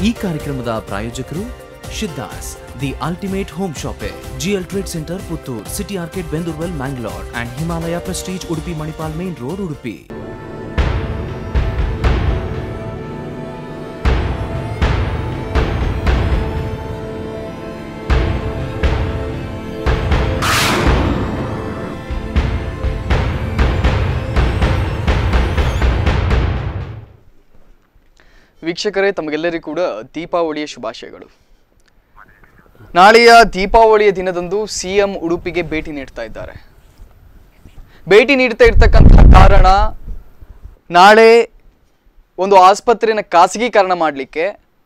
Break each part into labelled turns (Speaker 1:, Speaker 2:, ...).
Speaker 1: ಈ ಕಾರ್ಯಕ್ರಮದ ಪ್ರಾಯೋಜಕರು Shiddas the ultimate home shoppe GL trade centre Puttur city arcade Bendoorwell Mangalore and Himalaya prestige Udupi Manipal main road Udupi
Speaker 2: ವೀಕ್ಷಕರೇ ತಮಗೆಲ್ಲರಿಗೂ ಕೂಡ ದೀಪಾವಳಿಯ ಶುಭಾಶಯಗಳು ನಾಳೆಯ ದೀಪಾವಳಿಯ ದಿನದಂದು ಸಿಎಂ ಉಡುಪಿಗೆ ಭೇಟಿ ನೀಡ್ತಾ ಇದ್ದಾರೆ ಭೇಟಿ ನೀಡ್ತಾ ಇರ್ತಕ್ಕಂಥ ಕಾರಣ ನಾಳೆ ಒಂದು ಆಸ್ಪತ್ರೆಯನ್ನು ಖಾಸಗೀಕರಣ ಮಾಡಲಿಕ್ಕೆ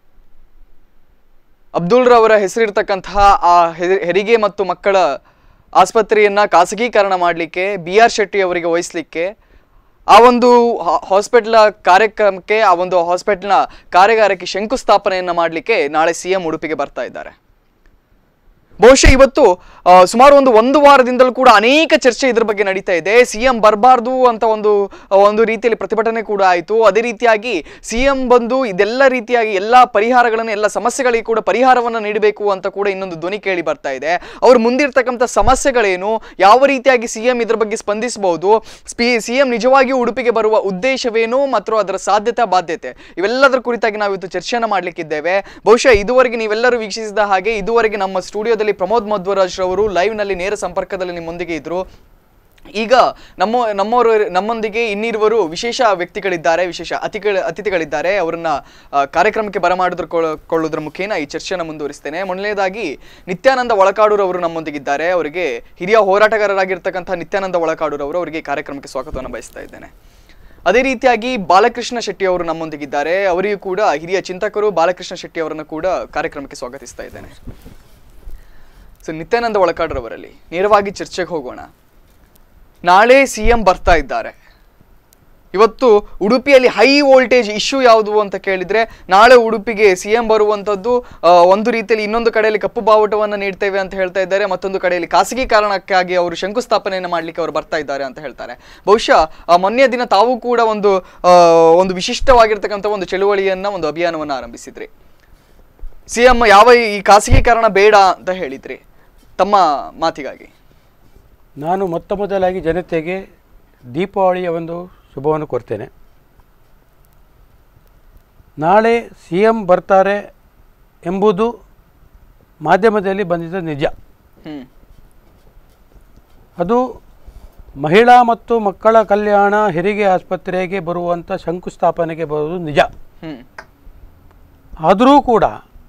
Speaker 2: ಅಬ್ದುಲ್ ರವರ ಹೆಸರಿರ್ತಕ್ಕಂತಹ ಆ ಹೆ- ಹೆರಿಗೆ ಮತ್ತು ಮಕ್ಕಳ ಆಸ್ಪತ್ರೆಯನ್ನ ಖಾಸಗೀಕರಣ ಮಾಡಲಿಕ್ಕೆ ಬಿ ಆರ್ ಶೆಟ್ಟಿ ಅವರಿಗೆ ವಹಿಸ್ಲಿಕ್ಕೆ ಆ ಒಂದು ಹಾಸ್ಪಿಟ್ಲ ಕಾರ್ಯಕ್ರಮಕ್ಕೆ ಆ ಒಂದು ಹಾಸ್ಪಿಟ್ಲ್ನ ಕಾರ್ಯಾಗಾರಕ್ಕೆ ಶಂಕುಸ್ಥಾಪನೆಯನ್ನ ಮಾಡಲಿಕ್ಕೆ ನಾಳೆ ಸಿ ಎಂ ಉಡುಪಿಗೆ ಬರ್ತಾ ಇದ್ದಾರೆ ಬಹುಶಃ ಇವತ್ತು ಆ, ಸುಮಾರು ಒಂದು ಒಂದು ವಾರದಿಂದಲೂ ಕೂಡ ಅನೇಕ ಚರ್ಚೆ ಇದ್ರ ಬಗ್ಗೆ ನಡೀತಾ ಇದೆ ಸಿಎಂ ಬರಬಾರ್ದು ಅಂತ ಒಂದು ಆ, ಒಂದು ರೀತಿಯಲ್ಲಿ ಪ್ರತಿಭಟನೆ ಕೂಡ ಆಯಿತು ಅದೇ ರೀತಿಯಾಗಿ ಸಿಎಂ ಬಂದು ಇದೆಲ್ಲ ರೀತಿಯಾಗಿ ಎಲ್ಲ ಪರಿಹಾರಗಳನ್ನು ಎಲ್ಲ ಸಮಸ್ಯೆಗಳಿಗೆ ಕೂಡ ಪರಿಹಾರವನ್ನು ನೀಡಬೇಕು ಅಂತ ಕೂಡ ಇನ್ನೊಂದು ಧ್ವನಿ ಕೇಳಿ ಬರ್ತಾ ಇದೆ ಅವ್ರು ಮುಂದಿರ್ತಕ್ಕಂಥ ಸಮಸ್ಯೆಗಳೇನು ಯಾವ ರೀತಿಯಾಗಿ ಸಿಎಂ ಇದ್ರ ಬಗ್ಗೆ ಸ್ಪಂದಿಸಬಹುದು ಸ್ಪಿ ಸಿಎಂ ನಿಜವಾಗಿಯೂ ಉಡುಪಿಗೆ ಬರುವ ಉದ್ದೇಶವೇನು ಮತ್ತು ಅದರ ಸಾಧ್ಯತೆ ಬಾಧ್ಯತೆ ಇವೆಲ್ಲದರ ಕುರಿತಾಗಿ ನಾವು ಇವತ್ತು ಚರ್ಚೆಯನ್ನು ಮಾಡಲಿಕ್ಕಿದ್ದೇವೆ ಬಹುಶಃ ಇದುವರೆಗೆ ನೀವೆಲ್ಲರೂ ವೀಕ್ಷಿಸಿದ ಹಾಗೆ ಇದುವರೆಗೆ ನಮ್ಮ ಸ್ಟುಡಿಯೋದಲ್ಲಿ ಪ್ರಮೋದ್ ಮಧ್ವರಾಜ್ ರವರು ಲೈವ್ ನಲ್ಲಿ ನೇರ ಸಂಪರ್ಕದಲ್ಲಿ ನಿಮ್ಮೊಂದಿಗೆ ಇದ್ರು ಈಗ ನಮ್ಮ ನಮ್ಮವರು ನಮ್ಮೊಂದಿಗೆ ಇನ್ನಿರುವರು ವಿಶೇಷ ವ್ಯಕ್ತಿಗಳಿದ್ದಾರೆ ವಿಶೇಷ ಅತಿಥಿಗಳ ಅತಿಥಿಗಳಿದ್ದಾರೆ ಅವರನ್ನ ಆ, ಕಾರ್ಯಕ್ರಮಕ್ಕೆ ಬರಮಾಡಿದ್ರು ಕೊಳ್ಳೋದ್ರ ಮುಖೇನ ಈ ಚರ್ಚೆಯನ್ನು ಮುಂದುವರಿಸ್ತೇನೆ ಮೊದಲನೇದಾಗಿ ನಿತ್ಯಾನಂದ ಒಳಕಾಡೂರವರು ನಮ್ಮೊಂದಿಗಿದ್ದಾರೆ ಅವರಿಗೆ ಹಿರಿಯ ಹೋರಾಟಗಾರರಾಗಿರ್ತಕ್ಕಂಥ ನಿತ್ಯಾನಂದ ಒಳಕಾಡೂರವರು ಅವರಿಗೆ ಈ ಕಾರ್ಯಕ್ರಮಕ್ಕೆ ಸ್ವಾಗತವನ್ನು ಬಯಸ್ತಾ ಇದ್ದೇನೆ ಅದೇ ರೀತಿಯಾಗಿ ಬಾಲಕೃಷ್ಣ ಶೆಟ್ಟಿ ಅವರು ನಮ್ಮೊಂದಿಗಿದ್ದಾರೆ ಅವರಿಗೂ ಕೂಡ ಹಿರಿಯ ಚಿಂತಕರು ಬಾಲಕೃಷ್ಣ ಶೆಟ್ಟಿ ಅವರನ್ನು ಕೂಡ ಕಾರ್ಯಕ್ರಮಕ್ಕೆ ಸ್ವಾಗತಿಸ್ತಾ ಇದ್ದೇನೆ ಸೊ ನಿತ್ಯಾನಂದ ಒಳಕಾಡ್ರವರಲ್ಲಿ ನೇರವಾಗಿ ಚರ್ಚೆಗೆ ಹೋಗೋಣ ನಾಳೆ ಸಿ ಎಂ ಬರ್ತಾ ಇದ್ದಾರೆ ಇವತ್ತು ಉಡುಪಿಯಲ್ಲಿ ಹೈ ವೋಲ್ಟೇಜ್ ಇಶ್ಯೂ ಯಾವುದು ಅಂತ ಕೇಳಿದ್ರೆ ನಾಳೆ ಉಡುಪಿಗೆ ಸಿ ಎಂ ಬರುವಂಥದ್ದು ಆ, ಒಂದು ರೀತಿಯಲ್ಲಿ ಇನ್ನೊಂದು ಕಡೆಯಲ್ಲಿ ಕಪ್ಪು ಬಾವುಟವನ್ನು ನೀಡ್ತೇವೆ ಅಂತ ಹೇಳ್ತಾ ಇದ್ದಾರೆ ಮತ್ತೊಂದು ಕಡೆಯಲ್ಲಿ ಖಾಸಗಿ ಕಾರಣಕ್ಕಾಗಿ ಅವರು ಶಂಕುಸ್ಥಾಪನೆಯನ್ನು ಮಾಡಲಿಕ್ಕೆ ಅವರು ಬರ್ತಾ ಇದ್ದಾರೆ ಅಂತ ಹೇಳ್ತಾರೆ ಬಹುಶಃ ಆ, ಮೊನ್ನೆಯ ದಿನ ತಾವು ಕೂಡ ಒಂದು ಆ, ಒಂದು ವಿಶಿಷ್ಟವಾಗಿರ್ತಕ್ಕಂಥ ಒಂದು ಚಳುವಳಿಯನ್ನ ಒಂದು ಅಭಿಯಾನವನ್ನು ಆರಂಭಿಸಿದ್ರಿ ಸಿ ಎಂ ಯಾವ ಈ ಖಾಸಗೀಕರಣ ಬೇಡ ಅಂತ ಹೇಳಿದ್ರಿ ತಮ್ಮ ಮಾತಿಗಾಗಿ
Speaker 3: ನಾನು ಮೊತ್ತ ಮೊದಲಾಗಿ ಜನತೆಗೆ ದೀಪಾವಳಿಯ ಒಂದು ಶುಭವನ್ನು ಕೊಡ್ತೇನೆ ನಾಳೆ ಸಿ ಎಂ ಬರ್ತಾರೆ ಎಂಬುದು ಮಾಧ್ಯಮದಲ್ಲಿ ಬಂದಿದ್ದ ನಿಜ
Speaker 2: ಹ್ಮ್
Speaker 3: ಅದು ಮಹಿಳಾ ಮತ್ತು ಮಕ್ಕಳ ಕಲ್ಯಾಣ ಹೆರಿಗೆ ಆಸ್ಪತ್ರೆಗೆ ಬರುವಂಥ ಶಂಕುಸ್ಥಾಪನೆಗೆ ಬರುವುದು ನಿಜ
Speaker 2: ಹ್ಮ್
Speaker 3: ಆದರೂ ಕೂಡ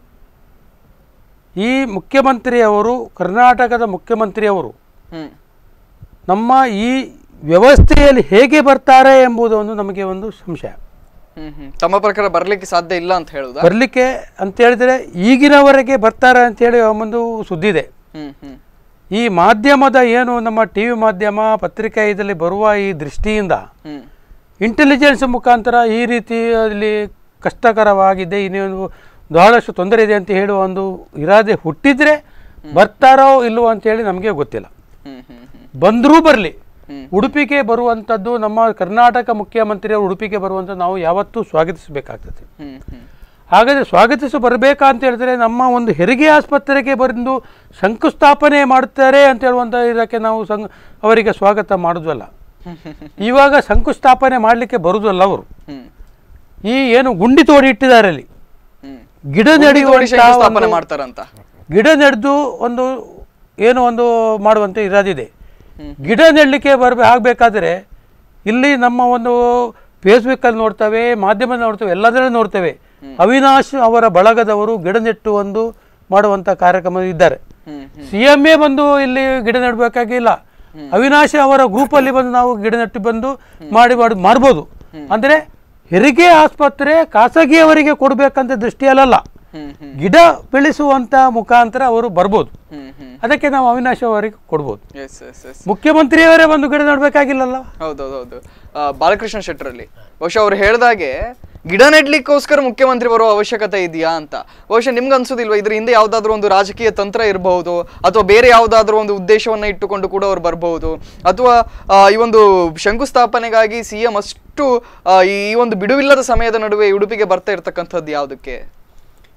Speaker 3: ಈ ಮುಖ್ಯಮಂತ್ರಿಯವರು ಕರ್ನಾಟಕದ ಮುಖ್ಯಮಂತ್ರಿಯವರು
Speaker 2: ಹ್ಮ್
Speaker 3: ನಮ್ಮ ಈ ವ್ಯವಸ್ಥೆಯಲ್ಲಿ ಹೇಗೆ ಬರ್ತಾರೆ ಎಂಬುದು ಒಂದು ನಮಗೆ ಒಂದು ಸಂಶಯ
Speaker 2: ಹ್ಮ್ ಹ್ಮ್ ತಮ್ಮ ಪ್ರಕಾರ ಬರ್ಲಿಕ್ಕೆ ಸಾಧ್ಯ ಇಲ್ಲ ಅಂತ ಹೇಳುದಾ
Speaker 3: ಬರಲಿಕ್ಕೆ ಅಂತ ಹೇಳಿದರೆ ಈಗಿನವರೆಗೆ ಬರ್ತಾರೆ ಅಂತೇಳಿ ಒಂದು ಸುದ್ದಿ ಇದೆ
Speaker 2: ಹ್ಮ್ ಹ್ಮ್
Speaker 3: ಈ ಮಾಧ್ಯಮದ ಏನು ನಮ್ಮ ಟಿ ವಿ ಮಾಧ್ಯಮ ಪತ್ರಿಕಾ ಇದರಲ್ಲಿ ಬರುವ ಈ ದೃಷ್ಟಿಯಿಂದ
Speaker 2: ಹ್ಮ್
Speaker 3: ಇಂಟೆಲಿಜೆನ್ಸ್ ಮುಖಾಂತರ ಈ ರೀತಿಯಲ್ಲಿ ಕಷ್ಟಕರವಾಗಿದೆ ಇನ್ನೊಂದು ಬಹಳಷ್ಟು ತೊಂದರೆ ಇದೆ ಅಂತ ಹೇಳುವ ಒಂದು ಇರಾದೆ ಹುಟ್ಟಿದ್ರೆ ಬರ್ತಾರೋ ಇಲ್ಲವೋ ಅಂತೇಳಿ ನಮಗೆ ಗೊತ್ತಿಲ್ಲ
Speaker 2: ಹ್ಮ್ ಹ್ಮ್ ಹ್ಮ್
Speaker 3: ಬಂದರೂ ಬರಲಿ
Speaker 2: ಹ್ಮ್.
Speaker 3: ಉಡುಪಿಗೆ ಬರುವಂಥದ್ದು ನಮ್ಮ ಕರ್ನಾಟಕ ಮುಖ್ಯಮಂತ್ರಿಯವರು ಉಡುಪಿಗೆ ಬರುವಂಥದ್ದು ನಾವು ಯಾವತ್ತೂ ಸ್ವಾಗತಿಸಬೇಕಾಗ್ತದೆ
Speaker 2: ಹ್ಮ್ ಹ್ಮ್
Speaker 3: ಹಾಗಾದರೆ ಸ್ವಾಗತಿಸಿ ಬರಬೇಕಾ ಅಂತ ಹೇಳಿದ್ರೆ ನಮ್ಮ ಒಂದು ಹೆರಿಗೆ ಆಸ್ಪತ್ರೆಗೆ ಬಂದು ಶಂಕುಸ್ಥಾಪನೆ ಮಾಡುತ್ತಾರೆ ಅಂತ ಹೇಳುವಂಥ ಇದಕ್ಕೆ ನಾವು ಸಂಘ ಅವರಿಗೆ ಸ್ವಾಗತ ಮಾಡೋದಲ್ಲ ಇವಾಗ ಶಂಕುಸ್ಥಾಪನೆ ಮಾಡಲಿಕ್ಕೆ ಬರುವುದಲ್ಲ ಅವರು
Speaker 2: ಹ್ಮ್
Speaker 3: ಈ ಏನು ಗುಂಡಿ ತೋಡಿ ಇಟ್ಟಿದ್ದಾರೆ ಅಲ್ಲಿ
Speaker 2: ಹ್ಮ್
Speaker 3: ಗಿಡ
Speaker 2: ಗುಂಡಿ ತೋಡಿ
Speaker 3: ನೆಡುವಂಥ
Speaker 2: ಶಂಕುಸ್ಥಾಪನೆ
Speaker 3: ಒಂದು-
Speaker 2: ಮಾಡ್ತಾರಂತ
Speaker 3: ಗಿಡ ನೆಡೆದು ಒಂದು ಏನು ಒಂದು ಮಾಡುವಂಥ ಇರಾದಿದೆ
Speaker 2: ಹ್ಮ್.
Speaker 3: ಗಿಡ ನೆಡಲಿಕ್ಕೆ ಬರಬೇ ಆಗಬೇಕಾದ್ರೆ ಇಲ್ಲಿ ನಮ್ಮ ಒಂದು ಫೇಸ್ಬುಕ್ಕಲ್ಲಿ ನೋಡ್ತೇವೆ ಮಾಧ್ಯಮದಲ್ಲಿ ನೋಡ್ತೇವೆ ಎಲ್ಲದರಲ್ಲೂ ನೋಡ್ತೇವೆ ಅವಿನಾಶ್ ಅವರ ಬಳಗದವರು ಗಿಡ ನೆಟ್ಟು ಒಂದು ಮಾಡುವಂಥ ಕಾರ್ಯಕ್ರಮ ಇದ್ದಾರೆ
Speaker 2: ಹ್ಮ್ ಹ್ಮ್
Speaker 3: ಸಿ ಎಂ ಎ ಬಂದು ಇಲ್ಲಿ ಗಿಡ ನೆಡಬೇಕಾಗಿಲ್ಲ ಅವಿನಾಶ್ ಅವರ ಗ್ರೂಪಲ್ಲಿ ಬಂದು ನಾವು ಗಿಡ ನೆಟ್ಟು ಬಂದು ಮಾಡಿ ಮಾಡಿ ಮಾಡ್ಬೋದು ಅಂದರೆ ಹೆರಿಗೆ ಆಸ್ಪತ್ರೆ ಖಾಸಗಿಯವರಿಗೆ ಕೊಡಬೇಕಂತ ದೃಷ್ಟಿಯಲ್ಲ
Speaker 2: ಹ್ಮ್ ಹ್ಮ್
Speaker 3: ಗಿಡ ಬೆಳೆಸುವಂತ ಮುಖಾಂತರ ಅವರು ಬರ್ಬೋದು
Speaker 2: ಹ್ಮ್ ಹ್ಮ್
Speaker 3: ಅದಕ್ಕೆ ನಾವು ಅವಿನಾಶ್ ಅವರಿಗೆ ಕೊಡ್ಬೋದು
Speaker 2: ಎಸ್ ಎಸ್ ಎಸ್
Speaker 3: ಮುಖ್ಯಮಂತ್ರಿಯವರೇ ಒಂದು ಗಿಡ ನೆಡಬೇಕಾಗಿಲ್ಲಲ್ಲ
Speaker 2: ಹೌದೌದೌದು ಆ, ಬಾಲಕೃಷ್ಣ ಶೆಟ್ಟರಲ್ಲಿ ಬಹುಶಃ ಅವ್ರು ಹೇಳ್ದಾಗೆ ಗಿಡ ನೆಡ್ಲಿಕ್ಕೋಸ್ಕರ ಮುಖ್ಯಮಂತ್ರಿ ಬರೋ ಅವಶ್ಯಕತೆ ಇದೆಯಾ ಅಂತ ಬಹುಶಃ ನಿಮ್ಗೆ ಅನ್ಸೋದಿಲ್ವಾ ಇದ್ರ ಹಿಂದೆ ಯಾವ್ದಾದ್ರು ಒಂದು ರಾಜಕೀಯ ತಂತ್ರ ಇರಬಹುದು ಅಥವಾ ಬೇರೆ ಯಾವ್ದಾದ್ರು ಒಂದು ಉದ್ದೇಶವನ್ನ ಇಟ್ಟುಕೊಂಡು ಕೂಡ ಅವ್ರು ಬರಬಹುದು ಅಥವಾ ಆ, ಈ ಒಂದು ಶಂಕುಸ್ಥಾಪನೆಗಾಗಿ ಸಿ ಎಂ ಅಷ್ಟು ಆ, ಈ ಒಂದು ಬಿಡುವಿಲ್ಲದ ಸಮಯದ ನಡುವೆ ಉಡುಪಿಗೆ ಬರ್ತಾ ಇರ್ತಕ್ಕಂಥದ್ದು ಯಾವುದಕ್ಕೆ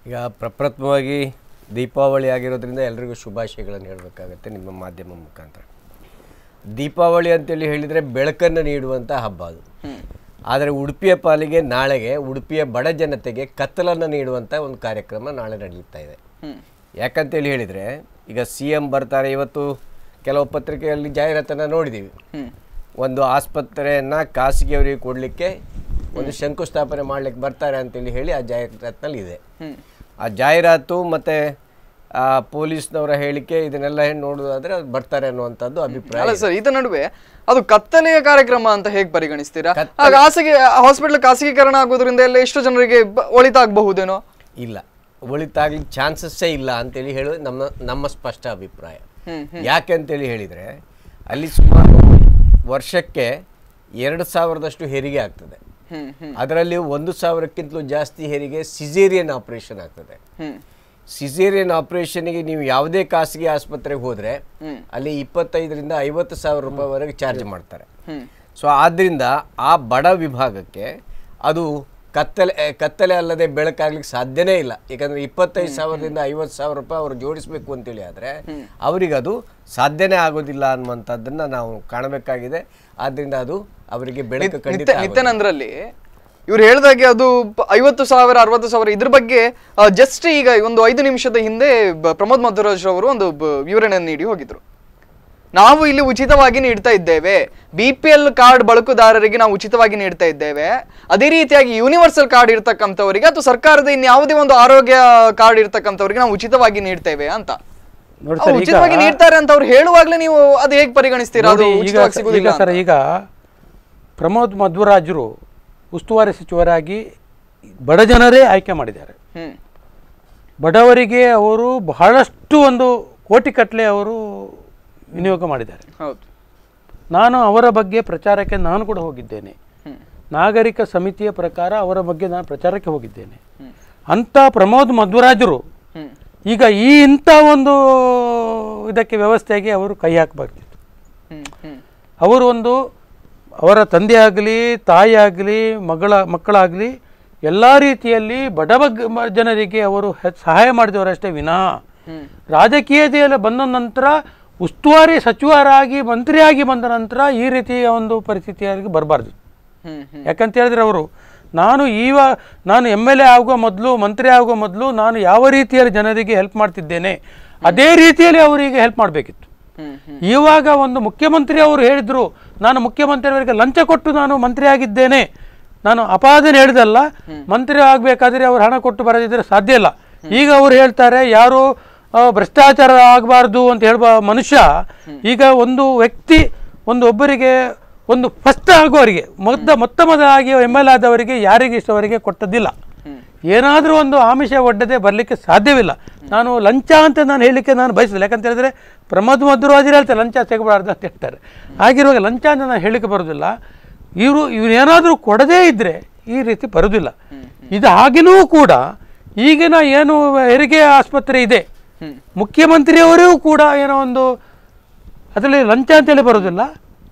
Speaker 4: ಈಗ ಪ್ರಪ್ರಥಮವಾಗಿ ದೀಪಾವಳಿ ಆಗಿರೋದ್ರಿಂದ ಎಲ್ರಿಗೂ ಶುಭಾಶಯಗಳನ್ನು ಹೇಳಬೇಕಾಗತ್ತೆ ನಿಮ್ಮ ಮಾಧ್ಯಮ ಮುಖಾಂತರ ದೀಪಾವಳಿ ಅಂತೇಳಿ ಹೇಳಿದರೆ ಬೆಳಕನ್ನು ನೀಡುವಂಥ ಹಬ್ಬ ಅದು ಆದರೆ ಉಡುಪಿಯ ಪಾಲಿಗೆ ನಾಳೆಗೆ ಉಡುಪಿಯ ಬಡ ಜನತೆಗೆ ಕತ್ತಲನ್ನು ನೀಡುವಂಥ ಒಂದು ಕಾರ್ಯಕ್ರಮ ನಾಳೆ ನಡೆಯುತ್ತಾ ಇದೆ ಯಾಕಂತೇಳಿ ಹೇಳಿದರೆ ಈಗ ಸಿ ಎಂ ಬರ್ತಾರೆ ಇವತ್ತು ಕೆಲವು ಪತ್ರಿಕೆಯಲ್ಲಿ ಜಾಹೀರಾತನ್ನು ನೋಡಿದ್ದೀವಿ ಒಂದು ಆಸ್ಪತ್ರೆಯನ್ನು ಖಾಸಗಿಯವರಿಗೆ ಕೊಡಲಿಕ್ಕೆ ಒಂದು ಶಂಕುಸ್ಥಾಪನೆ ಮಾಡ್ಲಿಕ್ಕೆ ಬರ್ತಾರೆ ಅಂತೇಳಿ ಹೇಳಿ ಆ ಜಾಹೀರಾತಿನಲ್ಲಿ ಇದೆ ಆ ಜಾಹೀರಾತು ಮತ್ತು ಆ ಪೊಲೀಸ್ನವರ ಹೇಳಿಕೆ ಇದನ್ನೆಲ್ಲ ಏನು ನೋಡೋದಾದ್ರೆ ಅದು ಬರ್ತಾರೆ ಅನ್ನುವಂಥದ್ದು ಅಭಿಪ್ರಾಯ
Speaker 2: ಅಲ್ಲ ಸರ್ ಇದ ನಡುವೆ ಅದು ಕತ್ತಲೆಯ ಕಾರ್ಯಕ್ರಮ ಅಂತ ಹೇಗೆ ಪರಿಗಣಿಸ್ತೀರಾ ಆ ಖಾಸಗಿ ಹಾಸ್ಪಿಟಲ್ ಖಾಸಗೀಕರಣ ಆಗೋದ್ರಿಂದ ಎಲ್ಲ ಎಷ್ಟು ಜನರಿಗೆ ಬ- ಒಳಿತಾಗಬಹುದೇನೋ
Speaker 4: ಇಲ್ಲ ಒಳಿತಾಗ್ಲಿಕ್ಕೆ ಚಾನ್ಸಸ್ಸೇ ಇಲ್ಲ ಅಂತೇಳಿ ಹೇಳೋದು ನಮ್ಮ ನಮ್ಮ ಸ್ಪಷ್ಟ ಅಭಿಪ್ರಾಯ ಯಾಕೆ ಅಂತೇಳಿ ಹೇಳಿದರೆ ಅಲ್ಲಿ ಸುಮಾರು ವರ್ಷಕ್ಕೆ ಎರಡು ಸಾವಿರದಷ್ಟು ಹೆರಿಗೆ ಆಗ್ತದೆ ಅದರಲ್ಲಿ ಒಂದು ಸಾವಿರಕ್ಕಿಂತಲೂ ಜಾಸ್ತಿ ಹೆರಿಗೆ ಸಿಸೇರಿಯನ್ ಆಪರೇಷನ್ ಆಗ್ತದೆ ಸಿಸೇರಿಯನ್ ಆಪರೇಷನ್ಗೆ ನೀವು ಯಾವುದೇ ಖಾಸಗಿ ಆಸ್ಪತ್ರೆಗೆ ಹೋದರೆ ಅಲ್ಲಿ ಇಪ್ಪತ್ತೈದರಿಂದ ಐವತ್ತು ಸಾವಿರ ರೂಪಾಯಿವರೆಗೆ ಚಾರ್ಜ್ ಮಾಡ್ತಾರೆ ಸೊ ಆದ್ದರಿಂದ ಆ ಬಡ ವಿಭಾಗಕ್ಕೆ ಅದು ಕತ್ತಲೆ eh, ಕತ್ತಲೆ ಅಲ್ಲದೆ ಬೆಳಕಾಗ್ಲಿಕ್ಕೆ ಸಾಧ್ಯನೇ ಇಲ್ಲ ಯಾಕಂದ್ರೆ ಇಪ್ಪತ್ತೈದು ಸಾವಿರದಿಂದ ಐವತ್ತು ಸಾವಿರ ರೂಪಾಯಿ ಅವರು ಜೋಡಿಸ್ಬೇಕು ಅಂತೇಳಿ ಆದರೆ ಅವರಿಗೆ ಅದು ಸಾಧ್ಯನೇ ಆಗೋದಿಲ್ಲ ಅನ್ನುವಂಥದ್ದನ್ನ ನಾವು ಕಾಣಬೇಕಾಗಿದೆ ಆದ್ದರಿಂದ ಅದು ಅವರಿಗೆ ಬೆಳಕು ಖಂಡಿತ
Speaker 2: ನಿತ್ಯ ನಿತ್ಯಾನಂದ್ರಲ್ಲಿ ಇವ್ರು ಹೇಳ್ದಾಗೆ ಅದು ಪ- ಐವತ್ತು ಸಾವಿರ ಅರವತ್ತು ಸಾವಿರ ಇದ್ರ ಬಗ್ಗೆ ಜಸ್ಟ್ ಈಗ ಒಂದು ಐದು ನಿಮಿಷದ ಹಿಂದೆ ಬ- ಪ್ರಮೋದ್ ಮಧ್ವರಾಜ್ ಅವರು ಒಂದು ಬ- ವಿವರಣೆಯನ್ನು ನೀಡಿ ಹೋಗಿದ್ರು ನಾವು ಇಲ್ಲಿ ಉಚಿತವಾಗಿ ನೀಡ್ತಾ ಇದ್ದೇವೆ ಬಿ ಪಿ ಎಲ್ ಕಾರ್ಡ್ ಬಳಕೆದಾರರಿಗೆ ನಾವು ಉಚಿತವಾಗಿ ನೀಡ್ತಾ ಇದ್ದೇವೆ ಅದೇ ರೀತಿಯಾಗಿ ಯೂನಿವರ್ಸಲ್ ಕಾರ್ಡ್ ಇರ್ತಕ್ಕಂಥವರಿಗೆ ಅಥವಾ ಸರ್ಕಾರದ ಇನ್ಯಾವುದೇ ಒಂದು ಆರೋಗ್ಯ ಕಾರ್ಡ್ ಇರ್ತಕ್ಕಂಥವರಿಗೆ ನಾವು ಉಚಿತವಾಗಿ ನೀಡ್ತೇವೆ ಅಂತ
Speaker 3: ನೋಡಿ
Speaker 2: ಅವ್ರು
Speaker 3: ಸರ್, ಈಗ-
Speaker 2: ಉಚಿತವಾಗಿ ನೀಡ್ತಾರೆ ಅಂತ ಅವ್ರು ಹೇಳುವಾಗ್ಲೇ ನೀವು ಅದು ಹೇಗೆ ಪರಿಗಣಿಸ್ತೀರಾ ಅದು
Speaker 3: ನೋಡಿ, ಈಗ
Speaker 2: ಉಚಿತವಾಗಿ
Speaker 3: ಸ-
Speaker 2: ಸಿಗುದಿಲ್ಲ
Speaker 3: ಈಗ ಸರ್ ಈಗ ಪ್ರಮೋದ್ ಮಧ್ವರಾಜರು ಉಸ್ತುವಾರಿ ಸಚಿವರಾಗಿ ಬಡ ಜನರೇ ಆಯ್ಕೆ ಮಾಡಿದ್ದಾರೆ
Speaker 2: ಹ್ಮ್
Speaker 3: ಬಡವರಿಗೆ ಅವರು ಬಹಳಷ್ಟು ಒಂದು ಕೋಟಿ ಕಟ್ಟಲೆ ಅವರು ವಿನಿಯೋಗ ಮಾಡಿದ್ದಾರೆ
Speaker 2: ಹೌದು
Speaker 3: ನಾನು ಅವರ ಬಗ್ಗೆ ಪ್ರಚಾರಕ್ಕೆ ನಾನು ಕೂಡ ಹೋಗಿದ್ದೇನೆ
Speaker 2: ಹ್ಮ್
Speaker 3: ನಾಗರಿಕ ಸಮಿತಿಯ ಪ್ರಕಾರ ಅವರ ಬಗ್ಗೆ ನಾನು ಪ್ರಚಾರಕ್ಕೆ ಹೋಗಿದ್ದೇನೆ ಅಂಥ ಪ್ರಮೋದ್ ಮಧ್ವರಾಜರು
Speaker 2: ಹ್ಮ್
Speaker 3: ಈಗ ಈ ಇಂಥ ಒಂದು ಇದಕ್ಕೆ ವ್ಯವಸ್ಥೆಗೆ ಅವರು ಕೈ ಹಾಕಬಾರ್ದಿತ್ತು
Speaker 2: ಹ್ಮ್ ಹ್ಮ್
Speaker 3: ಅವರು ಒಂದು ಅವರ ತಂದೆ ಆಗಲಿ ತಾಯಿ ಆಗಲಿ ಮಗಳ ಮಕ್ಕಳಾಗಲಿ ಎಲ್ಲ ರೀತಿಯಲ್ಲಿ ಬಡ ಬಗ್ ಮ- ಜನರಿಗೆ ಅವರು ಹೆ- ಸಹಾಯ ಮಾಡಿದವರಷ್ಟೇ ವಿನಃ
Speaker 2: ಹ್ಮ್
Speaker 3: ರಾಜಕೀಯದಲ್ಲಿ ಬಂದ ನಂತರ ಉಸ್ತುವಾರಿ ಸಚಿವರಾಗಿ ಮಂತ್ರಿಯಾಗಿ ಬಂದ ನಂತರ ಈ ರೀತಿಯ ಒಂದು ಪರಿಸ್ಥಿತಿಯಾಗಿ ಬರಬಾರ್ದು
Speaker 2: ಹ್ಮ್ ಹ್ಮ್
Speaker 3: ಯಾಕಂತ ಹೇಳಿದ್ರೆ ಅವರು ನಾನು ಈವ ನಾನು ಎಮ್ ಎಲ್ ಎ ಆಗುವ ಮೊದಲು ಮಂತ್ರಿ ಆಗುವ ಮೊದಲು ನಾನು ಯಾವ ರೀತಿಯಲ್ಲಿ ಜನರಿಗೆ ಹೆಲ್ಪ್ ಮಾಡ್ತಿದ್ದೇನೆ ಅದೇ ರೀತಿಯಲ್ಲಿ ಅವರಿಗೆ ಹೆಲ್ಪ್ ಮಾಡಬೇಕಿತ್ತು
Speaker 2: ಹ್ಮ್ ಹ್ಮ್
Speaker 3: ಇವಾಗ ಒಂದು ಮುಖ್ಯಮಂತ್ರಿ ಅವರು ಹೇಳಿದ್ರು ನಾನು ಮುಖ್ಯಮಂತ್ರಿಯವರಿಗೆ ಲಂಚ ಕೊಟ್ಟು ನಾನು ಮಂತ್ರಿ ಆಗಿದ್ದೇನೆ ನಾನು ಅಪಾದನೆ ಹೇಳಿದಲ್ಲ ಮಂತ್ರಿ ಆಗಬೇಕಾದ್ರೆ ಅವರು ಹಣ ಕೊಟ್ಟು ಬರದಿದ್ದರೆ ಸಾಧ್ಯ ಇಲ್ಲ ಈಗ ಅವರು ಹೇಳ್ತಾರೆ ಯಾರು ಆ, ಭ್ರಷ್ಟಾಚಾರ ಆಗಬಾರ್ದು ಅಂತ ಹೇಳುವ ಮನುಷ್ಯ ಈಗ ಒಂದು ವ್ಯಕ್ತಿ ಒಂದು ಒಬ್ಬರಿಗೆ ಒಂದು ಫಸ್ಟ್ ಆಗುವವರಿಗೆ ಮೊದ್ದ ಮೊತ್ತ ಮೊದಲಾಗಿ ಎಮ್ ಎಲ್ ಆದವರಿಗೆ ಯಾರಿಗೆ ಇಷ್ಟವರಿಗೆ ಕೊಟ್ಟದ್ದಿಲ್ಲ ಏನಾದರೂ ಒಂದು ಆಮಿಷ ಒಡ್ಡದೆ ಬರಲಿಕ್ಕೆ ಸಾಧ್ಯವಿಲ್ಲ ನಾನು ಲಂಚ ಅಂತ ನಾನು ಹೇಳಲಿಕ್ಕೆ ನಾನು ಬಯಸಿಲ್ಲ ಯಾಕಂತ ಹೇಳಿದ್ರೆ ಪ್ರಮೋದ್ ಮಧ್ವರಾಜರು ಹೇಳ್ತಾರೆ ಲಂಚ ತೆಗಬಾರ್ದು ಅಂತ ಹೇಳ್ತಾರೆ ಆಗಿರುವಾಗ ಲಂಚ ಅಂತ ನಾನು ಹೇಳಲಿಕ್ಕೆ ಬರೋದಿಲ್ಲ ಇವರು ಇವ್ರು ಏನಾದರೂ ಕೊಡದೇ ಇದ್ದರೆ ಈ ರೀತಿ ಬರೋದಿಲ್ಲ ಇದು ಹಾಗೆನೂ ಕೂಡ ಈಗಿನ ಏನು ಹೆರಿಗೆ ಆಸ್ಪತ್ರೆ ಇದೆ ಮುಖ್ಯಮಂತ್ರಿಯವರೂ ಕೂಡ ಏನೋ ಒಂದು ಅದರಲ್ಲಿ ಲಂಚ ಅಂತೇಳಿ ಬರೋದಿಲ್ಲ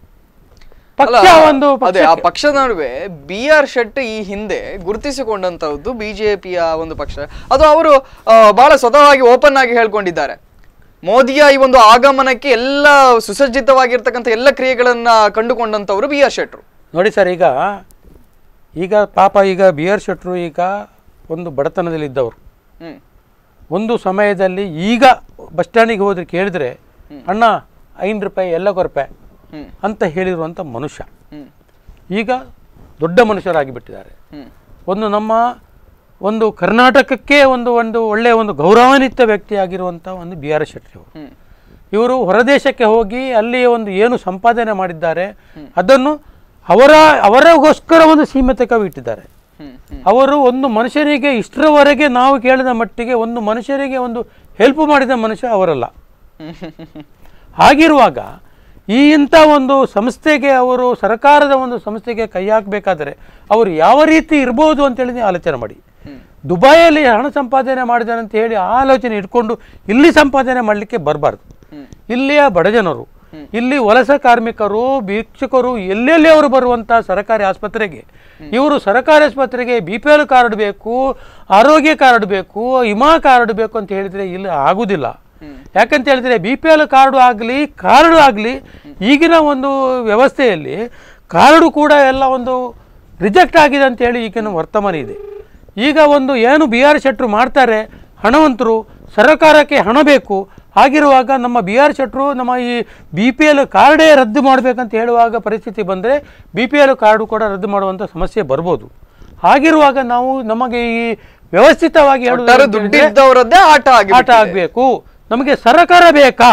Speaker 3: ಪಕ್ಷ
Speaker 2: ಅಲ್ಲ,
Speaker 3: ಒಂದು
Speaker 2: ಅದೇ ಆ
Speaker 3: ಪಕ್ಷಕ್ಕೆ-
Speaker 2: ಪಕ್ಷದ ನಡುವೆ ಬಿ ಆರ್ ಶೆಟ್ಟಿ ಈ ಹಿಂದೆ ಗುರುತಿಸಿಕೊಂಡಂತಹದ್ದು ಬಿಜೆಪಿಯ ಒಂದು ಪಕ್ಷ ಅದು ಅವರು ಆ, ಬಹಳ ಸ್ವತಃವಾಗಿ ಓಪನ್ ಆಗಿ ಹೇಳ್ಕೊಂಡಿದ್ದಾರೆ ಮೋದಿಯ ಈ ಒಂದು ಆಗಮನಕ್ಕೆ ಎಲ್ಲ ಸುಸಜ್ಜಿತವಾಗಿರ್ತಕ್ಕಂಥ ಎಲ್ಲ ಕ್ರಿಯೆಗಳನ್ನ ಕಂಡುಕೊಂಡಂತವರು ಬಿ ಆರ್ ಶೆಟ್ರು
Speaker 3: ನೋಡಿ ಸರ್ ಈಗ ಈಗ ಪಾಪ ಈಗ ಬಿ ಆರ್ ಶೆಟ್ರು ಈಗ ಒಂದು ಬಡತನದಲ್ಲಿದ್ದವರು
Speaker 2: ಹ್ಮ್
Speaker 3: ಒಂದು ಸಮಯದಲ್ಲಿ ಈಗ ಬಸ್ ಸ್ಟ್ಯಾಂಡಿಗೆ ಹೋದ್ರೆ ಕೇಳಿದ್ರೆ ಅಣ್ಣ ಐದು ರೂಪಾಯಿ ಎಲ್ಲ ರೂಪಾಯಿ
Speaker 2: ಹ್ಮ್
Speaker 3: ಅಂತ ಹೇಳಿರುವಂಥ ಮನುಷ್ಯ
Speaker 2: ಹ್ಮ್
Speaker 3: ಈಗ ದೊಡ್ಡ ಮನುಷ್ಯರಾಗಿ ಬಿಟ್ಟಿದ್ದಾರೆ
Speaker 2: ಹ್ಮ್
Speaker 3: ಒಂದು ನಮ್ಮ ಒಂದು ಕರ್ನಾಟಕಕ್ಕೆ ಒಂದು ಒಂದು ಒಳ್ಳೆಯ ಒಂದು ಗೌರವಾನ್ವಿತ ವ್ಯಕ್ತಿಯಾಗಿರುವಂಥ ಒಂದು ಬಿ ಆರ್ ಶೆಟ್ಟಿ ಅವರು
Speaker 2: ಹ್ಮ್
Speaker 3: ಇವರು ಹೊರದೇಶಕ್ಕೆ ಹೋಗಿ ಅಲ್ಲಿ ಒಂದು ಏನು ಸಂಪಾದನೆ ಮಾಡಿದ್ದಾರೆ ಅದನ್ನು ಅವರ ಅವರಿಗೋಸ್ಕರ ಒಂದು ಸೀಮಿತವಾಗಿಟ್ಟಿದ್ದಾರೆ
Speaker 2: ಹ್ಮ್ ಹ್ಮ್
Speaker 3: ಅವರು ಒಂದು ಮನುಷ್ಯನಿಗೆ ಇಷ್ಟರವರೆಗೆ ನಾವು ಕೇಳಿದ ಮಟ್ಟಿಗೆ ಒಂದು ಮನುಷ್ಯರಿಗೆ ಒಂದು ಹೆಲ್ಪ್ ಮಾಡಿದ ಮನುಷ್ಯ ಅವರಲ್ಲ
Speaker 2: ಹ್ಮ್ ಹ್ಮ್ ಹ್ಮ್ ಹ್ಮ್
Speaker 3: ಹಾಗಿರುವಾಗ ಈ ಇಂಥ ಒಂದು ಸಂಸ್ಥೆಗೆ ಅವರು ಸರ್ಕಾರದ ಒಂದು ಸಂಸ್ಥೆಗೆ ಕೈ ಹಾಕಬೇಕಾದ್ರೆ ಅವರು ಯಾವ ರೀತಿ ಇರ್ಬೋದು ಅಂತೇಳಿ ನೀವು ಆಲೋಚನೆ ಮಾಡಿ ದುಬೈಯಲ್ಲಿ ಹಣ ಸಂಪಾದನೆ ಮಾಡಿದಾನೆ ಅಂತ ಹೇಳಿ ಆ ಆಲೋಚನೆ ಇಟ್ಕೊಂಡು ಇಲ್ಲಿ ಸಂಪಾದನೆ ಮಾಡಲಿಕ್ಕೆ ಬರಬಾರ್ದು ಇಲ್ಲಿಯ ಬಡ ಜನರು ಇಲ್ಲಿ ವಲಸೆ ಕಾರ್ಮಿಕರು ಭಿಕ್ಷುಕರು ಎಲ್ಲೆಲ್ಲಿ ಅವರು ಬರುವಂಥ ಸರ್ಕಾರಿ ಆಸ್ಪತ್ರೆಗೆ ಇವರು ಸರ್ಕಾರಿ ಆಸ್ಪತ್ರೆಗೆ ಬಿ ಪಿ ಎಲ್ ಕಾರ್ಡ್ ಬೇಕು ಆರೋಗ್ಯ ಕಾರ್ಡ್ ಬೇಕು ವಿಮಾ ಕಾರ್ಡ್ ಬೇಕು ಅಂತ ಹೇಳಿದ್ರೆ ಇಲ್ಲಿ ಆಗುದಿಲ್ಲ ಯಾಕಂತ ಹೇಳಿದ್ರೆ ಬಿ ಪಿ ಎಲ್ ಕಾರ್ಡು ಆಗಲಿ ಕಾರ್ಡು ಆಗಲಿ ಈಗಿನ ಒಂದು ವ್ಯವಸ್ಥೆಯಲ್ಲಿ ಕಾರ್ಡು ಕೂಡ ಎಲ್ಲ ಒಂದು ರಿಜೆಕ್ಟ್ ಆಗಿದೆ ಅಂತೇಳಿ ಈಗಿನ ವರ್ತಮಾನ ಇದೆ ಈಗ ಒಂದು ಏನು ಬಿ ಆರ್ ಶೆಟ್ರು ಮಾಡ್ತಾರೆ ಹಣವಂತರು ಸರ್ಕಾರಕ್ಕೆ ಹಣ ಬೇಕು ಹಾಗಿರುವಾಗ ನಮ್ಮ ಬಿ ಆರ್ ಶೆಟ್ರು ನಮ್ಮ ಈ ಬಿ ಪಿ ಎಲ್ ಕಾರ್ಡೇ ರದ್ದು ಮಾಡಬೇಕಂತ ಹೇಳುವಾಗ ಪರಿಸ್ಥಿತಿ ಬಂದರೆ ಬಿ ಪಿ ಎಲ್ ಕಾರ್ಡು ಕೂಡ ರದ್ದು ಮಾಡುವಂಥ ಸಮಸ್ಯೆ ಬರ್ಬೋದು ಹಾಗಿರುವಾಗ ನಾವು ನಮಗೆ ಈ ವ್ಯವಸ್ಥಿತವಾಗಿ ಹೇಳುವುದು
Speaker 2: ಒಟ್ಟಾರೆ
Speaker 3: ಅಂತ ಹೇಳಿದ್ರೆ
Speaker 2: ದುಡ್ಡಿದ್ದವರದ್ದೇ ಆಟ ಆಗಿ
Speaker 3: ಆಟ ಆಗಬೇಕು ನಮಗೆ ಸರ್ಕಾರ ಬೇಕಾ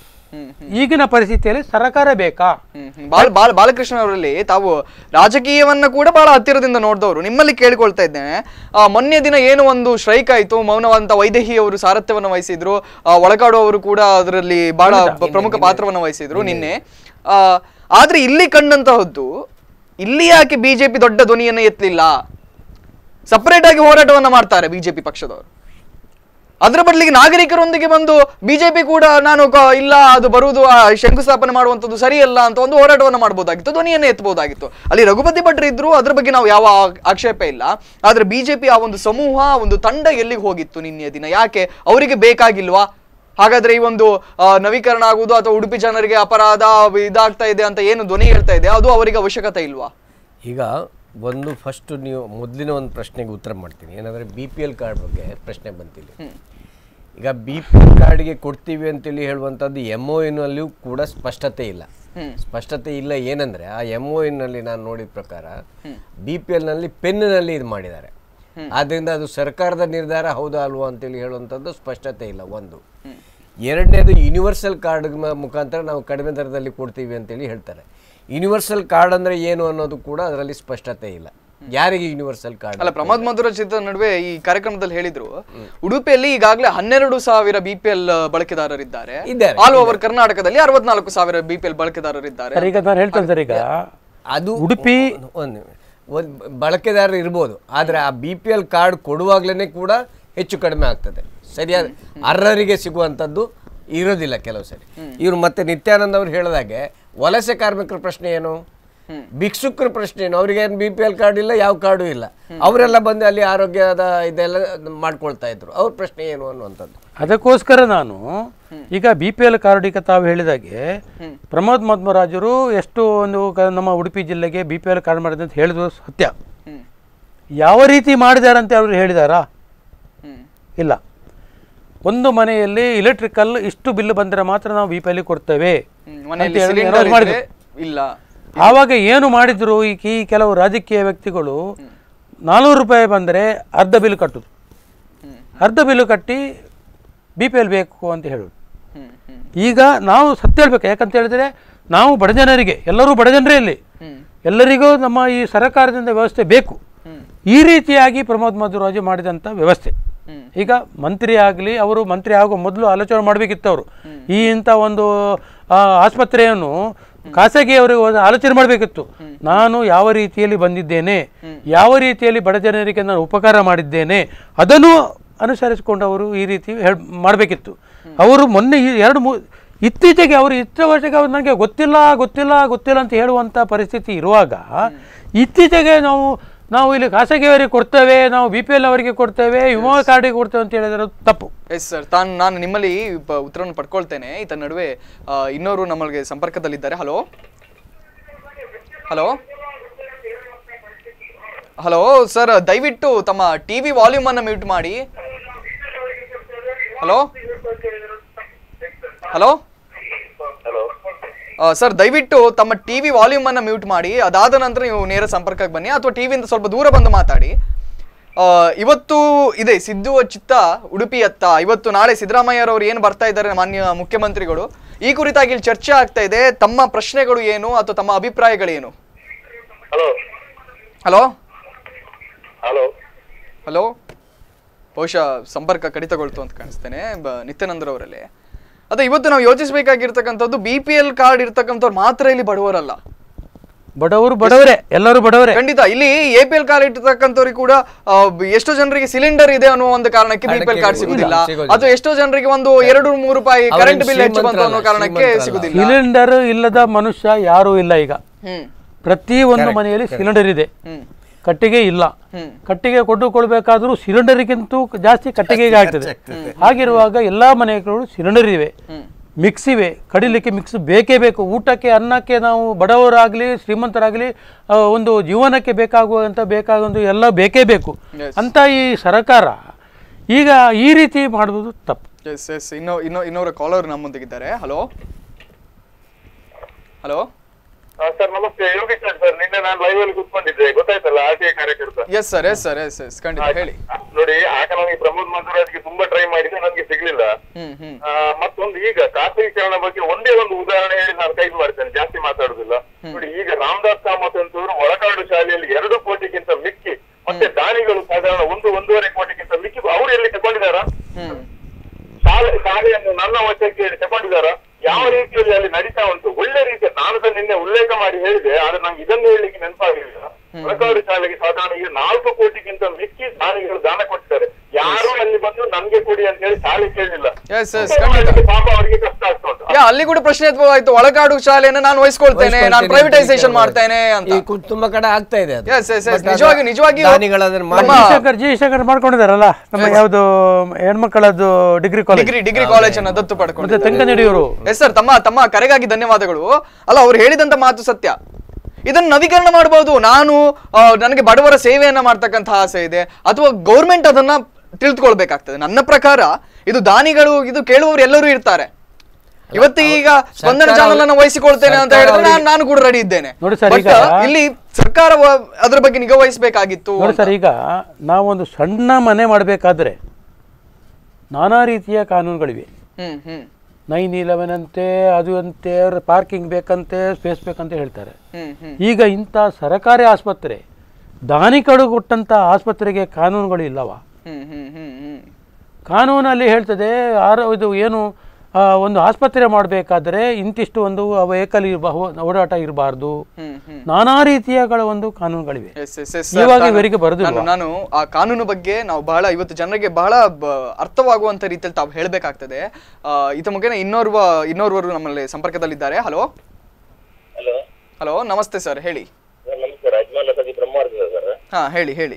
Speaker 3: ಈಗಿನ ಪರಿಸ್ಥಿತಿಯಲ್ಲಿ ಸರ್ಕಾರ ಬೇಕಾ
Speaker 2: ಹ್ಮ್, ಹ್ಮ್. ಬಾಲ ಬಾಲ ಬಾಲಕೃಷ್ಣ ಅವರಲ್ಲಿ ತಾವು ರಾಜಕೀಯವನ್ನ ಕೂಡ ಬಹಳ ಹತ್ತಿರದಿಂದ ನೋಡಿದವರು ನಿಮ್ಮಲ್ಲಿ ಕೇಳಿಕೊಳ್ತಾ ಇದ್ದೇನೆ ಆ, ಮೊನ್ನೆ ದಿನ ಏನು ಒಂದು ಸ್ಟ್ರೈಕ್ ಆಯ್ತು ಮೌನವಂತ ವೈದೇಹಿ ಅವರು ಸಾರಥ್ಯವನ್ನು ವಹಿಸಿದ್ರು ಆ, ಒಳಗಾಡು ಅವರು ಕೂಡ ಅದರಲ್ಲಿ ಬಹಳ ಬ- ಪ್ರಮುಖ ಪಾತ್ರವನ್ನು ವಹಿಸಿದ್ರು ನಿನ್ನೆ ಆ, ಆದ್ರೆ ಇಲ್ಲಿ ಕಂಡಂತಹದ್ದು ಇಲ್ಲಿ ಯಾಕೆ ಬಿಜೆಪಿ ದೊಡ್ಡ ಧ್ವನಿಯನ್ನ ಎತ್ತಲಿಲ್ಲ ಸಪರೇಟ್ ಆಗಿ ಹೋರಾಟವನ್ನ ಮಾಡ್ತಾರೆ ಬಿಜೆಪಿ ಪಕ್ಷದವರು ಅದರ ಬದಲಿಗೆ ನಾಗರಿಕರೊಂದಿಗೆ ಬಂದು ಬಿಜೆಪಿ ಕೂಡ ನಾನು ಕ- ಇಲ್ಲ ಅದು ಬರುವುದು ಆ ಶಂಕುಸ್ಥಾಪನೆ ಮಾಡುವಂಥದ್ದು ಸರಿಯಲ್ಲ ಅಂತ ಒಂದು ಹೋರಾಟವನ್ನು ಮಾಡಬಹುದಾಗಿತ್ತು ಧ್ವನಿಯನ್ನು ಎತ್ತಬಹುದಾಗಿತ್ತು ಅಲ್ಲಿ ರಘುಪತಿ ಭಟ್ರು ಇದ್ರು ಅದ್ರ ಬಗ್ಗೆ ನಾವು ಯಾವ ಆ- ಆಕ್ಷೇಪ ಇಲ್ಲ ಆದ್ರೆ ಬಿಜೆಪಿ ಆ ಒಂದು ಸಮೂಹ ಒಂದು ತಂಡ ಎಲ್ಲಿಗೆ ಹೋಗಿತ್ತು ನಿನ್ನೆಯ ದಿನ ಯಾಕೆ ಅವರಿಗೆ ಬೇಕಾಗಿಲ್ವಾ ಹಾಗಾದ್ರೆ ಈ ಒಂದು ಆ, ನವೀಕರಣ ಆಗುವುದು ಅಥವಾ ಉಡುಪಿ ಜನರಿಗೆ ಅಪರಾಧ ಇದಾಗ್ತಾ ಇದೆ ಅಂತ ಏನು ಧ್ವನಿ ಹೇಳ್ತಾ ಇದೆ ಅದು ಅವರಿಗೆ ಅವಶ್ಯಕತೆ ಇಲ್ವಾ
Speaker 4: ಈಗ ಒಂದು ಫಸ್ಟ್ ನೀವು ಮೊದಲಿನ ಒಂದು ಪ್ರಶ್ನೆಗೆ ಉತ್ತರ ಮಾಡ್ತೀನಿ ಏನಂದರೆ ಬಿ ಪಿ ಎಲ್ ಕಾರ್ಡ್ ಬಗ್ಗೆ ಪ್ರಶ್ನೆ ಬಂತಿಲ್ಲ ಈಗ ಬಿ ಪಿ ಎಲ್ ಕಾರ್ಡ್ಗೆ ಕೊಡ್ತೀವಿ ಅಂತೇಳಿ ಹೇಳುವಂಥದ್ದು ಎಮ್ ಒ ಎನ್ನಲ್ಲಿಯೂ ಕೂಡ ಸ್ಪಷ್ಟತೆ ಇಲ್ಲ ಸ್ಪಷ್ಟತೆ ಇಲ್ಲ ಏನಂದರೆ ಆ ಎಮ್ ಒ ಎನ್ನಲ್ಲಿ ನಾನು ನೋಡಿದ ಪ್ರಕಾರ ಬಿ ಪಿ ಎಲ್ನಲ್ಲಿ ಪೆನ್ನಲ್ಲಿ ಇದು ಮಾಡಿದ್ದಾರೆ ಆದ್ದರಿಂದ ಅದು ಸರ್ಕಾರದ ನಿರ್ಧಾರ ಹೌದಾ ಅಲ್ವಾ ಅಂತೇಳಿ ಹೇಳುವಂಥದ್ದು ಸ್ಪಷ್ಟತೆ ಇಲ್ಲ ಒಂದು ಎರಡನೇದು ಯೂನಿವರ್ಸಲ್ ಕಾರ್ಡ್ ಮುಖಾಂತರ ನಾವು ಕಡಿಮೆ ದರದಲ್ಲಿ ಕೊಡ್ತೀವಿ ಅಂತೇಳಿ ಹೇಳ್ತಾರೆ ಯೂನಿವರ್ಸಲ್ ಕಾರ್ಡ್ ಅಂದ್ರೆ ಏನು ಅನ್ನೋದು ಕೂಡ ಅದರಲ್ಲಿ ಸ್ಪಷ್ಟತೆ ಇಲ್ಲ ಯಾರಿಗೆ ಯೂನಿವರ್ಸಲ್ ಕಾರ್ಡ್
Speaker 2: ಅಲ್ಲ ಪ್ರಮೋದ್ ಮಧುರ ಚಿತ್ರ ನಡುವೆ ಈ ಕಾರ್ಯಕ್ರಮದಲ್ಲಿ ಹೇಳಿದ್ರು ಉಡುಪಿಯಲ್ಲಿ ಈಗಾಗಲೇ ಹನ್ನೆರಡು ಸಾವಿರ ಬಿಪಿಎಲ್ ಬಳಕೆದಾರರಿದ್ದಾರೆ
Speaker 4: ಇದ್ದಾರೆ,
Speaker 2: ಆಲ್ ಓವರ್ ಕರ್ನಾಟಕದಲ್ಲಿ ಅರವತ್ನಾಲ್ಕು ಸಾವಿರ ಬಿಪಿಎಲ್ ಬಳಕೆದಾರರಿದ್ದಾರೆ
Speaker 3: ಸರ್ ಈಗ ನಾನು ಹೇಳ್ತೇನೆ ಸರ್ ಈಗ
Speaker 4: ಅದು
Speaker 3: ಉಡುಪಿ
Speaker 4: ಒಂದು ಒಂದು ಬಳಕೆದಾರರು ಇರ್ಬೋದು ಆದರೆ ಆ ಬಿ ಪಿ ಎಲ್ ಕಾರ್ಡ್ ಕೊಡುವಾಗ್ಲೇ ಕೂಡ ಹೆಚ್ಚು ಕಡಿಮೆ ಆಗ್ತದೆ ಸರಿಯಾದ ಅರ್ಹರಿಗೆ ಸಿಗುವಂಥದ್ದು ಇರೋದಿಲ್ಲ ಕೆಲವು ಸರಿ ಇವರು ಮತ್ತೆ ನಿತ್ಯಾನಂದ್ ಅವ್ರು ಹೇಳಿದಾಗೆ ವಲಸೆ ಕಾರ್ಮಿಕರ ಪ್ರಶ್ನೆ ಏನು ಭಿಕ್ಷುಕರ ಪ್ರಶ್ನೆ ಏನು ಅವ್ರಿಗೆ ಏನು ಬಿ ಪಿ ಎಲ್ ಕಾರ್ಡ್ ಇಲ್ಲ ಯಾವ ಕಾರ್ಡು ಇಲ್ಲ ಅವರೆಲ್ಲ ಬಂದು ಅಲ್ಲಿ ಆರೋಗ್ಯದ ಇದೆಲ್ಲ ಮಾಡ್ಕೊಳ್ತಾ ಇದ್ರು ಅವ್ರ ಪ್ರಶ್ನೆ ಏನು ಅನ್ನುವಂಥದ್ದು
Speaker 3: ಅದಕ್ಕೋಸ್ಕರ ನಾನು ಈಗ ಬಿ ಪಿ ಎಲ್ ಕಾರ್ಡಿಗೆ ತಾವು ಹೇಳಿದಾಗೆ ಪ್ರಮೋದ್ ಮಧ್ವರಾಜರು ಎಷ್ಟು ಒಂದು ಕ- ನಮ್ಮ ಉಡುಪಿ ಜಿಲ್ಲೆಗೆ ಬಿ ಪಿ ಎಲ್ ಕಾರ್ಡ್ ಮಾಡಿದೆ ಅಂತ ಹೇಳಿದ್ರು ಸತ್ಯ
Speaker 2: ಹ್ಮ್
Speaker 3: ಯಾವ ರೀತಿ ಮಾಡಿದ್ದಾರೆ ಅಂತ ಅವರು ಹೇಳಿದಾರಾ
Speaker 2: ಹ್ಮ್
Speaker 3: ಇಲ್ಲ ಒಂದು ಮನೆಯಲ್ಲಿ ಇಲೆಕ್ಟ್ರಿಕಲ್ ಇಷ್ಟು ಬಿಲ್ ಬಂದರೆ ಮಾತ್ರ ನಾವು ಬಿ ಪಿ ಎಲ್ ಕೊಡ್ತೇವೆ
Speaker 2: ಹ್ಮ್. ಮನೆಯಲ್ಲಿ
Speaker 3: ಅಂತ ಹೇಳಿ
Speaker 2: ಸಿಲಿಂಡರ್
Speaker 3: announce ಮಾಡಿದ್ರು.
Speaker 2: ಇಲ್ಲ
Speaker 3: ಆವಾಗ ಏನು ಮಾಡಿದ್ರು ಈ ಈ ಕೆಲವು ರಾಜಕೀಯ ವ್ಯಕ್ತಿಗಳು ನಾನ್ನೂರು ರೂಪಾಯಿ ಬಂದರೆ ಅರ್ಧ ಬಿಲ್ ಕಟ್ಟುದು
Speaker 2: ಹ್ಮ್
Speaker 3: ಅರ್ಧ ಬಿಲ್ ಕಟ್ಟಿ ಬಿ ಪಿ ಎಲ್ ಬೇಕು ಅಂತ ಹೇಳೋದು
Speaker 2: ಹ್ಮ್ ಹ್ಮ್
Speaker 3: ಈಗ ನಾವು ಸತ್ಯ ಹೇಳ್ಬೇಕು ಯಾಕಂತ ಹೇಳಿದ್ರೆ ನಾವು ಬಡ ಜನರಿಗೆ ಎಲ್ಲರೂ ಬಡ ಜನರೇ ಇಲ್ಲಿ
Speaker 2: ಹ್ಮ್
Speaker 3: ಎಲ್ಲರಿಗೂ ನಮ್ಮ ಈ ಸರ್ಕಾರದಿಂದ ವ್ಯವಸ್ಥೆ ಬೇಕು
Speaker 2: ಹ್ಮ್
Speaker 3: ಈ ರೀತಿಯಾಗಿ ಪ್ರಮೋದ್ ಮಧುರಾಜು ಮಾಡಿದಂಥ ವ್ಯವಸ್ಥೆ
Speaker 2: ಹ್ಮ್.
Speaker 3: ಈಗ ಮಂತ್ರಿ ಆಗಲಿ ಅವರು ಮಂತ್ರಿ ಆಗೋ ಮೊದಲು ಆಲೋಚನೆ ಮಾಡಬೇಕಿತ್ತು ಅವರು ಈ ಇಂಥ ಒಂದು ಆ, ಆಸ್ಪತ್ರೆಯನ್ನು ಖಾಸಗಿಯವರಿಗೆ ಒಂದು ಆಲೋಚನೆ ಮಾಡಬೇಕಿತ್ತು ನಾನು ಯಾವ ರೀತಿಯಲ್ಲಿ ಬಂದಿದ್ದೇನೆ ಯಾವ ರೀತಿಯಲ್ಲಿ ಬಡ ಜನರಿಗೆ ನಾನು ಉಪಕಾರ ಮಾಡಿದ್ದೇನೆ ಅದನ್ನು ಅನುಸರಿಸಿಕೊಂಡು ಅವರು ಈ ರೀತಿ ಹೇಳ್ ಮಾಡಬೇಕಿತ್ತು ಅವರು ಮೊನ್ನೆ ಈ ಎರಡು ಮೂ ಇತ್ತೀಚೆಗೆ ಅವರು ಇಷ್ಟು ವರ್ಷಕ್ಕೆ ಅವ್ರು ನನಗೆ ಗೊತ್ತಿಲ್ಲ ಗೊತ್ತಿಲ್ಲ ಗೊತ್ತಿಲ್ಲ ಅಂತ ಹೇಳುವಂಥ ಪರಿಸ್ಥಿತಿ ಇರುವಾಗ ಇತ್ತೀಚೆಗೆ ನಾವು ನಾವು ಇಲ್ಲಿ ಖಾಸಗಿಯವರಿಗೆ ಕೊಡ್ತೇವೆ ನಾವು ಬಿ ಪಿ ಎಲ್ ಅವರಿಗೆ ಕೊಡ್ತೇವೆ ವಿಮಾ ಕಾರ್ಡಿಗೆ ಕೊಡ್ತೇವೆ ಅಂತ ಹೇಳಿದ್ರೆ ತಪ್ಪು
Speaker 2: ಎಸ್ ಸರ್ ತಾನು ನಾನು ನಿಮ್ಮಲ್ಲಿ ಪ- ಉತ್ತರವನ್ನು ಪಡ್ಕೊಳ್ತೇನೆ ಈತ ನಡುವೆ ಆ, ಇನ್ನೋರು ನಮಗೆ ಸಂಪರ್ಕದಲ್ಲಿದ್ದಾರೆ ಹಲೋ ಹಲೋ ಹಲೋ ಸರ್ ದಯವಿಟ್ಟು ತಮ್ಮ ಟಿವಿ ವಾಲ್ಯೂಮ್ ಅನ್ನು ಮ್ಯೂಟ್ ಮಾಡಿ ಹಲೋ ಹಲೋ ಸರ್ ದಯವಿಟ್ಟು ತಮ್ಮ ಟಿವಿ ವಾಲ್ಯೂಮ್ ಅನ್ನ ಮ್ಯೂಟ್ ಮಾಡಿ ಅದಾದ ನಂತರ ನೀವು ನೇರ ಸಂಪರ್ಕಕ್ಕೆ ಬನ್ನಿ ಅಥವಾ ಟಿವಿಯಿಂದ ಸ್ವಲ್ಪ ದೂರ ಬಂದು ಮಾತಾಡಿ ಆ, ಇವತ್ತು ಇದೆ ಸಿದ್ದು ಚಿತ್ತ ಉಡುಪಿಯತ್ತ ಇವತ್ತು ನಾಳೆ ಸಿದ್ದರಾಮಯ್ಯರವರು ಏನು ಬರ್ತಾ ಇದ್ದಾರೆ ಮಾನ್ಯ ಮುಖ್ಯಮಂತ್ರಿಗಳು ಈ ಕುರಿತಾಗಿ ಇಲ್ಲಿ ಚರ್ಚೆ ಆಗ್ತಾ ಇದೆ ತಮ್ಮ ಪ್ರಶ್ನೆಗಳು ಏನು ಅಥವಾ ತಮ್ಮ ಅಭಿಪ್ರಾಯಗಳೇನು
Speaker 5: ಹಲೋ
Speaker 2: ಹಲೋ
Speaker 5: ಹಲೋ
Speaker 2: ಹಲೋ ಬಹುಶಃ ಸಂಪರ್ಕ ಕಡಿತಗೊಳ್ತು ಅಂತ ಕಾಣಿಸ್ತೇನೆ ಬ- ನಿತ್ಯಾನಂದರವರಲ್ಲಿ ಅದೇ ಇವತ್ತು ನಾವು ಯೋಚಿಸಬೇಕಾಗಿರ್ತಕ್ಕಂಥದ್ದು ಬಿ ಪಿ ಎಲ್ ಕಾರ್ಡ್ ಇರ್ತಕ್ಕಂಥವ್ರು ಮಾತ್ರ ಇಲ್ಲಿ ಬಡವರಲ್ಲ
Speaker 3: ಬಡವರು ಬಡವರೇ ಎಲ್ಲರೂ ಬಡವರೇ
Speaker 2: ಖಂಡಿತ ಇಲ್ಲಿ ಎ ಪಿ ಎಲ್ ಕಾರ್ಡ್ ಇಟ್ಟತಕ್ಕಂಥವ್ರಿಗೆ ಕೂಡ ಆ, ಬ- ಎಷ್ಟೋ ಜನರಿಗೆ ಸಿಲಿಂಡರ್ ಇದೆ ಅನ್ನೋ ಒಂದು ಕಾರಣಕ್ಕೆ ಬಿ ಪಿ ಎಲ್ ಕಾರ್ಡ್ ಸಿಗುದಿಲ್ಲ
Speaker 4: ಸಿಗೋದಿಲ್ಲ.
Speaker 2: ಅಥವಾ ಎಷ್ಟೋ ಜನರಿಗೆ ಒಂದು ಎರಡು ಮೂರು ರೂಪಾಯಿ
Speaker 4: ಅವ್ರೇನ್
Speaker 2: ಕರೆಂಟ್ ಬಿಲ್ ಹೆಚ್ಚು ಬಂತು ಅನ್ನೋ
Speaker 4: ಶ್ರೀಮಂತರಲ್ಲ,
Speaker 2: ಕಾರಣಕ್ಕೆ
Speaker 4: ಶ್ರೀಮಂತರಲ್ಲ.
Speaker 2: ಸಿಗುದಿಲ್ಲ
Speaker 3: ಸಿಲಿಂಡರ್ ಇಲ್ಲದ ಮನುಷ್ಯ ಯಾರೂ ಇಲ್ಲ ಈಗ
Speaker 2: ಹ್ಮ್
Speaker 3: ಪ್ರತಿ ಒಂದು ಮನೆಯಲ್ಲಿ ಸಿಲಿಂಡರ್ ಇದೆ
Speaker 2: ಹ್ಮ್
Speaker 3: ಕಟ್ಟಿಗೆ ಇಲ್ಲ ಕಟ್ಟಿಗೆ ಕೊಂಡುಕೊಳ್ಬೇಕಾದ್ರೂ ಸಿಲಿಂಡರ್ಗಿಂತೂ ಜಾಸ್ತಿ ಕಟ್ಟಿಗೆಗೆ ಆಗ್ತದೆ ಹಾಗಿರುವಾಗ ಎಲ್ಲಾ ಮನೆಗಳು ಸಿಲಿಂಡರ್ ಇವೆ ಮಿಕ್ಸ್ ಇವೆ ಕಡಿಲಿಕ್ಕೆ ಮಿಕ್ಸ್ ಬೇಕೇ ಬೇಕು ಊಟಕ್ಕೆ ಅನ್ನಕ್ಕೆ ನಾವು ಬಡವರಾಗಲಿ ಶ್ರೀಮಂತರಾಗಲಿ ಆ, ಒಂದು ಜೀವನಕ್ಕೆ ಬೇಕಾಗುವಂಥ ಬೇಕಾಗುವಂಥ ಎಲ್ಲ ಬೇಕೇ ಬೇಕು ಅಂತ ಈ ಸರ್ಕಾರ ಈಗ ಈ ರೀತಿ ಮಾಡುವುದು ತಪ್ಪು
Speaker 2: ಎಸ್ ಎಸ್ ಇನ್ನೋ ಇನ್ನೋ ಇನ್ನೋರ ಕಾಲರ್ ನಮ್ಮೊಂದಿಗಿದ್ದಾರೆ ಹಲೋ ಹಲೋ
Speaker 5: ಸರ್ ನಮಸ್ತೆ ಯೋಗೇಶ್ ಸರ್ ನಿನ್ನೆ ನಾನು ಲೈವ್ ಅಲ್ಲಿ ಕೂತ್ಕೊಂಡಿದ್ದೆ ಗೊತ್ತಾಯ್ತಲ್ಲ ಆರ್ ಟಿ ಐ ಕಾರ್ಯಕರ್ತ
Speaker 2: yes sir yes sir yes yes ಖಂಡಿತ ಹೇಳಿ
Speaker 5: ನೋಡಿ ಆಗ ನನಗೆ ಪ್ರಮೋದ್ ಮಧುರಾಜ್ಗೆ ತುಂಬಾ ಟ್ರೈ ಮಾಡಿದೆ ನನಗೆ ಸಿಗ್ಲಿಲ್ಲ
Speaker 2: ಹ್ಮ್ ಹ್ಮ್
Speaker 5: ಆ, ಮತ್ತೊಂದು ಈಗ ಖಾಸಗೀಕರಣ ಬಗ್ಗೆ ಒಂದೇ ಒಂದು ಉದಾಹರಣೆ ಹೇಳಿ ನಾನು ಕೈ ಮಾಡ್ತೇನೆ ಜಾಸ್ತಿ ಮಾತಾಡುದಿಲ್ಲ ನೋಡಿ ಈಗ ರಾಮದಾಸ್ ಕಾಮತ್ ಅಂತವರು ಒಳಕಾಡು ಶಾಲೆಯಲ್ಲಿ ಎರಡು ಕೋಟಿಗಿಂತ ಮಿಕ್ಕಿ ಮತ್ತೆ ದಾನಿಗಳು ಸಾಧಾರಣ ಒಂದು ಒಂದೂವರೆ ಕೋಟಿಗಿಂತ ಮಿಕ್ಕಿ ಅವರು ಎಲ್ಲಿ ತಗೊಂಡಿದಾರ
Speaker 2: ಹ್ಮ್
Speaker 5: ಶಾಲೆ ಶಾಲೆಯನ್ನು ನನ್ನ ವಶಕ್ಕೆ ತಗೊಂಡಿದಾರ ಯಾವ ರೀತಿಯಲ್ಲಿ ಅಲ್ಲಿ ನಡೀತಾ ಉಂಟು ಒಳ್ಳೆ ರೀತಿಯ ನಾನು ಸಹ ನಿನ್ನೆ ಉಲ್ಲೇಖ ಮಾಡಿ ಹೇಳಿದೆ ಆದ್ರೆ ನಂಗೆ ಇದನ್ನು ಹೇಳಲಿಕ್ಕೆ ನೆನಪಾಗಲಿಲ್ಲ ಒಳಕಾಡು ಶಾಲೆಗೆ ಸಾಧಾರಣ ಈಗ ನಾಲ್ಕು ಕೋಟಿಗಿಂತ ಮಿಕ್ಕಿ ದಾನಿಗಳು ದಾನ ಕೊಟ್ಟಿದ್ದಾರೆ ಯಾರು ಅಲ್ಲಿ ಬಂದು ನನ್ಗೆ ಕೊಡಿ ಅಂತ ಹೇಳಿ ಶಾಲೆ ಕೇಳಿಲ್ಲ
Speaker 2: Yes, yes,
Speaker 5: ಊಟ
Speaker 2: ಖಂಡಿತ.
Speaker 5: ಮಾಡ್ಲಿಕ್ಕೆ ಪಾಪ ಅವರಿಗೆ ಕಷ್ಟ ಆಗ್ತಾ ಉಂಟು
Speaker 2: ಯಾ ಅಲ್ಲಿ ಕೂಡ ಪ್ರಶ್ನೆ ಎತ್ಬೋದಾಯ್ತು ಒಳಗಾಡು ಶಾಲೆಯನ್ನು ನಾನು ವಹಿಸ್ಕೊಳ್ತೇನೆ ನಾನು
Speaker 4: ವಹಿಸ್ಕೊಳ್ತೇನೆ
Speaker 2: ಪ್ರೈವೇಟೈಸೇಷನ್
Speaker 4: ಅಂತ
Speaker 2: ಮಾಡ್ತೇನೆ ಅಂತ
Speaker 4: ಈ ಕು- ತುಂಬಾ ಕಡೆ ಆಗ್ತಾ ಇದೆ ಅದು.
Speaker 2: Yes, yes, yes.
Speaker 4: But ಅದು
Speaker 2: ನಿಜವಾಗಿ- ನಿಜವಾಗಿಯೂ
Speaker 4: ದಾನಿಗಳು ಅದನ್ನ ಮಾಡಿ
Speaker 2: ನಮ್ಮ-
Speaker 3: ಜಯಶಂಕರ್ ಜಯಶಂಕರ್ ಮಾಡ್ಕೊಂಡಿದ್ದಾರಲ್ಲ ನಮ್ಮ ಯಾವುದು ಹೆಣ್ಮಕ್ಕಳದ್ದು degree college
Speaker 2: degree degree college ಅನ್ನ ದತ್ತು ಪಡ್ಕೊಂಡು
Speaker 3: ಮತ್ತೆ ತೆಂಕನಡಿಯವರು
Speaker 2: ಎಸ್ ಸರ್ ತಮ್ಮ ತಮ್ಮ ಕರೆಗಾಗಿ ಧನ್ಯವಾದಗಳು ಅಲ್ಲ ಅವ್ರು ಹೇಳಿದಂತ ಮಾತು ಸತ್ಯ ಇದನ್ನು ನವೀಕರಣ ಮಾಡಬಹುದು ನಾನು ಆ, ನನಗೆ ಬಡವರ ಸೇವೆಯನ್ನ ಮಾಡ್ತಕ್ಕಂಥ ಆಸೆ ಇದೆ ಅಥವಾ ಗೌರ್ಮೆಂಟ್ ಅದನ್ನ ತಿಳಿದುಕೊಳ್ಬೇಕಾಗ್ತದೆ ನನ್ನ ಪ್ರಕಾರ ಇದು ದಾನಿಗಳು ಇದು ಕೇಳುವವರು ಎಲ್ಲರೂ ಇರ್ತಾರೆ ಇವತ್ತು ಈಗ ಸ್ಪಂದನ
Speaker 4: ಸರ್ಕಾರ
Speaker 2: ಚಾನಲ್ ಅನ್ನು ವಹಿಸಿಕೊಳ್ತೇನೆ ಅಂತ
Speaker 4: ಸರ್ಕಾರ
Speaker 2: ಹೇಳಿದ್ರೆ ನಾನು
Speaker 4: ಅವರಿಗೆ-
Speaker 2: ನಾನು ಕೂಡ ರೆಡಿ ಇದ್ದೇನೆ
Speaker 3: ನೋಡಿ ಸರ್,
Speaker 2: But,
Speaker 3: ಈಗ-
Speaker 2: ಇಲ್ಲಿ ಸರ್ಕಾರ ವ- ಅದ್ರ ಬಗ್ಗೆ ನಿಗಾ ವಹಿಸಬೇಕಾಗಿತ್ತು
Speaker 3: ನೋಡಿ ಸರ್ ಈಗ ನಾವೊಂದು ಸಣ್ಣ ಮನೆ ಮಾಡಬೇಕಾದ್ರೆ ನಾನಾ ರೀತಿಯ ಕಾನೂನುಗಳಿವೆ
Speaker 2: ಹ್ಮ್ ಹ್ಮ್
Speaker 3: ನೈನ್ ಇಲೆವೆನ್ ಅಂತೆ ಅದು ಅಂತೆ ಪಾರ್ಕಿಂಗ್ ಬೇಕಂತೆ ಸ್ಪೇಸ್ ಬೇಕಂತ ಹೇಳ್ತಾರೆ
Speaker 2: ಹ್ಮ್ ಹ್ಮ್
Speaker 3: ಈಗ ಇಂಥ ಸರಕಾರಿ ಆಸ್ಪತ್ರೆ ದಾನಿಗಳು ಕೊಟ್ಟಂಥ ಆಸ್ಪತ್ರೆಗೆ ಕಾನೂನುಗಳು ಇಲ್ಲವಾ
Speaker 2: ಹ್ಮ್ ಹ್ಮ್ ಹ್ಮ್ ಹ್ಮ್
Speaker 3: ಕಾನೂನಲ್ಲಿ ಹೇಳ್ತದೆ ಆರೋ ಇದು ಏನು ಆ, ಒಂದು ಆಸ್ಪತ್ರೆ ಮಾಡಬೇಕಾದ್ರೆ ಇಂತಿಷ್ಟು ಒಂದು ವೆಹಿಕಲ್ ಓಡಾಟ ಇರಬಾರ್ದು
Speaker 2: ಹ್ಮ್ ಹ್ಮ್
Speaker 3: ನಾನಾ ರೀತಿಯಗಳ ಒಂದು ಕಾನೂನುಗಳಿವೆ
Speaker 2: ಎಸ್ ಎಸ್ ಎಸ್
Speaker 3: ಇವಾಗ ಇವರಿಗೆ ಬರೋದಿಲ್ವಾ?
Speaker 2: ನಾನು ನಾನು ಆ ಕಾನೂನು ಬಗ್ಗೆ ನಾವು ಬಹಳ ಇವತ್ತು ಜನರಿಗೆ ಬಹಳ ಬ- ಅರ್ಥವಾಗುವಂತ ರೀತಿಯಲ್ಲಿ ತಾವು ಹೇಳಬೇಕಾಗ್ತದೆ ಇತ ಮುಖೇನ ಇನ್ನೋರ್ವ ಇನ್ನೋರ್ವರು ನಮ್ಮಲ್ಲಿ ಸಂಪರ್ಕದಲ್ಲಿದ್ದಾರೆ ಹಲೋ
Speaker 5: ಹಲೋ
Speaker 2: ಹಲೋ ನಮಸ್ತೆ ಸರ್ ಹೇಳಿ
Speaker 5: ನಮಸ್ಕಾರ ರಾಜಮಾಲ ಸತಿ ಬ್ರಹ್ಮಾರ್ಗ ಸರ್
Speaker 2: ಹಾ ಹೇಳಿ ಹೇಳಿ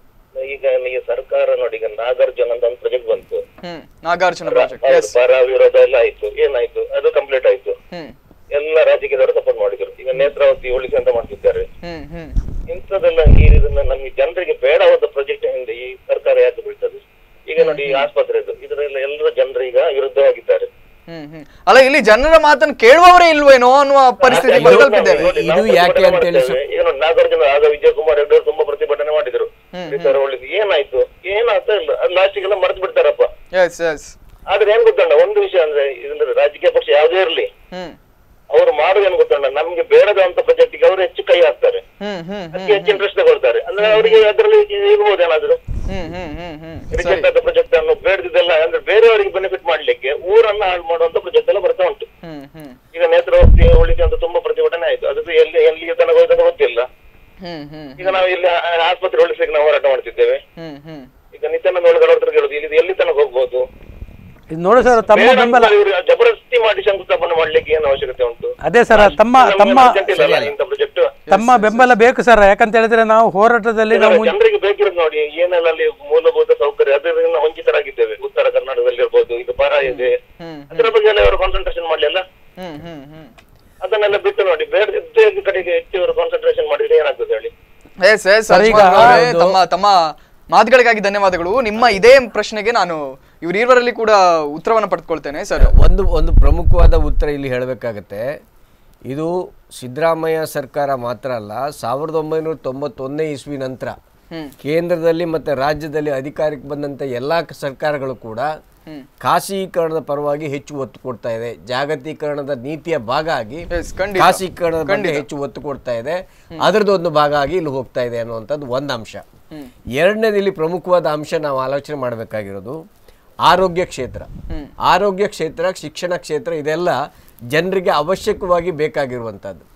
Speaker 5: ಈಗ ಈಗ ಸರ್ಕಾರ ನೋಡಿ ಈಗ ನಾಗಾರ್ಜುನ ಅಂತ ಒಂದು ಪ್ರಾಜೆಕ್ಟ್ ಬಂತು
Speaker 2: ಹ್ಮ್ ನಾಗಾರ್ಜುನ ಪ್ರಾಜೆಕ್ಟ್
Speaker 5: ಹೌದು,
Speaker 2: ಎಸ್
Speaker 5: ಪರ ವಿರೋಧ ಎಲ್ಲ ಆಯ್ತು ಏನಾಯ್ತು ಅದು ಕಂಪ್ಲೀಟ್ ಆಯ್ತು
Speaker 2: ಹ್ಮ್
Speaker 5: ಎಲ್ಲ ರಾಜಕೀಯದವರು ಸಪೋರ್ಟ್ ಮಾಡಿದ್ರು ಈಗ ನೇತ್ರಾವತಿ ಉಳಿಸಿ ಅಂತ ಮಾಡ್ತಿದ್ದಾರೆ
Speaker 2: ಹ್ಮ್ ಹ್ಮ್
Speaker 5: ಇಂಥದ್ದೆಲ್ಲ ನೀರಿದನ್ನ ನಮ್ಗೆ ಜನರಿಗೆ ಬೇಡವಾದ ಪ್ರಾಜೆಕ್ಟ್ ಹಿಂದೆ ಈ ಸರ್ಕಾರ ಯಾಕೆ ಬೀಳ್ತದೆ ಈಗ ನೋಡಿ ಈ ಆಸ್ಪತ್ರೆದು ಇದರೆಲ್ಲ ಎಲ್ಲರ ಜನರು ಈಗ ವಿರುದ್ಧವಾಗಿದ್ದಾರೆ
Speaker 2: ಹ್ಮ್ ಹ್ಮ್ ಅಲ್ಲ ಇಲ್ಲಿ ಜನರ ಮಾತನ್ನು ಕೇಳುವವರೇ ಇಲ್ವೇನೋ ಅನ್ನುವ ಪರಿಸ್ಥಿತಿ
Speaker 5: ಇದು-
Speaker 2: ತಲುಪಿದ್ದೇವೆ
Speaker 5: ನೋಡಿ,
Speaker 4: ಇದು
Speaker 5: ನಾವು
Speaker 4: ಯಾಕೆ
Speaker 5: ಪ್ರತಿಭಟನೆ
Speaker 4: ಅಂತ ಹೇಳಿ
Speaker 5: ಮಾಡ್ತೇವೆ. ಈಗ ನೋಡಿ ನಾಗಾರ್ಜುನ ಆಗ ವಿಜಯ್ ಕುಮಾರ್ ರೆಡ್ಡಿ ಅವರು ತುಂಬಾ ಪ್ರತಿಭಟನೆ ಮಾಡಿದ್ರು ಸರ್ ಒಳ್ಳೆದು ಏನಾಯ್ತು ಏನಾಗ್ತಾ ಇಲ್ಲ ಅದು ಲಾಸ್ಟಿಗೆಲ್ಲ ಮರೆತು ಬಿಡ್ತಾರಪ್ಪ
Speaker 2: ಎಸ್ ಎಸ್
Speaker 5: ಆದ್ರೆ ಏನ್ ಗೊತ್ತಣ್ಣ ಒಂದು ವಿಷಯ ಅಂದ್ರೆ ಇದಂದ್ರೆ ರಾಜಕೀಯ ಪಕ್ಷ ಯಾವುದೇ ಇರಲಿ
Speaker 2: ಹ್ಮ್
Speaker 5: ಅವರು ಮಾಡೋದು ಏನ್ ಗೊತ್ತಣ್ಣ ನಮ್ಗೆ ಬೇಡದಂತ ಪ್ರಾಜೆಕ್ಟ್ಗೆ ಅವರು ಹೆಚ್ಚು ಕೈ ಹಾಕ್ತಾರೆ
Speaker 2: ಹ್ಮ್ ಹ್ಮ್
Speaker 5: ಅದಕ್ಕೆ ಹೆಚ್ಚು ಇಂಟ್ರೆಸ್ಟ್ ತಗೊಳ್ತಾರೆ ಅಂದ್ರೆ ಅವರಿಗೆ ಅದರಲ್ಲಿ ಇರ್ಬೋದು ಏನಾದ್ರು
Speaker 2: ಹ್ಮ್ ಹ್ಮ್ ಹ್ಮ್ ಹ್ಮ್
Speaker 5: ರಿಜೆಕ್ಟ್ ಆದ ಪ್ರಾಜೆಕ್ಟ್ ಅನ್ನು ಬೇಡದಿದ್ದೆಲ್ಲ ಅಂದ್ರೆ ಬೇರೆಯವರಿಗೆ ಬೆನಿಫಿಟ್ ಮಾಡ್ಲಿಕ್ಕೆ ಊರನ್ನ ಹಾಳು ಮಾಡುವಂತ ಪ್ರಾಜೆಕ್ಟ್ ಎಲ್ಲ ಬರ್ತಾ ಉಂಟು
Speaker 2: ಹ್ಮ್ ಹ್ಮ್
Speaker 5: ಈಗ ನೇತ್ರಾವತಿ ಉಳಿಕೆ ಅಂತ ತುಂಬಾ ಪ್ರತಿಭಟನೆ ಆಯ್ತು ಅದು ಎಲ್ಲಿ ಎಲ್ಲಿಗೆ ತನಕ ಹೋಯ್ತು ಗೊತ್ತಿಲ್ಲ
Speaker 2: ಹ್ಮ್ ಹ್ಮ್
Speaker 5: ಈಗ ನಾವು ಇಲ್ಲಿ ಆ- ಆಸ್ಪತ್ರೆ ಉಳಿಸ್ಲಿಕ್ಕೆ ನಾವು ಹೋರಾಟ ಮಾಡ್ತಿದ್ದೇವೆ
Speaker 2: ಹ್ಮ್ ಹ್ಮ್
Speaker 5: ಈಗ ನಿತ್ಯಾನಂದ ಒಳಗಡೆ ಹತ್ರ ಕೇಳುದು ಇಲ್ಲಿ ಎಲ್ಲಿ ತನಕ ಹೋಗ್ಬೋದು
Speaker 3: ಇದು ನೋಡಿ ಸರ್ ತಮ್ಮ
Speaker 5: ಬೇಡ
Speaker 3: ಬೆಂಬಲ
Speaker 5: ಅಂತ ಇವ್ರು ಜಬರ್ದಸ್ತಿ ಮಾಡಿ ಶಂಕುಸ್ಥಾಪನೆ ಮಾಡ್ಲಿಕ್ಕೆ ಏನು ಅವಶ್ಯಕತೆ ಉಂಟು
Speaker 3: ಅದೇ ಸರ್ ತಮ್ಮ ತಮ್ಮ
Speaker 5: ಇಂಥ ಪ್ರಾಜೆಕ್ಟ್
Speaker 3: ತಮ್ಮ ಬೆಂಬಲ ಬೇಕು ಸರ್ ಯಾಕಂತ ಹೇಳಿದ್ರೆ ನಾವು ಹೋರಾಟದಲ್ಲಿ ನಾವು ಮುನ್-
Speaker 5: ಜನರಿಗೆ ಬೇಕಿರೋದು ನೋಡಿ ಏನೆಲ್ಲ ಅಲ್ಲಿ ಮೂಲಭೂತ ಸೌಕರ್ಯ ಅದರಿಂದ ವಂಚಿತರಾಗಿದ್ದೇವೆ ಉತ್ತರ ಕರ್ನಾಟಕದಲ್ಲಿ ಇರ್ಬೋದು ಇದು ಬರ ಇದೆ
Speaker 2: ಹ್ಮ್
Speaker 5: ಅದರ ಬಗ್ಗೆ ಎಲ್ಲ ಅವರು ಕಾನ್ಸಂಟ್ರೇಷನ್ ಮಾಡ್ಲಿಲ್ಲ
Speaker 2: ಹ್ಮ್ ಹ್ಮ್ ಹ್ಮ್
Speaker 5: ಅದನ್ನೆಲ್ಲ ಬಿಟ್ಟು ನೋಡಿ ಬೇಡದಿದ್ದ ಕಡೆಗೆ ಹೆಚ್ಚು ಅವರು ಕಾನ್ಸಂಟ್ರೇಷನ್ ಮಾಡಿದ್ರೆ ಏನಾಗ್ತದೆ ಹೇಳಿ
Speaker 2: ಎಸ್ ಎಸ್
Speaker 3: ಸರ್, ಈಗ
Speaker 2: ತಮ್ಮ ತಮ್ಮ ಮಾತುಗಳಿಗಾಗಿ ಧನ್ಯವಾದಗಳು ನಿಮ್ಮ ಇದೇ ಪ್ರಶ್ನೆಗೆ ನಾನು ಇವರಿರುವರಲ್ಲಿ ಕೂಡ ಉತ್ತರವನ್ನು ಪಡೆದುಕೊಳ್ತೇನೆ ಸರ್
Speaker 4: ಒಂದು ಒಂದು ಪ್ರಮುಖವಾದ ಉತ್ತರ ಇಲ್ಲಿ ಹೇಳಬೇಕಾಗತ್ತೆ ಇದು ಸಿದ್ದರಾಮಯ್ಯ ಸರ್ಕಾರ ಮಾತ್ರ ಅಲ್ಲ ಸಾವಿರದ ಒಂಬೈನೂರ ತೊಂಬತ್ತೊಂದನೇ ಇಸ್ವಿ ನಂತರ ಕೇಂದ್ರದಲ್ಲಿ ಮತ್ತು ರಾಜ್ಯದಲ್ಲಿ ಅಧಿಕಾರಕ್ಕೆ ಬಂದಂಥ ಎಲ್ಲ ಸರ್ಕಾರಗಳು ಕೂಡ ಖಾಸಗೀಕರಣದ ಪರವಾಗಿ ಹೆಚ್ಚು ಒತ್ತು ಕೊಡ್ತಾ ಇದೆ ಜಾಗತೀಕರಣದ ನೀತಿಯ ಭಾಗ ಆಗಿ
Speaker 2: Yes, ಖಂಡಿತ.
Speaker 4: ಖಾಸಗೀಕರಣದ ಬಗ್ಗೆ ಹೆಚ್ಚು ಒತ್ತು ಕೊಡ್ತಾ ಇದೆ ಅದರದ್ದು ಒಂದು ಭಾಗ ಆಗಿ ಇಲ್ಲಿ ಹೋಗ್ತಾ ಇದೆ ಅನ್ನುವಂಥದ್ದು ಒಂದು ಅಂಶ ಎರಡನೇದು ಇಲ್ಲಿ ಪ್ರಮುಖವಾದ ಅಂಶ ನಾವು ಆಲೋಚನೆ ಮಾಡಬೇಕಾಗಿರೋದು ಆರೋಗ್ಯ ಕ್ಷೇತ್ರ ಆರೋಗ್ಯ ಕ್ಷೇತ್ರ ಶಿಕ್ಷಣ ಕ್ಷೇತ್ರ ಇದೆಲ್ಲ ಜನರಿಗೆ ಅವಶ್ಯಕವಾಗಿ ಬೇಕಾಗಿರುವಂಥದ್ದು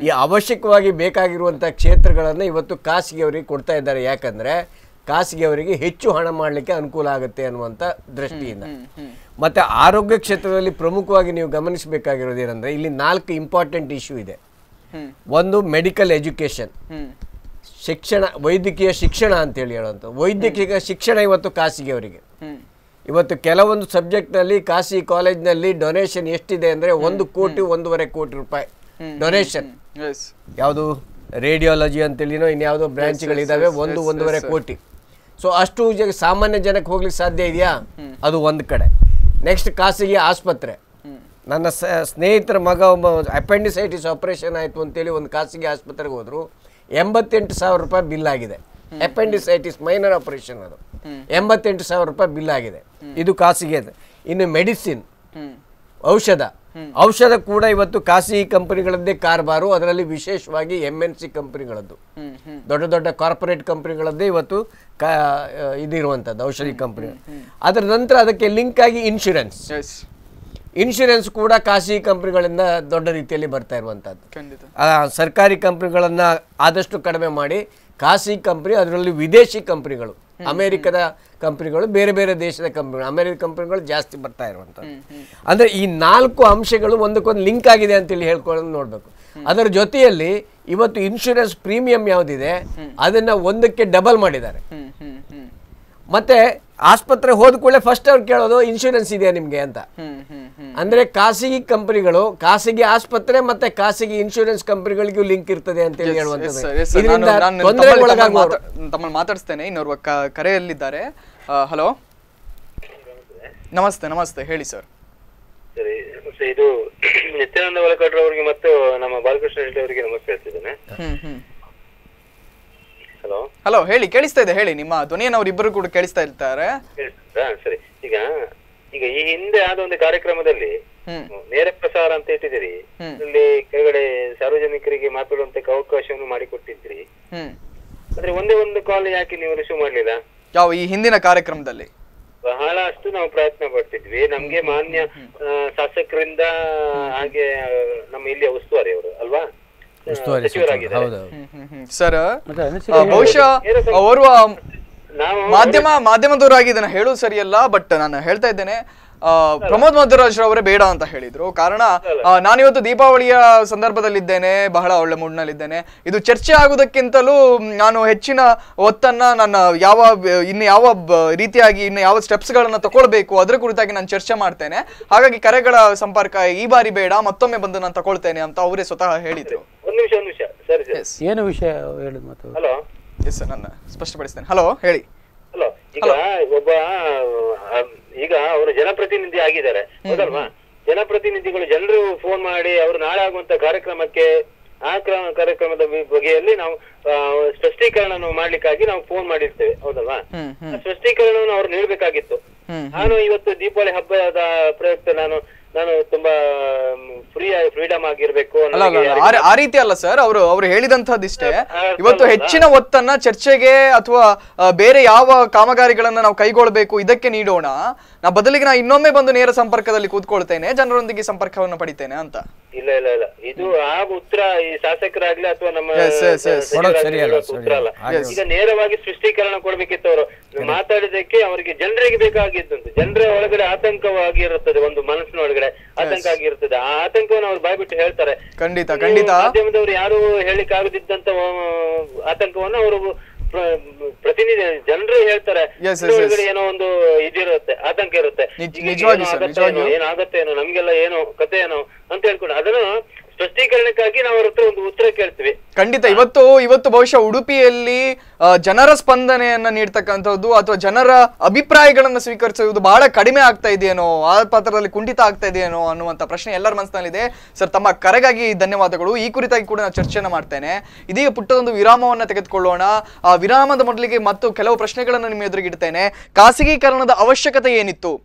Speaker 4: ಈ ಅವಶ್ಯಕವಾಗಿ ಬೇಕಾಗಿರುವಂಥ ಕ್ಷೇತ್ರಗಳನ್ನು ಇವತ್ತು ಖಾಸಗಿಯವರಿಗೆ ಕೊಡ್ತಾ ಇದ್ದಾರೆ ಯಾಕಂದ್ರೆ ಖಾಸಗಿಯವರಿಗೆ ಹೆಚ್ಚು ಹಣ ಮಾಡಲಿಕ್ಕೆ ಅನುಕೂಲ ಆಗುತ್ತೆ ಅನ್ನುವಂಥ ದೃಷ್ಟಿಯಿಂದ ಮತ್ತೆ ಆರೋಗ್ಯ ಕ್ಷೇತ್ರದಲ್ಲಿ ಪ್ರಮುಖವಾಗಿ ನೀವು ಗಮನಿಸಬೇಕಾಗಿರೋದು ಏನಂದ್ರೆ ಇಲ್ಲಿ ನಾಲ್ಕು ಇಂಪಾರ್ಟೆಂಟ್ ಇಶ್ಯೂ ಇದೆ ಒಂದು ಮೆಡಿಕಲ್ ಎಜುಕೇಶನ್ ಶಿಕ್ಷಣ ವೈದ್ಯಕೀಯ ಶಿಕ್ಷಣ ಅಂತೇಳಿ ಹೇಳುವಂಥ ವೈದ್ಯಕೀಯ ಶಿಕ್ಷಣ ಇವತ್ತು ಖಾಸಗಿಯವರಿಗೆ ಇವತ್ತು ಕೆಲವೊಂದು ಸಬ್ಜೆಕ್ಟ್ನಲ್ಲಿ ಖಾಸಗಿ ಕಾಲೇಜ್ನಲ್ಲಿ ಡೊನೇಷನ್ ಎಷ್ಟಿದೆ ಅಂದರೆ ಒಂದು ಕೋಟಿ ಒಂದೂವರೆ ಕೋಟಿ ರೂಪಾಯಿ ಡೊನೇಷನ್
Speaker 2: ಎಸ್
Speaker 4: ಯಾವುದು ರೇಡಿಯಾಲಜಿ ಅಂತೇಳಿನೋ ಇನ್ಯಾವುದೋ ಬ್ರಾಂಚ್ಗಳಿದ್ದಾವೆ ಒಂದು ಒಂದೂವರೆ ಕೋಟಿ ಸೊ ಅಷ್ಟು ಜನ ಸಾಮಾನ್ಯ ಜನಕ್ಕೆ ಹೋಗ್ಲಿಕ್ಕೆ ಸಾಧ್ಯ ಇದೆಯಾ ಅದು ಒಂದು ಕಡೆ ನೆಕ್ಸ್ಟ್ ಖಾಸಗಿ ಆಸ್ಪತ್ರೆ ನನ್ನ ಸ- ಸ್ನೇಹಿತರ ಮಗ ಒಬ್ಬ ಅಪೆಂಡಿಸೈಟಿಸ್ ಆಪರೇಷನ್ ಆಯಿತು ಅಂತೇಳಿ ಒಂದು ಖಾಸಗಿ ಆಸ್ಪತ್ರೆಗೆ ಹೋದ್ರು ಎಂಬತ್ತೆಂಟು ಸಾವಿರ ರೂಪಾಯಿ ಬಿಲ್ ಆಗಿದೆ ಅಪೆಂಡಿಸೈಟಿಸ್ ಮೈನರ್ ಆಪರೇಷನ್ ಅದು ಎಂಬತ್ತೆಂಟು ಸಾವಿರ ರೂಪಾಯಿ ಬಿಲ್ ಆಗಿದೆ ಇದು ಖಾಸಗಿ ಅದು. ಇನ್ನು ಮೆಡಿಸಿನ್ ಔಷಧ ಔಷಧ ಕೂಡ ಇವತ್ತು ಖಾಸಗಿ ಕಂಪನಿಗಳದ್ದೇ ಕಾರ್ಬಾರು ಅದರಲ್ಲಿ ವಿಶೇಷವಾಗಿ ಎಮ್ ಎನ್ ಸಿ ಕಂಪನಿಗಳದ್ದು ದೊಡ್ಡ ದೊಡ್ಡ ಕಾರ್ಪೊರೇಟ್ ಕಂಪನಿಗಳದ್ದೇ ಇವತ್ತು ಕಾ ಇದಿರುವಂಥದ್ದು ಔಷಧಿ ಕಂಪನಿ ಅದರ ನಂತರ ಅದಕ್ಕೆ ಲಿಂಕ್ ಆಗಿ ಇನ್ಶೂರೆನ್ಸ್
Speaker 2: ಎಸ್
Speaker 4: ಇನ್ಶೂರೆನ್ಸ್ ಕೂಡ ಖಾಸಗಿ ಕಂಪನಿಗಳಿಂದ ದೊಡ್ಡ ರೀತಿಯಲ್ಲಿ ಬರ್ತಾ ಇರುವಂಥದ್ದು
Speaker 2: ಖಂಡಿತ
Speaker 4: ಆ, ಸರ್ಕಾರಿ ಕಂಪ್ನಿಗಳನ್ನು ಆದಷ್ಟು ಕಡಿಮೆ ಮಾಡಿ ಖಾಸಗಿ ಕಂಪ್ನಿ ಅದರಲ್ಲಿ ವಿದೇಶಿ ಕಂಪ್ನಿಗಳು ಅಮೆರಿಕದ ಕಂಪ್ನಿಗಳು ಬೇರೆ ಬೇರೆ ದೇಶದ ಕಂಪ್ನಿಗಳು ಅಮೆರಿಕ ಕಂಪ್ನಿಗಳು ಜಾಸ್ತಿ ಬರ್ತಾ ಇರುವಂಥದ್ದು ಅಂದರೆ ಈ ನಾಲ್ಕು ಅಂಶಗಳು ಒಂದಕ್ಕೊಂದು ಲಿಂಕ್ ಆಗಿದೆ ಅಂತೇಳಿ ಹೇಳ್ಕೊಂಡು ನೋಡಬೇಕು ಅದರ ಜೊತೆಯಲ್ಲಿ ಇವತ್ತು ಇನ್ಶೂರೆನ್ಸ್ ಪ್ರೀಮಿಯಂ ಯಾವುದಿದೆ ಅದನ್ನು ಒಂದಕ್ಕೆ ಡಬಲ್ ಮಾಡಿದ್ದಾರೆ
Speaker 2: ಹ್ಮ್ ಹ್ಮ್ ಹ್ಮ್
Speaker 4: ಮತ್ತೆ ಆಸ್ಪತ್ರೆ ಹೋದ ಕೂಡಲೇ ಫಸ್ಟ್ ಅವ್ರು ಕೇಳೋದು ಇನ್ಶೂರೆನ್ಸ್ ಇದೆಯಾ ನಿಮಗೆ ಅಂತ
Speaker 2: ಹ್ಮ್ ಹ್ಮ್ ಹ್ಮ್
Speaker 4: ಅಂದ್ರೆ ಖಾಸಗಿ ಕಂಪನಿಗಳು ಖಾಸಗಿ ಆಸ್ಪತ್ರೆ ಮತ್ತೆ ಖಾಸಗಿ ಇನ್ಶೂರೆನ್ಸ್ ಕಂಪನಿಗಳಿಗೂ ಲಿಂಕ್ ಇರ್ತದೆ ಅಂತ ಹೇಳಿ
Speaker 2: Yes,
Speaker 4: ಹೇಳುವಂಥದ್ದು
Speaker 2: sir, yes, sir.
Speaker 4: ಇದರಿಂದ
Speaker 2: ನಾನು- ನಾನು
Speaker 4: ತೊಂದರೆಗೆ
Speaker 2: ತಮ್ಮಲ್ಲಿ-
Speaker 4: ಒಳಗಾಗುವವರು
Speaker 2: ತಮ್ಮಲ್ಲಿ ತಮ್ಮಲ್ಲಿ ಮಾತಾಡಿಸ್ತೇನೆ ಇನ್ನೋರ್ವ ಕ- ಕರೆಯಲ್ಲಿದ್ದಾರೆ ಹಲೋ ನಮಸ್ತೆ ನಮಸ್ತೆ ಹೇಳಿ ಸರ್
Speaker 6: ಸರಿ ಮತ್ತೆ ಇದು ನಿತ್ಯಾನಂದ ವಲಕಡ್ರ ಅವರಿಗೆ ಮತ್ತು ನಮ್ಮ ಬಾಲಕೃಷ್ಣ ರೆಡ್ಡಿ ಅವರಿಗೆ ನಮಸ್ತೆ ಹೇಳ್ತಿದ್ದೇನೆ
Speaker 2: ಹ್ಮ್ ಹ್ಮ್
Speaker 6: ಹಲೋ
Speaker 2: ಹಲೋ ಹೇಳಿ ಕೇಳಿಸ್ತಾ ಇದೆ ಹೇಳಿ ನಿಮ್ಮ ಧ್ವನಿಯನ್ನು ಅವರಿಬ್ಬರು ಕೂಡ ಕೇಳಿಸ್ತಾ ಇರ್ತಾರೆ
Speaker 6: ಕೇಳಿಸ್ತಾ ಸರಿ ಈಗ ಈಗ ಈ ಹಿಂದೆ ಆದ ಒಂದು ಕಾರ್ಯಕ್ರಮದಲ್ಲಿ
Speaker 2: ಹ್ಮ್
Speaker 6: ನೇರ ಪ್ರಸಾರ ಅಂತ ಇಟ್ಟಿದ್ದೀರಿ
Speaker 2: ಹ್ಮ್.
Speaker 6: ಅಲ್ಲಿ ಕೆಳಗಡೆ ಸಾರ್ವಜನಿಕರಿಗೆ ಮಾತಾಡುವಂತ ಅವಕಾಶವನ್ನು ಮಾಡಿಕೊಟ್ಟಿದ್ರಿ
Speaker 2: ಹ್ಮ್
Speaker 6: ಆದ್ರೆ ಒಂದೇ ಒಂದು ಕಾಲ್ ಯಾಕೆ ನೀವು ರಿಸೀವ್ ಮಾಡ್ಲಿಲ್ಲ
Speaker 2: ಯಾವ ಈ ಹಿಂದಿನ ಕಾರ್ಯಕ್ರಮದಲ್ಲಿ
Speaker 6: ಬಹಳಷ್ಟು ನಾವು ಪ್ರಯತ್ನ ಪಡ್ತಿದ್ವಿ ನಮ್ಗೆ ಮಾನ್ಯ ಆ, ಶಾಸಕರಿಂದ ಹಾಗೆ ಆ, ನಮ್ಮ ಇಲ್ಲಿಯ ಉಸ್ತುವಾರಿ ಅವರು ಅಲ್ವಾ
Speaker 4: ಉಸ್ತುವಾರಿ
Speaker 6: ಸಚಿವರಾಗಿದ್ದಾರೆ
Speaker 4: ಹೌದು
Speaker 2: ಹ್ಮ್ ಹ್ಮ್ ಹ್ಮ್ ಸರ್
Speaker 3: ಮತ್ತೆ ಅನಿಸಿಕೆ
Speaker 2: ಆ, ಬಹುಶಃ ಓರ್ವ
Speaker 6: ನಾವು
Speaker 2: ಮಾಧ್ಯಮ ಮಾಧ್ಯಮದವರಾಗಿ ಇದನ್ನ ಹೇಳೋದು ಸರಿಯಲ್ಲ ಬಟ್ ನಾನು ಹೇಳ್ತಾ ಇದ್ದೇನೆ ಆ, ಪ್ರಮೋದ್ ಮಧ್ವರಾಜ್ ಅವರೇ ಬೇಡ ಅಂತ ಹೇಳಿದ್ರು ಕಾರಣ ಆ, ನಾನಿವತ್ತು ದೀಪಾವಳಿಯ ಸಂದರ್ಭದಲ್ಲಿದ್ದೇನೆ ಬಹಳ ಒಳ್ಳೆ ಮೂಡ್ನಲ್ಲಿದ್ದೇನೆ ಇದು ಚರ್ಚೆ ಆಗುವುದಕ್ಕಿಂತಲೂ ಮ್, ನಾನು ಹೆಚ್ಚಿನ ಒತ್ತನ್ನ ನನ್ನ ಯಾವ ಬ- ಇನ್ನು ಯಾವ ಬ- ರೀತಿಯಾಗಿ ಇನ್ನು ಯಾವ ಸ್ಟೆಪ್ಸ್ ಗಳನ್ನ ತಗೊಳ್ಬೇಕು ಅದರ ಕುರಿತಾಗಿ ನಾನು ಚರ್ಚೆ ಮಾಡ್ತೇನೆ ಹಾಗಾಗಿ ಕರೆಗಳ ಸಂಪರ್ಕ ಈ ಬಾರಿ ಬೇಡ ಮತ್ತೊಮ್ಮೆ ಬಂದು ನಾನು ತಗೊಳ್ತೇನೆ ಅಂತ ಅವರೇ ಸ್ವತಃ ಹೇಳಿದ್ರು
Speaker 6: ಒಂದ್ ನಿಮಿಷ ಒಂದ್ ನಿಮಿಷ ಸರಿ ಸರಿ
Speaker 2: ಎಸ್
Speaker 3: ಏನು ವಿಷಯ ಹೇಳಿದ್ ಮತ್ತು
Speaker 6: ಹಲೋ
Speaker 2: ಎಸ್ ಸರ್ ನನ್ನ ಸ್ಪಷ್ಟಪಡಿಸ್ತೇನೆ ಹಲೋ ಹೇಳಿ
Speaker 6: ಹಲೋ ಈಗ ಒಬ್ಬ ಆ, ಈಗ ಅವರು ಜನಪ್ರತಿನಿಧಿ ಆಗಿದ್ದಾರೆ ಹೌದಲ್ವಾ ಜನಪ್ರತಿನಿಧಿಗಳು ಜನರು ಫೋನ್ ಮಾಡಿ ಅವರು ನಾಳೆ ಆಗುವಂತ ಕಾರ್ಯಕ್ರಮಕ್ಕೆ ಆ ಕ್ರಮ ಕಾರ್ಯಕ್ರಮದ ಬಿ- ಬಗೆಯಲ್ಲಿ ನಾವು ಆ, ಸ್ಪಷ್ಟೀಕರಣ ಮಾಡ್ಲಿಕ್ಕಾಗಿ ನಾವು ಫೋನ್ ಮಾಡಿರ್ತೇವೆ ಹೌದಲ್ವಾ
Speaker 2: ಹ್ಮ್ ಹ್ಮ್
Speaker 6: ಆ ಸ್ಪಷ್ಟೀಕರಣವನ್ನು ಅವ್ರು ನೀಡಬೇಕಾಗಿತ್ತು
Speaker 2: ಹ್ಮ್
Speaker 6: ನಾನು ಇವತ್ತು ದೀಪಾವಳಿ ಹಬ್ಬದ ಪ್ರಯುಕ್ತ ನಾನು ನಾನು ತುಂಬಾ ಫ್ರೀ ಫ್ರೀಡಮ್ ಆಗಿರ್ಬೇಕು
Speaker 2: ಅಲ್ಲ ಅಲ್ಲ,
Speaker 6: ನನಗೆ
Speaker 2: ಅಲ್ಲ, ಆ- ಆ ರೀತಿ ಅಲ್ಲ ಸರ್ ಅವರು ಅವರು ಹೇಳಿದಂತಹದ್ದಿಷ್ಟೇ
Speaker 6: ಆ,
Speaker 2: ಇವತ್ತು
Speaker 6: ಅಲ್ಲ.
Speaker 2: ಹೆಚ್ಚಿನ ಒತ್ತನ್ನ ಚರ್ಚೆಗೆ ಅಥವಾ ಆ, ಬೇರೆ ಯಾವ ಕಾಮಗಾರಿಗಳನ್ನ ನಾವು ಕೈಗೊಳ್ಳಬೇಕು ಇದಕ್ಕೆ ನೀಡೋಣ ನಾ ಬದಲಿಗೆ ನಾ ಇನ್ನೊಮ್ಮೆ ಬಂದು ನೇರ ಸಂಪರ್ಕದಲ್ಲಿ ಕೂತ್ಕೊಳ್ತೇನೆ ಜನರೊಂದಿಗೆ ಸಂಪರ್ಕವನ್ನು ಪಡಿತೇನೆ ಅಂತ
Speaker 6: ಇಲ್ಲ ಇಲ್ಲ ಇಲ್ಲ ಇದು ಆ ಉತ್ತರ ಈ ಶಾಸಕರಾಗ್ಲಿ ಅಥವಾ ನಮ್ಮ
Speaker 2: Yes, yes, yes.
Speaker 6: ಸಚಿವರಾಗ್ಲಿ
Speaker 4: ಕೊಡೋದು ಸರಿಯಲ್ಲ,
Speaker 6: ಹೇಳುವಂತ ಉತ್ತರ ಅಲ್ಲ
Speaker 4: ಸರಿಯಲ್ಲ.
Speaker 6: ಈಗ ನೇರವಾಗಿ ಸ್ಪಷ್ಟೀಕರಣ ಕೊಡ್ಬೇಕಿತ್ತು ಅವರು ಮಾತಾಡಿದಕ್ಕೆ ಅವರಿಗೆ ಜನರಿಗೆ ಬೇಕಾಗಿದ್ದಂತೆ ಜನರ ಒಳಗಡೆ ಆತಂಕವಾಗಿ ಇರುತ್ತದೆ ಒಂದು ಮನಸ್ಸಿನ ಒಳಗಡೆ ಆತಂಕ ಆಗಿರುತ್ತದೆ ಆ ಆತಂಕವನ್ನು ಅವ್ರು ಬಾಯ್ಬಿಟ್ಟು ಹೇಳ್ತಾರೆ
Speaker 2: ಖಂಡಿತ
Speaker 6: ನೀವು
Speaker 2: ಖಂಡಿತ
Speaker 6: ಮಾಧ್ಯಮದವರು ಯಾರು ಹೇಳಿಕ್ ಆಗದಿದ್ದಂತ ಆತಂಕವನ್ನು ಅವರು ಪ್ರ- ಪ್ರತಿನಿಧಿ ಜನರು ಹೇಳ್ತಾರೆ
Speaker 2: Yes, yes,
Speaker 6: ಜನರ ಒಳಗಡೆ
Speaker 2: yes.
Speaker 6: ಏನೋ ಒಂದು ಇದಿರುತ್ತೆ ಆತಂಕ ಇರುತ್ತೆ
Speaker 2: ನಿಜ-
Speaker 6: ಈಗ
Speaker 2: ನಿಜವಾಗಿ
Speaker 6: ಏನೋ
Speaker 2: sir,
Speaker 6: ಆಗತ್ತೆ
Speaker 2: ನಿಜವಾಗಿಯೂ.
Speaker 6: ಏನೋ, ಏನಾಗತ್ತೆ ಏನೋ ನಮ್ಗೆಲ್ಲ ಏನೋ ಕತೆ ಏನೋ ಅಂತ ಹೇಳ್ಕೊಂಡು ಅದನ್ನು ಸ್ಪಷ್ಟೀಕರಣಕ್ಕಾಗಿ ನಾವು ಅವ್ರ ಹತ್ರ ಒಂದು ಉತ್ತರ ಕೇಳ್ತೀವಿ
Speaker 2: ಖಂಡಿತ ಇವತ್ತು ಇವತ್ತು ಬಹುಶಃ ಉಡುಪಿಯಲ್ಲಿ ಆ, ಜನರ ಸ್ಪಂದನೆಯನ್ನ ನೀಡ್ತಕ್ಕಂಥದ್ದು ಅಥವಾ ಜನರ ಅಭಿಪ್ರಾಯಗಳನ್ನ ಸ್ವೀಕರಿಸುವುದು ಬಹಳ ಕಡಿಮೆ ಆಗ್ತಾ ಇದೆಯೇನೋ ಆ ಪಾತ್ರದಲ್ಲಿ ಕುಂಠಿತ ಆಗ್ತಾ ಇದೆಯೇನೋ ಅನ್ನುವಂಥ ಪ್ರಶ್ನೆ ಎಲ್ಲರ ಮನಸ್ಸಿನಲ್ಲಿದೆ ಸರ್ ತಮ್ಮ ಕರೆಗಾಗಿ ಧನ್ಯವಾದಗಳು ಈ ಕುರಿತಾಗಿ ಕೂಡ ನಾನು ಚರ್ಚೆಯನ್ನು ಮಾಡ್ತೇನೆ ಇದೀಗ ಪುಟ್ಟದೊಂದು ವಿರಾಮವನ್ನ ತೆಗೆದುಕೊಳ್ಳೋಣ ಆ ವಿರಾಮದ ಮೊದಲಿಗೆ ಮತ್ತು ಕೆಲವು ಪ್ರಶ್ನೆಗಳನ್ನು ನಿಮ್ಮ ಎದುರಿಗೆ ಇಡ್ತೇನೆ ಖಾಸಗೀಕರಣದ ಅವಶ್ಯಕತೆ ಏನಿತ್ತು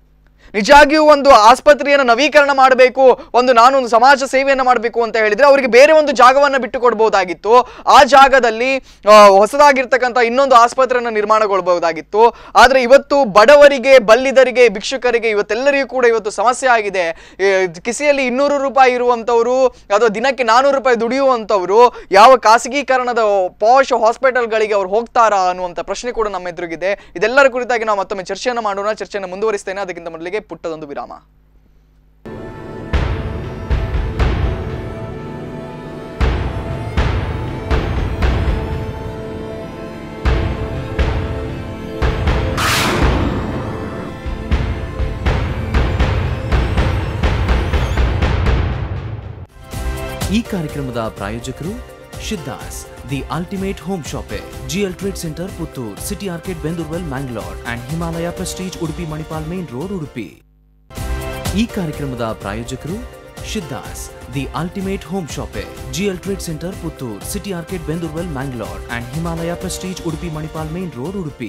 Speaker 2: ನಿಜವಾಗಿಯೂ ಒಂದು ಆಸ್ಪತ್ರೆಯನ್ನು ನವೀಕರಣ ಮಾಡಬೇಕು ಒಂದು ನಾನು ಒಂದು ಸಮಾಜ ಸೇವೆಯನ್ನು ಮಾಡಬೇಕು ಅಂತ ಹೇಳಿದ್ರೆ ಅವರಿಗೆ ಬೇರೆ ಒಂದು ಜಾಗವನ್ನು ಬಿಟ್ಟು ಕೊಡ್ಬೋದಾಗಿತ್ತು ಆ ಜಾಗದಲ್ಲಿ ಆ, ಹೊಸದಾಗಿರ್ತಕ್ಕಂಥ ಇನ್ನೊಂದು ಆಸ್ಪತ್ರೆಯನ್ನು ನಿರ್ಮಾಣಗೊಳ್ಬಹುದಾಗಿತ್ತು ಆದರೆ ಇವತ್ತು ಬಡವರಿಗೆ ಬಲ್ಲಿದರಿಗೆ ಭಿಕ್ಷುಕರಿಗೆ ಇವತ್ತೆಲ್ಲರಿಗೂ ಕೂಡ ಇವತ್ತು ಸಮಸ್ಯೆ ಆಗಿದೆ ಈ ಕಿಸೆಯಲ್ಲಿ ಇನ್ನೂರು ರೂಪಾಯಿ ಇರುವಂಥವ್ರು ಅಥವಾ ದಿನಕ್ಕೆ ನಾನೂರು ರೂಪಾಯಿ ದುಡಿಯುವಂಥವ್ರು ಯಾವ ಖಾಸಗೀಕರಣದ ಪಾಶ್ ಹಾಸ್ಪಿಟಲ್ಗಳಿಗೆ ಅವ್ರು ಹೋಗ್ತಾರಾ ಅನ್ನುವಂಥ ಪ್ರಶ್ನೆ ಕೂಡ ನಮ್ಮ ಎದುರಿಗಿದೆ ಇದೆಲ್ಲರ ಕುರಿತಾಗಿ ನಾವು ಮತ್ತೊಮ್ಮೆ ಚರ್ಚೆಯನ್ನು ಮಾಡೋಣ ಚರ್ಚೆಯನ್ನು ಮುಂದುವರಿಸ್ತೇನೆ ಅದಕ್ಕಿಂತ ಮೊದಲಿಗೆ ಪುಟ್ಟದೊಂದು ವಿರಾಮ
Speaker 1: ಈ ಕಾರ್ಯಕ್ರಮದ ಪ್ರಾಯೋಜಕರು Shiddas the ultimate home shoppe GL trade centre Puttur city arcade Bendoorwell Mangalore and Himalaya prestige Udupi Manipal main road Udupi ಈ ಕಾರ್ಯಕ್ರಮದ ಪ್ರಾಯೋಜಕರು Shiddas the ultimate home shoppe GL trade centre Puttur city arcade Bendoorwell Mangalore and Himalaya prestige Udupi Manipal main road Udupi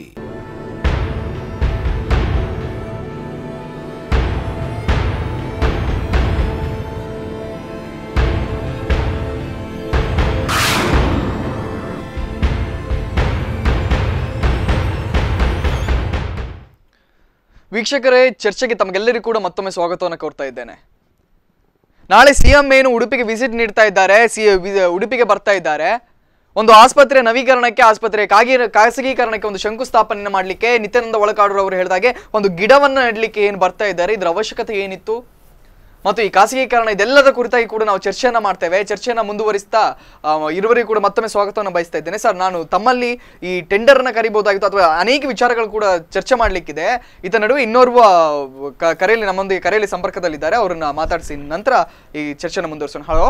Speaker 2: ವೀಕ್ಷಕರೇ ಚರ್ಚೆಗೆ ತಮಗೆಲ್ಲರಿಗೂ ಕೂಡ ಮತ್ತೊಮ್ಮೆ ಸ್ವಾಗತವನ್ನು ಕೋರ್ತಾ ಇದ್ದೇನೆ ನಾಳೆ ಸಿಎಂ ಏನು ಉಡುಪಿಗೆ ವಿಸಿಟ್ ನೀಡ್ತಾ ಇದ್ದಾರೆ ಸಿ ವಿ- ಉಡುಪಿಗೆ ಬರ್ತಾ ಇದ್ದಾರೆ ಒಂದು ಆಸ್ಪತ್ರೆ ನವೀಕರಣಕ್ಕೆ ಆಸ್ಪತ್ರೆ ಕಾಗಿ ಖಾಸಗೀಕರಣಕ್ಕೆ ಒಂದು ಶಂಕುಸ್ಥಾಪನೆ ಮಾಡಲಿಕ್ಕೆ ನಿತ್ಯಾನಂದ ಒಳಕಾಡೂರು ಅವರು ಹೇಳಿದಾಗೆ ಒಂದು ಗಿಡವನ್ನು ನೆಡಲಿಕ್ಕೆ ಏನು ಬರ್ತಾ ಇದ್ದಾರೆ ಇದರ ಅವಶ್ಯಕತೆ ಏನಿತ್ತು ಮತ್ತು ಈ ಖಾಸಗೀಕರಣ ಇದೆಲ್ಲದರ ಕುರಿತಾಗಿ ಕೂಡ ನಾವು ಚರ್ಚೆಯನ್ನ ಮಾಡ್ತೇವೆ ಚರ್ಚೆಯನ್ನ ಮುಂದುವರಿಸ್ತಾ ಆ, ಇರುವರಿಗೂ ಕೂಡ ಮತ್ತೊಮ್ಮೆ ಸ್ವಾಗತವನ್ನು ಬಯಸ್ತಾ ಇದ್ದೇನೆ ಸರ್ ನಾನು ತಮ್ಮಲ್ಲಿ ಈ ಟೆಂಡರ್ ಅನ್ನ ಕರಿಬಹುದಾಗಿತ್ತು ಅಥವಾ ಅನೇಕ ವಿಚಾರಗಳು ಕೂಡ ಚರ್ಚೆ ಮಾಡ್ಲಿಕ್ಕಿದೆ ಇತ ನಡುವೆ ಇನ್ನೋರ್ವ ಕ- ಕರೆಯಲ್ಲಿ ನಮ್ಮೊಂದಿಗೆ ಕರೆಯಲ್ಲಿ ಸಂಪರ್ಕದಲ್ಲಿದ್ದಾರೆ ಅವರನ್ನ ಮಾತಾಡಿಸಿ ನಂತರ ಈ ಚರ್ಚೆನ ಮುಂದುವರಿಸೋಣ ಹಲೋ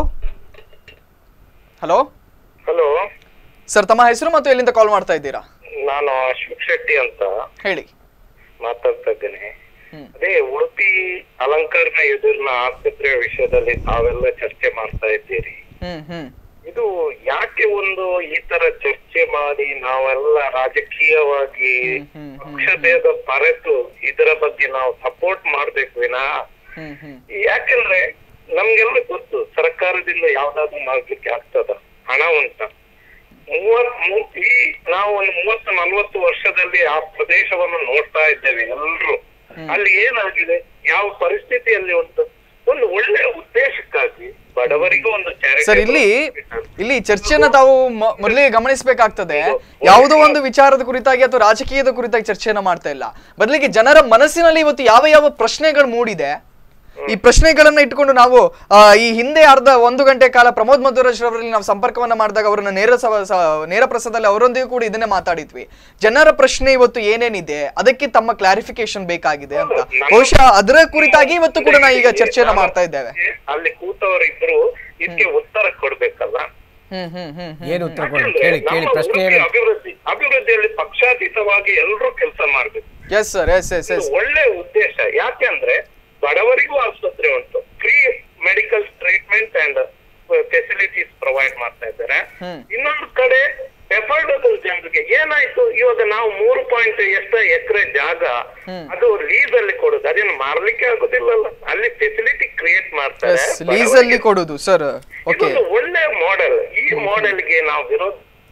Speaker 2: ಹಲೋ
Speaker 5: ಹಲೋ
Speaker 2: ಸರ್ ತಮ್ಮ ಹೆಸರು ಮತ್ತು ಎಲ್ಲಿಂದ ಕಾಲ್ ಮಾಡ್ತಾ ಇದ್ದೀರಾ
Speaker 5: ನಾನು ಅಶ್ವಕ್ ಶೆಟ್ಟಿ ಅಂತ
Speaker 2: ಹೇಳಿ
Speaker 5: ಮಾತಾಡ್ತಾ ಇದ್ದೇನೆ
Speaker 2: ಹ್ಮ್.
Speaker 5: ಅದೇ ಉಡುಪಿ ಅಲಂಕಾರನ ಎದುರಿನ ಆಸ್ಪತ್ರೆಯ ವಿಷಯದಲ್ಲಿ ತಾವೆಲ್ಲ ಚರ್ಚೆ ಮಾಡ್ತಾ ಇದ್ದೀರಿ
Speaker 2: ಹ್ಮ್ ಹ್ಮ್
Speaker 5: ಇದು ಯಾಕೆ ಒಂದು ಈ ತರ ಚರ್ಚೆ ಮಾಡಿ ನಾವೆಲ್ಲ ರಾಜಕೀಯವಾಗಿ
Speaker 2: ಹ್ಮ್, ಹ್ಮ್,
Speaker 5: ಪಕ್ಷಭೇದ ಮರೆತು ಇದರ ಬಗ್ಗೆ ನಾವು ಸಪೋರ್ಟ್ ಮಾಡ್ಬೇಕು ವಿನಃ
Speaker 2: ಹ್ಮ್ ಹ್ಮ್
Speaker 5: ಯಾಕಂದ್ರೆ ನಮ್ಗೆಲ್ಲ ಗೊತ್ತು ಸರ್ಕಾರದಿಂದ ಯಾವ್ದಾದ್ರು ಮಾಡ್ಲಿಕ್ಕೆ ಆಗ್ತದ ಹಣ ಉಂಟ ಮೂವತ್ ಮೂ- ಈ ನಾವು ಒಂದು ಮೂವತ್ತು ನಲ್ವತ್ತು ವರ್ಷದಲ್ಲಿ ಆ ಪ್ರದೇಶವನ್ನು ನೋಡ್ತಾ ಇದ್ದೇವೆ ಎಲ್ರು ಅಲ್ಲಿ ಏನಾಗಿದೆ ಯಾವ ಪರಿಸ್ಥಿತಿಯಲ್ಲಿ ಉಂಟು ಒಂದು ಒಳ್ಳೆ ಉದ್ದೇಶಕ್ಕಾಗಿ ಬಡವರಿಗೂ ಒಂದು charity
Speaker 2: ಸರ್ ಇಲ್ಲಿ
Speaker 5: hospital.
Speaker 2: ಇಲ್ಲಿ ಚರ್ಚೆಯನ್ನ ತಾವು ಮ- ಮೊದಲಿಗೆ ಗಮನಿಸಬೇಕಾಗ್ತದೆ ಯಾವುದೋ ಒಂದು ವಿಚಾರದ ಕುರಿತಾಗಿ ಅಥವಾ ರಾಜಕೀಯದ ಕುರಿತಾಗಿ ಚರ್ಚೆಯನ್ನ ಮಾಡ್ತಾ ಇಲ್ಲ ಬದಲಿಗೆ ಜನರ ಮನಸ್ಸಿನಲ್ಲಿ ಇವತ್ತು ಯಾವ ಯಾವ ಪ್ರಶ್ನೆಗಳು ಮೂಡಿದೆ ಈ ಪ್ರಶ್ನೆಗಳನ್ನ ಇಟ್ಕೊಂಡು ನಾವು ಆ, ಈ ಹಿಂದೆ ಅರ್ಧ ಒಂದು ಗಂಟೆ ಕಾಲ ಪ್ರಮೋದ್ ಮಧ್ವರಾಜ್ ಅವರಲ್ಲಿ ನಾವು ಸಂಪರ್ಕವನ್ನ ಮಾಡಿದಾಗ ಅವರನ್ನ ನೇರ ಸವ- ಸ- ನೇರ ಪ್ರಸಾರದಲ್ಲಿ ಅವರೊಂದಿಗೂ ಕೂಡ ಇದನ್ನೇ ಮಾತಾಡಿದ್ವಿ ಜನರ ಪ್ರಶ್ನೆ ಇವತ್ತು ಏನೇನಿದೆ ಅದಕ್ಕೆ ತಮ್ಮ ಕ್ಲಾರಿಫಿಕೇಶನ್ ಬೇಕಾಗಿದೆ ಅಂತ ಬಹುಶಃ ಅದರ ಕುರಿತಾಗಿ ಇವತ್ತು ಕೂಡ ನಾವು ಈಗ ಚರ್ಚೆಯನ್ನ ಮಾಡ್ತಾ ಇದ್ದೇವೆ
Speaker 5: ಅಲ್ಲಿ ಕೂತವರಿಬ್ರು ಇದಕ್ಕೆ ಉತ್ತರ ಕೊಡ್ಬೇಕಲ್ಲ
Speaker 2: ಹ್ಮ್ ಹ್ಮ್ ಹ್ಮ್ ಹ್ಮ್
Speaker 4: ಏನು ಉತ್ತರ ಕೊಡಿ
Speaker 5: ಯಾಕಂದ್ರೆ
Speaker 4: ಕೇಳಿ ಕೇಳಿ
Speaker 5: ನಮ್ಮ
Speaker 4: ಪ್ರಶ್ನೆ
Speaker 5: ಉಡುಪಿ
Speaker 4: ಏನು
Speaker 5: ಅಭಿವೃದ್ಧಿ ಅಭಿವೃದ್ಧಿಯಲ್ಲಿ ಪಕ್ಷಾತೀತವಾಗಿ ಎಲ್ಲರೂ ಕೆಲಸ ಮಾಡ್ಬೇಕು
Speaker 2: ಎಸ್ ಸರ್ ಎಸ್ ಎಸ್
Speaker 5: ಇದು
Speaker 2: ಎಸ್
Speaker 5: ಒಳ್ಳೆ ಉದ್ದೇಶ ಯಾಕೆಂದ್ರೆ ಬಡವರಿಗೂ ಆಸ್ಪತ್ರೆ ಉಂಟು free medical treatment and facilities provide ಮಾಡ್ತಾ ಇದ್ದಾರೆ
Speaker 2: ಹ್ಮ್.
Speaker 5: ಇನ್ನೊಂದು ಕಡೆ ಎಫೋರ್ಡಬಲ್ ಜನರಿಗೆ ಏನಾಯ್ತು ಇವಾಗ ನಾವು ಮೂರು ಪಾಯಿಂಟ್ ಎಷ್ಟ ಎಕರೆ ಜಾಗ ಅದು ಲೀಸ್ ಅಲ್ಲಿ ಕೊಡುದು ಅದೇನು ಮಾರ್ಲಿಕ್ಕೆ ಆಗುದಿಲ್ಲಲ್ಲ ಅಲ್ಲಿ ಫೆಸಿಲಿಟಿ ಕ್ರಿಯೇಟ್ ಮಾಡ್ತಾರೆ
Speaker 2: ಎಸ್ ಲೀಸ್ ಅಲ್ಲಿ ಕೊಡುದು ಸರ್ ಓಕೆ
Speaker 5: ಇದೊಂದು ಒಳ್ಳೆ ಮಾಡೆಲ್ ಈ ಮಾಡೆಲ್ಗೆ ನಾವು ವಿರೋಧ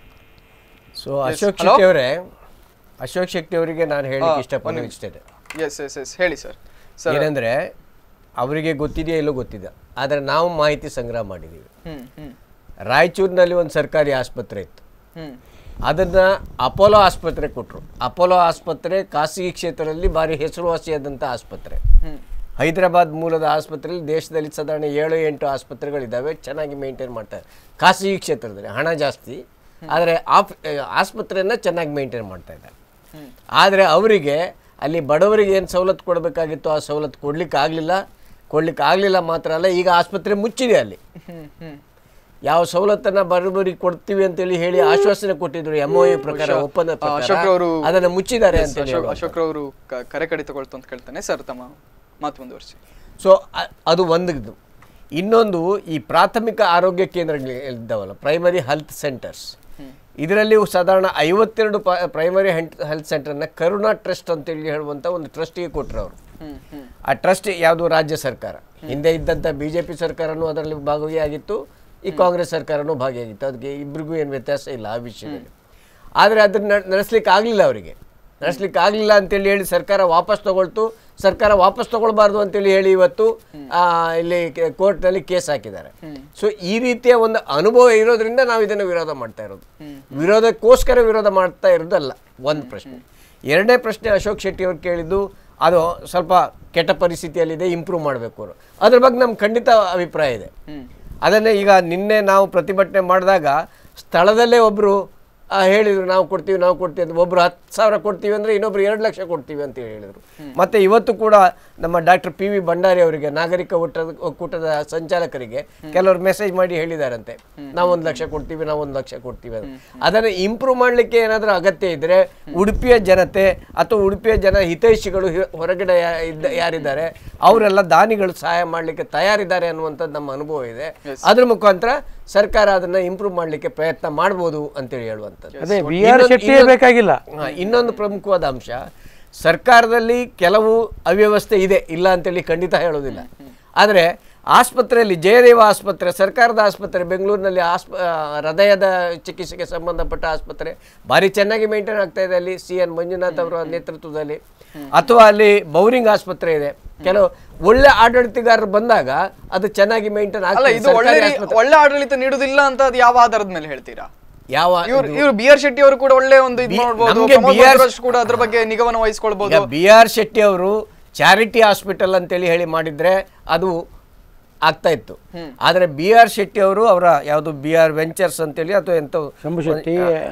Speaker 4: ಸೊ ಅಶೋಕ್
Speaker 2: Hello?
Speaker 4: ಶೆಟ್ಟಿ ಅವರೇ ಅಶೋಕ್ ಶೆಟ್ಟಿ ಅವರಿಗೆ ನಾನು ಹೇಳಲಿಕ್ಕೆ
Speaker 2: ಹಾ,
Speaker 4: ಇಷ್ಟಪಡ್ತೀನಿ
Speaker 2: ಒಂದು
Speaker 4: ಇಷ್ಟೇ
Speaker 2: ಎಸ್ ಎಸ್ ಎಸ್ ಹೇಳಿ ಸರ್ ಸರ್
Speaker 4: ಏನಂದ್ರೆ ಅವರಿಗೆ ಗೊತ್ತಿದೆಯೋ ಇಲ್ಲೋ ಗೊತ್ತಿದೆ ಆದರೆ ನಾವು ಮಾಹಿತಿ ಸಂಗ್ರಹ ಮಾಡಿದ್ದೀವಿ
Speaker 2: ಹ್ಮ್ ಹ್ಮ್
Speaker 4: ರಾಯಚೂರಿನಲ್ಲಿ ಒಂದು ಸರ್ಕಾರಿ ಆಸ್ಪತ್ರೆ ಇತ್ತು
Speaker 2: ಹ್ಮ್
Speaker 4: ಅದನ್ನು ಅಪೋಲೋ ಆಸ್ಪತ್ರೆ ಕೊಟ್ಟರು ಅಪೋಲೋ ಆಸ್ಪತ್ರೆ ಖಾಸಗಿ ಕ್ಷೇತ್ರದಲ್ಲಿ ಭಾರಿ ಹೆಸರುವಾಸಿಯಾದಂಥ ಆಸ್ಪತ್ರೆ
Speaker 2: ಹ್ಮ್
Speaker 4: ಹೈದರಾಬಾದ್ ಮೂಲದ ಆಸ್ಪತ್ರೆಯಲ್ಲಿ ದೇಶದಲ್ಲಿ ಸಾಧಾರಣ ಏಳು ಎಂಟು ಆಸ್ಪತ್ರೆಗಳಿದ್ದಾವೆ ಚೆನ್ನಾಗಿ ಮೇಂಟೈನ್ ಮಾಡ್ತಾರೆ ಖಾಸಗಿ ಕ್ಷೇತ್ರದಲ್ಲಿ ಹಣ ಜಾಸ್ತಿ ಆದರೆ ಆಫ್ ಆಸ್ಪತ್ರೆಯನ್ನು ಚೆನ್ನಾಗಿ ಮೇಂಟೈನ್ ಮಾಡ್ತಾ ಇದ್ದಾರೆ ಆದರೆ ಅವರಿಗೆ ಅಲ್ಲಿ ಬಡವರಿಗೆ ಏನು ಸವಲತ್ತು ಕೊಡಬೇಕಾಗಿತ್ತು ಆ ಸವಲತ್ತು ಕೊಡ್ಲಿಕ್ಕೆ ಆಗಲಿಲ್ಲ ಕೊಡ್ಲಿಕ್ಕೆ ಆಗಲಿಲ್ಲ ಮಾತ್ರ ಅಲ್ಲ ಈಗ ಆಸ್ಪತ್ರೆ ಮುಚ್ಚಿದೆ ಅಲ್ಲಿ
Speaker 2: ಹ್ಮ್ ಹ್ಮ್
Speaker 4: ಯಾವ ಸವಲತ್ತನ್ನ ಬರೋಬ್ಬರಿಗೆ ಕೊಡ್ತೀವಿ ಅಂತೇಳಿ ಹೇಳಿ ಆಶ್ವಾಸನೆ ಕೊಟ್ಟಿದ್ರು ಎಂ ಪ್ರಕಾರ ಒಪ್ಪಂದ
Speaker 2: ಆ, ಅಶೋಕ್
Speaker 4: ಪ್ರಕಾರ
Speaker 2: ಅವರು
Speaker 4: ಅದನ್ನ ಮುಚ್ಚಿದ್ದಾರೆ ಅಂತ
Speaker 2: ಅಶೋಕ್ ಅಶೋಕ್ ಅವರು ಕರೆ ಕಡಿತಗೊಳ್ತು ಅಂತ ಕೇಳ್ತಾನೆ ಸರ್ ತಮ್ಮ ಮಾತು ಮುಂದುವರಿಸಿ
Speaker 4: ಸೊ ಅದು ಒಂದು ಇದು. ಇನ್ನೊಂದು ಈ ಪ್ರಾಥಮಿಕ ಆರೋಗ್ಯ ಕೇಂದ್ರಗಳಿದ್ದಾವಲ್ಲ ಪ್ರೈಮರಿ ಹೆಲ್ತ್ ಸೆಂಟರ್ಸ್ ಇದರಲ್ಲಿ ಸಾಧಾರಣ ಐವತ್ತೆರಡು ಪ್ರೈಮರಿ ಹೆಲ್ತ್ ಸೆಂಟರ್ನ ಕರುಣಾ ಟ್ರಸ್ಟ್ ಅಂತೇಳಿ ಹೇಳುವಂಥ ಒಂದು ಟ್ರಸ್ಟಿಗೆ ಕೊಟ್ಟರು ಅವರು
Speaker 2: ಹ್ಮ್ ಹ್ಮ್
Speaker 4: ಆ ಟ್ರಸ್ಟ್ ಯಾವುದು ರಾಜ್ಯ ಸರ್ಕಾರ ಹಿಂದೆ ಇದ್ದಂಥ ಬಿ ಜೆ ಪಿ ಸರ್ಕಾರನೂ ಅದರಲ್ಲಿ ಭಾಗಿಯಾಗಿತ್ತು ಈ ಕಾಂಗ್ರೆಸ್ ಸರ್ಕಾರನೂ ಭಾಗಿಯಾಗಿತ್ತು ಅದಕ್ಕೆ ಇಬ್ಬರಿಗೂ ಏನು ವ್ಯತ್ಯಾಸ ಇಲ್ಲ ಆ ವಿಷಯದಲ್ಲಿ ಆದರೆ ಅದನ್ನ ನಡೆಸ್ಲಿಕ್ಕೆ ಆಗಲಿಲ್ಲ ಅವರಿಗೆ ನಡೆಸ್ಲಿಕ್ಕೆ ಆಗಲಿಲ್ಲ ಅಂತೇಳಿ ಹೇಳಿ ಸರ್ಕಾರ ವಾಪಸ್ ತಗೊಳ್ತು ಸರ್ಕಾರ ವಾಪಸ್ ತಗೊಳ್ಬಾರ್ದು ಅಂತೇಳಿ ಹೇಳಿ ಇವತ್ತು ಆ, ಇಲ್ಲಿ ಕೋರ್ಟ್ನಲ್ಲಿ ಕೇಸ್ ಹಾಕಿದ್ದಾರೆ ಸೊ ಈ ರೀತಿಯ ಒಂದು ಅನುಭವ ಇರೋದ್ರಿಂದ ನಾವು ಇದನ್ನು ವಿರೋಧ ಮಾಡ್ತಾ ಇರೋದು ವಿರೋಧಕ್ಕೋಸ್ಕರ ವಿರೋಧ ಮಾಡ್ತಾ ಇರೋದಲ್ಲ ಒಂದು ಪ್ರಶ್ನೆ ಎರಡನೇ ಪ್ರಶ್ನೆ ಅಶೋಕ್ ಶೆಟ್ಟಿ ಅವ್ರು ಕೇಳಿದ್ದು ಅದು ಸ್ವಲ್ಪ ಕೆಟ್ಟ ಪರಿಸ್ಥಿತಿಯಲ್ಲಿದೆ ಇಂಪ್ರೂವ್ ಮಾಡಬೇಕು ಅವರು ಅದ್ರ ಬಗ್ಗೆ ನಮ್ಗೆ ಖಂಡಿತ ಅಭಿಪ್ರಾಯ ಇದೆ ಅದನ್ನೇ ಈಗ ನಿನ್ನೆ ನಾವು ಪ್ರತಿಭಟನೆ ಮಾಡಿದಾಗ ಸ್ಥಳದಲ್ಲೇ ಒಬ್ಬರು ಹೇಳಿದರು ನಾವು ಕೊಡ್ತೀವಿ ನಾವು ಕೊಡ್ತೀವಿ ಅಂತ ಒಬ್ಬರು ಹತ್ತು ಸಾವಿರ ಕೊಡ್ತೀವಿ ಅಂದರೆ ಇನ್ನೊಬ್ರು ಎರಡು ಲಕ್ಷ ಕೊಡ್ತೀವಿ ಅಂತ ಹೇಳಿದರು ಮತ್ತು ಇವತ್ತು ಕೂಡ ನಮ್ಮ ಡಾಕ್ಟರ್ ಪಿ ವಿ ಭಂಡಾರಿ ಅವರಿಗೆ ನಾಗರಿಕ ಒಟ್ಟದ ಒಕ್ಕೂಟದ ಸಂಚಾಲಕರಿಗೆ ಕೆಲವರು ಮೆಸೇಜ್ ಮಾಡಿ ಹೇಳಿದಾರಂತೆ ನಾವು ಒಂದು ಲಕ್ಷ ಕೊಡ್ತೀವಿ ನಾವು ಒಂದು ಲಕ್ಷ ಕೊಡ್ತೀವಿ ಅಂತ ಅದನ್ನು ಇಂಪ್ರೂವ್ ಮಾಡಲಿಕ್ಕೆ ಏನಾದರೂ ಅಗತ್ಯ ಇದ್ದರೆ ಉಡುಪಿಯ ಜನತೆ ಅಥವಾ ಉಡುಪಿಯ ಜನ ಹಿತೈಷಿಗಳು ಹಿ- ಹೊರಗಡೆ ಯಾ- ಇದ್ದ ಯಾರಿದ್ದಾರೆ ಅವರೆಲ್ಲ ದಾನಿಗಳು ಸಹಾಯ ಮಾಡಲಿಕ್ಕೆ ತಯಾರಿದ್ದಾರೆ ಅನ್ನುವಂಥದ್ದು ನಮ್ಮ ಅನುಭವ ಇದೆ ಅದ್ರ ಮುಖಾಂತರ ಸರ್ಕಾರ ಅದನ್ನ ಇಂಪ್ರೂವ್ ಮಾಡಲಿಕ್ಕೆ ಪ್ರಯತ್ನ ಮಾಡ್ಬೋದು ಅಂತೇಳಿ ಹೇಳುವಂಥದ್ದು
Speaker 3: ಅದೇ ಬಿ ಆರ್
Speaker 4: ಇನ್ನೊಂದು-
Speaker 3: ಶೆಟ್ಟಿಯೇ
Speaker 4: ಇನ್ನೊಂದು-
Speaker 3: ಬೇಕಾಗಿಲ್ಲ
Speaker 4: ಹಾ, ಇನ್ನೊಂದು ಪ್ರಮುಖವಾದ ಅಂಶ ಸರ್ಕಾರದಲ್ಲಿ ಕೆಲವು ಅವ್ಯವಸ್ಥೆ ಇದೆ ಇಲ್ಲ ಅಂತೇಳಿ ಖಂಡಿತ ಹೇಳೋದಿಲ್ಲ ಆದರೆ ಆಸ್ಪತ್ರೆಯಲ್ಲಿ ಜಯದೇವ ಆಸ್ಪತ್ರೆ ಸರ್ಕಾರದ ಆಸ್ಪತ್ರೆ ಬೆಂಗಳೂರಿನಲ್ಲಿ ಆಸ್ಪ ಆ, ಹೃದಯದ ಚಿಕಿತ್ಸೆಗೆ ಸಂಬಂಧಪಟ್ಟ ಆಸ್ಪತ್ರೆ ಭಾರಿ ಚೆನ್ನಾಗಿ ಮೇಂಟೈನ್ ಆಗ್ತಾ ಇದೆ ಅಲ್ಲಿ ಸಿ ಎನ್ ಮಂಜುನಾಥ್ ಅವರ ನೇತೃತ್ವದಲ್ಲಿ ಅಥವಾ ಅಲ್ಲಿ ಬೌರಿಂಗ್ ಆಸ್ಪತ್ರೆ ಇದೆ ಕೆಲವು ಒಳ್ಳೆ ಆಡಳಿತಗಾರರು ಬಂದಾಗ ಅದು ಚೆನ್ನಾಗಿ ಮೇಂಟೈನ್
Speaker 2: ಅಲ್ಲ
Speaker 4: ಆಗ್ತದೆ
Speaker 2: ಇದು ಒಳ್ಳೆ
Speaker 4: ಸರ್ಕಾರಿ
Speaker 2: ರೀ-
Speaker 4: ಆಸ್ಪತ್ರೆ.
Speaker 2: ಒಳ್ಳೆ ಆಡಳಿತ ನೀಡುದಿಲ್ಲ ಅಂತ ಅದು ಯಾವ ಆಧಾರದ ಮೇಲೆ ಹೇಳ್ತೀರಾ
Speaker 4: ಯಾವ
Speaker 2: ಇವ್ರು ಇವ್ರು ಬಿ ಆರ್ ಶೆಟ್ಟಿ ಅವರು ಕೂಡ ಒಳ್ಳೆ ಒಂದು ಇದು
Speaker 4: ಬಿ-
Speaker 2: ಮಾಡ್ಬೋದು
Speaker 4: ನಮ್ಗೆ
Speaker 2: ಪ್ರಮೋದ್
Speaker 4: BR
Speaker 2: ಮಧ್ವರಾಜ್ ಕೂಡ ಅದ್ರ ಬಗ್ಗೆ ನಿಗಮನ ವಹಿಸ್ಕೊಳ್ಬಹುದು
Speaker 4: ಈಗ ಬಿ ಆರ್ ಶೆಟ್ಟಿ ಅವರು ಚಾರಿಟಿ ಹಾಸ್ಪಿಟಲ್ ಅಂತೇಳಿ ಹೇಳಿ ಮಾಡಿದ್ರೆ ಅದು ಆಗ್ತಾ ಇತ್ತು ಆದರೆ ಬಿ ಆರ್ ಶೆಟ್ಟಿ ಅವರು ಅವರ ಯಾವುದು ಬಿ ಆರ್ ವೆಂಚರ್ಸ್ ಅಂತೇಳಿ ಅಥವಾ ಎಂತ
Speaker 3: ಶಂಭು ಶೆಟ್ಟಿ